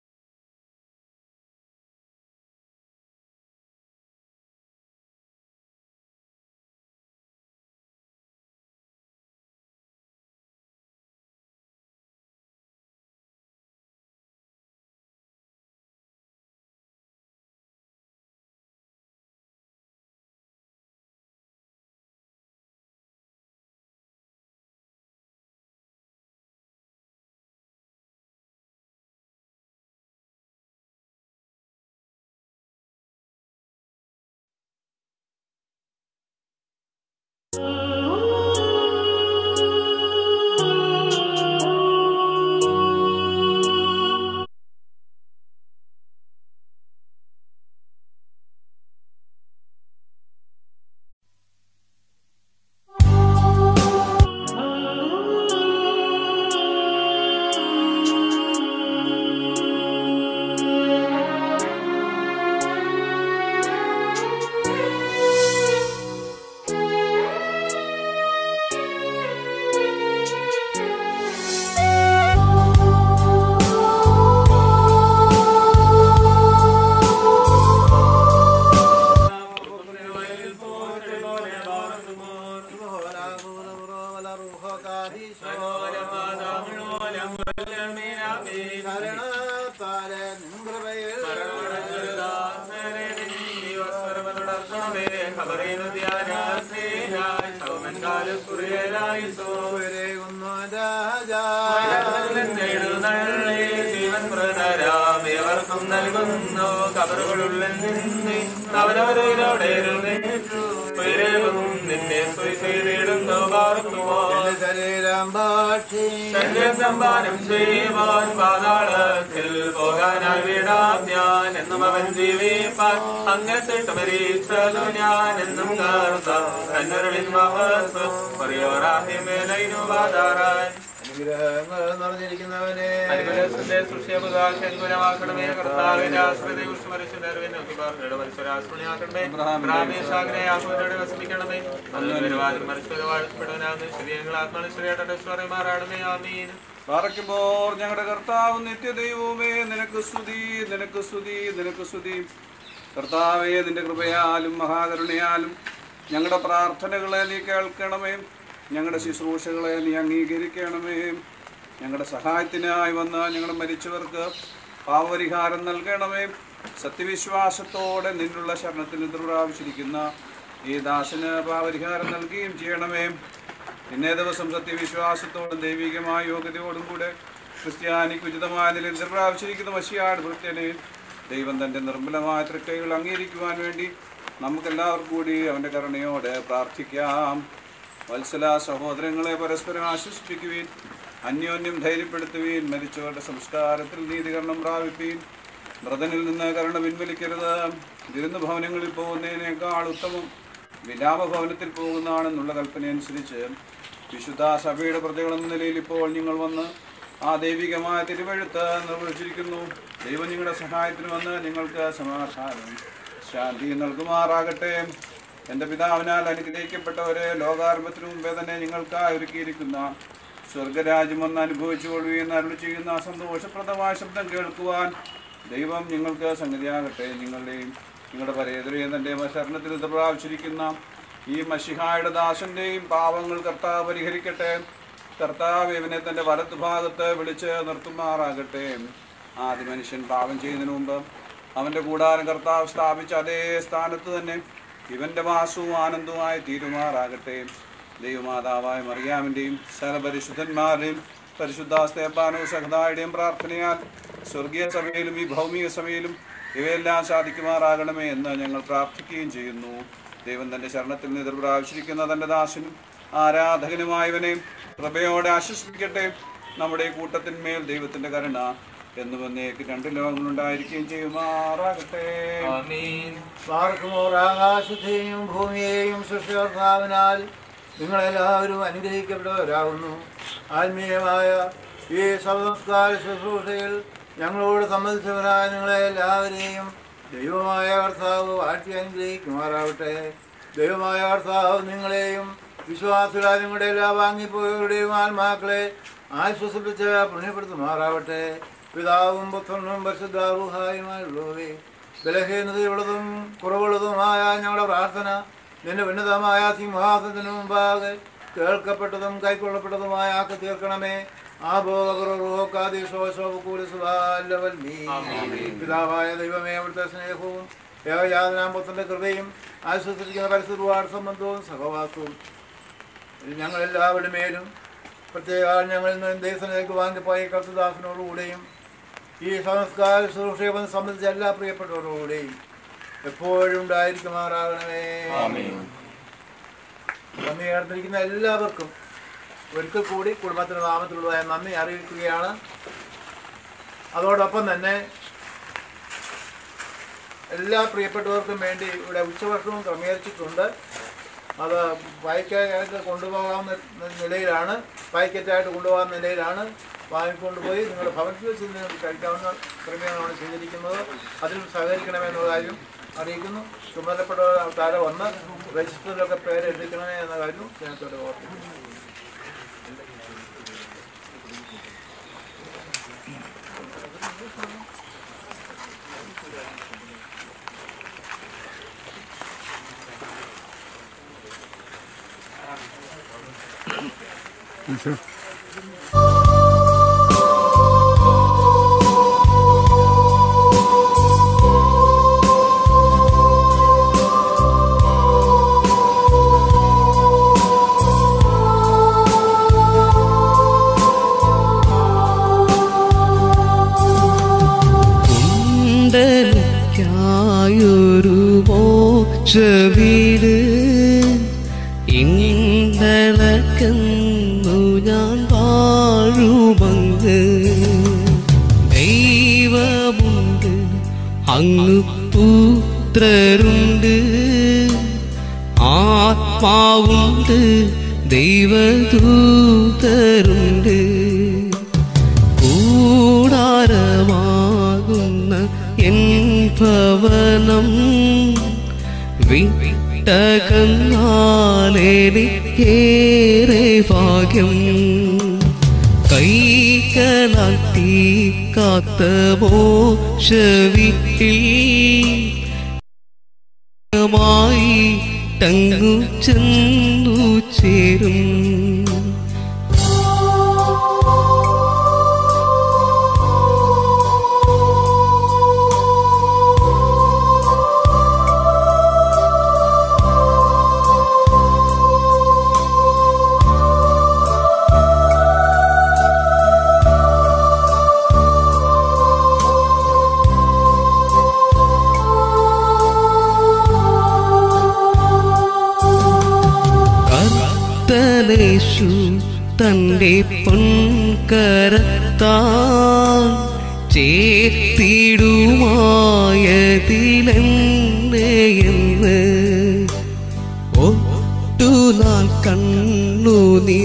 ഏവർക്കും നൽകുന്നു കബറുകളുള്ളിൽ നിന്ന് അവരവരോടെ ഉയരവും നിന്നെ ചെയ്തിടുന്നു പാർക്കുമോ ശരീരം സമ്പാനം ചെയ്യുവാൻ പാതാളത്തിൽ പോകാനായി വിടാം ഞാൻ എന്നും അവൻ ജീവിപ്പാൻ അങ്ങത്തിട്ട് മരിച്ചതു ഞാൻ എന്നും കാർത്ത കണ്ണുരുളിൻ മഹത്വം പറയോറാഹിമേലൈനു ബാധാറാൻ അനുഗ്രഹങ്ങൾ നിറഞ്ഞിരിക്കുന്നവനെ അനുഗ്രഹത്തിന്റെ സൃഷ്ടിയപകാശം ഗുണമാക്കണമേ കർത്താവിന്റെ ആശ്രിത കുറിച്ച് നോക്കി പറഞ്ഞിട്ട് മനുഷ്യരാശ്രണിയാക്കണമേ ബ്രാഹ്മീശാഖനെ ആഹ്വനോട് വസിപ്പിക്കണമേ നല്ലൊരുവാദം മനുഷ്യർ വാഴ്ത്തപ്പെടുവനാകുന്ന ശരീരങ്ങൾ ആത്മനുഷ്യരായിട്ട് സ്വരമാറാണമേ ആമീൻ പാറയ്ക്കുമ്പോൾ ഞങ്ങളുടെ കർത്താവ് നിത്യദൈവമേ നിനക്ക് സ്തുതി നിനക്ക് സ്തുതി നിനക്ക് സ്തുതി കർത്താവേ നിന്റെ കൃപയാലും മഹാകരുണയാലും ഞങ്ങളുടെ പ്രാർത്ഥനകളെ നീ കേൾക്കണമേ ഞങ്ങളുടെ ശുശ്രൂഷകളെ നീ അംഗീകരിക്കണമേ ഞങ്ങളുടെ സഹായത്തിനായി വന്ന ഞങ്ങളുടെ മരിച്ചവർക്ക് പാവപരിഹാരം നൽകണമേ സത്യവിശ്വാസത്തോടെ നിന്നുള്ള ശരണത്തിൽ പ്രാപിച്ചിരിക്കുന്ന ഈ ദാസന് പാവപരിഹാരം നൽകുകയും ചെയ്യണമേ ഇന്നേ ദിവസം സത്യവിശ്വാസത്തോടും ദൈവികമായ യോഗ്യതയോടും കൂടെ ക്രിസ്ത്യാനിക്ക് ഉചിതമായ നിലയിൽ പ്രാപിച്ചിരിക്കുന്ന മഷിയാട് ഭൃത്യനെ ദൈവം തൻ്റെ നിർമ്മലമായ തൃക്കൈകൾ അംഗീകരിക്കുവാൻ വേണ്ടി നമുക്കെല്ലാവർക്കും കൂടി അവൻ്റെ കരുണയോടെ പ്രാർത്ഥിക്കാം വത്സല സഹോദരങ്ങളെ പരസ്പരം ആശ്വസിപ്പിക്കുവിൻ അന്യോന്യം ധൈര്യപ്പെടുത്തുവീൻ മരിച്ചവരുടെ സംസ്കാരത്തിൽ നീതീകരണം പ്രാപിപ്പീൻ വ്രതനിൽ നിന്ന് കരുണ പിൻവലിക്കരുത് വിരുന്ന് ഭവനങ്ങളിൽ പോകുന്നതിനേക്കാൾ ഉത്തമം വിലാപഭവനത്തിൽ പോകുന്നതാണെന്നുള്ള കൽപ്പനയനുസരിച്ച് വിശുദ്ധ സഭയുടെ പ്രതികളെന്ന നിലയിൽ ഇപ്പോൾ നിങ്ങൾ വന്ന് ആ ദൈവികമായ തിരുവഴുത്ത് നിർവഹിച്ചിരിക്കുന്നു ദൈവം നിങ്ങളുടെ സഹായത്തിന് വന്ന് നിങ്ങൾക്ക് സമാധാനം ശാന്തി നൽകുമാറാകട്ടെ എൻ്റെ പിതാവിനാൽ അനുഗ്രഹിക്കപ്പെട്ടവരെ ലോകാരംഭത്തിനു മുമ്പേ തന്നെ നിങ്ങൾക്കായി ഒരുക്കിയിരിക്കുന്ന സ്വർഗരാജ്യം ഒന്ന് അനുഭവിച്ചു കൊള്ളുകയെന്ന് അരുളി ചെയ്യുന്ന സന്തോഷപ്രദമായ ശബ്ദം കേൾക്കുവാൻ ദൈവം നിങ്ങൾക്ക് സംഗതിയാകട്ടെ നിങ്ങളുടെയും നിങ്ങളുടെ പരേതരെയും തൻ്റെ ശരണത്തിൽ ഇത് പ്രാപിച്ചിരിക്കുന്ന ഈ മഷിഹായുടെ ദാസന്റെയും പാവങ്ങൾ കർത്താവ് പരിഹരിക്കട്ടെ കർത്താവ് ഇവനെ തൻ്റെ വലത്ത് ഭാഗത്ത് വിളിച്ച് നിർത്തുമാറാകട്ടെ ആദ്യ മനുഷ്യൻ പാപം ചെയ്യുന്നതിന് മുമ്പ് അവൻ്റെ കൂടാരം കർത്താവ് സ്ഥാപിച്ച അതേ സ്ഥാനത്ത് തന്നെ ഇവൻ്റെ വാസവും ആനന്ദവുമായി തീരുമാറാകട്ടെ ദൈവമാതാവായ മറിയാമിൻ്റെയും സകലപരിശുദ്ധന്മാരുടെയും പരിശുദ്ധാസ്തേപ്പാനോ സഹതായുടെയും പ്രാർത്ഥനയാൽ സ്വർഗീയ സഭയിലും ഈ ഭൗമിക സഭയിലും ഇവയെല്ലാം സാധിക്കുമാറാകണമേ എന്ന് ഞങ്ങൾ പ്രാർത്ഥിക്കുകയും ചെയ്യുന്നു ദൈവം തൻ്റെ ശരണത്തിൽ നിന്ന് എതിർപ്രാവശ്യരിക്കുന്ന തൻ്റെ ദാസനും ആരാധകനുമായവനെ കൃപയോടെ ആശ്വസിപ്പിക്കട്ടെ നമ്മുടെ ഈ കൂട്ടത്തിന്മേൽ ദൈവത്തിൻ്റെ കരുണ എന്നും എന്നേക്ക് രണ്ട് ലോകങ്ങളുണ്ടായിരിക്കുകയും ചെയ്യുമാറാകട്ടെ പാർക്കുമോർ ആകാശത്തെയും ഭൂമിയെയും സൃഷ്ടികർത്താവിനാൽ നിങ്ങളെല്ലാവരും അനുഗ്രഹിക്കപ്പെട്ടവരാകുന്നു ആത്മീയമായ ഈ സംസ്കാര ശുശ്രൂഷയിൽ ഞങ്ങളോട് സംബന്ധിച്ചവരായ നിങ്ങളെ എല്ലാവരെയും ദൈവമായ കർത്താവ് വാഴ്ത്തി അനുഗ്രഹിക്കുമാറാവട്ടെ ദൈവമായ കർത്താവ് നിങ്ങളെയും വിശ്വാസികളായ നിങ്ങളുടെ എല്ലാ വാങ്ങിപ്പോയവരുടെയും ആത്മാക്കളെ ആശ്വസിപ്പിച്ച് പുണ്യപ്പെടുത്തുമാറാവട്ടെ പിതാവും പുത്രനും പരിശുദ്ധാറുഹായുമായുള്ളവേ ബലഹീനതയുള്ളതും കുറവുള്ളതുമായ ഞങ്ങളുടെ പ്രാർത്ഥന നിന്റെ ഉന്നതമായ സിംഹാസനത്തിന് മുമ്പാകെ കേൾക്കപ്പെട്ടതും കൈക്കൊള്ളപ്പെട്ടതുമായ ആക്കി തീർക്കണമേ പിതാവായ ദൈവമേ അവിടുത്തെ സ്നേഹവും ഏകജാതനാമ്പത്തിന്റെ കൃപയും ആശ്വസിച്ചിരിക്കുന്ന പരിസ്ഥിതിവാട് സംബന്ധവും സഹവാസവും ഞങ്ങളെല്ലാവരുടെ മേലും പ്രത്യേക ഞങ്ങളിൽ നിന്ന് ദേശത്തിലേക്ക് വാങ്ങിപ്പോയ കർത്തദാസനോടുകൂടെയും ഈ സംസ്കാര ശുശ്രൂഷയെ സംബന്ധിച്ച എല്ലാ പ്രിയപ്പെട്ടവരോടുകൂടെയും എപ്പോഴും ഉണ്ടായിരിക്കുമാറാകണമേ നന്ദി ഏർത്തിരിക്കുന്ന എല്ലാവർക്കും ഒരിക്കൽ കൂടി കുടുംബത്തിൻ്റെ നാമത്തിലുള്ളതായ നന്ദി അറിയിക്കുകയാണ് അതോടൊപ്പം തന്നെ എല്ലാ പ്രിയപ്പെട്ടവർക്കും വേണ്ടി ഇവിടെ ഉച്ചഭക്ഷണവും ക്രമീകരിച്ചിട്ടുണ്ട് അത് പായ്ക്കായിട്ട് കൊണ്ടുപോകാവുന്ന നിലയിലാണ് പായ്ക്കറ്റായിട്ട് കൊണ്ടുപോകാവുന്ന നിലയിലാണ് വാങ്ങിക്കൊണ്ടുപോയി നിങ്ങളുടെ ഭവനത്തിൽ വെച്ച് നിങ്ങൾക്ക് കഴിക്കാവുന്ന ക്രമീകരണമാണ് ചെയ്തിരിക്കുന്നത് അതിൽ സഹകരിക്കണമെന്നുള്ള കാര്യം അറിയിക്കുന്നു ചുമതലപ്പെട്ടവർ താഴെ വന്ന് രജിസ്റ്ററിലൊക്കെ പേര് എഴുതിക്കണമേ എന്ന കാര്യം സ്നേഹത്തോടെ ഓർമ്മിക്കുന്നു കുണ്ടലിക്കായൊരു മോക്ഷവീട് ഇന്നലക്കുന്നു ഞാൻ വാഴുമങ്ങ് ദൈവമുണ്ട് അങ്ങ് പുത്രരുണ്ട് ആത്മാവുണ്ട് ദൈവദൂതരുണ്ട് കൂടാരമാകുന്ന എൻ ഭവനം വിട്ടകന്നാലേറെ ഭാഗ്യം കൈകളാട്ടി കാത്ത മോശവിട്ടിൽ മായി ടങ്ങു ചെന്നു ചേരും കർത്തനേശു തന്റെ പൊൻ കരത്താൻ ചേർത്തിടുമായതിലെന്നെയെന്ന് ഒട്ടുനാൾ കണ്ണു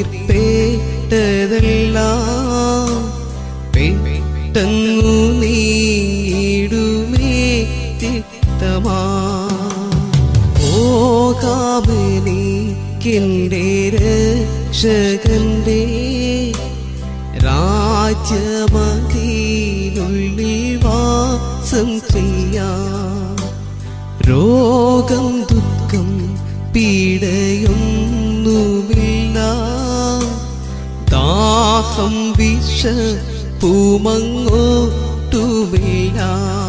നീർപ്പേട്ടതെല്ലാം പെട്ടെന്നു നീടുമേ തിക്തമാ ഓകാമനിക്കെൻ്റെ രക്ഷകന്റെ രാജ്യമതിനുള്ളിൽ വാസം ചെയ്യാം രോഗം ദുഃഖം പീഡയൊന്നുമില്ല ദാഹം വിഷ പൂമങ്ങോട്ടുമില്ല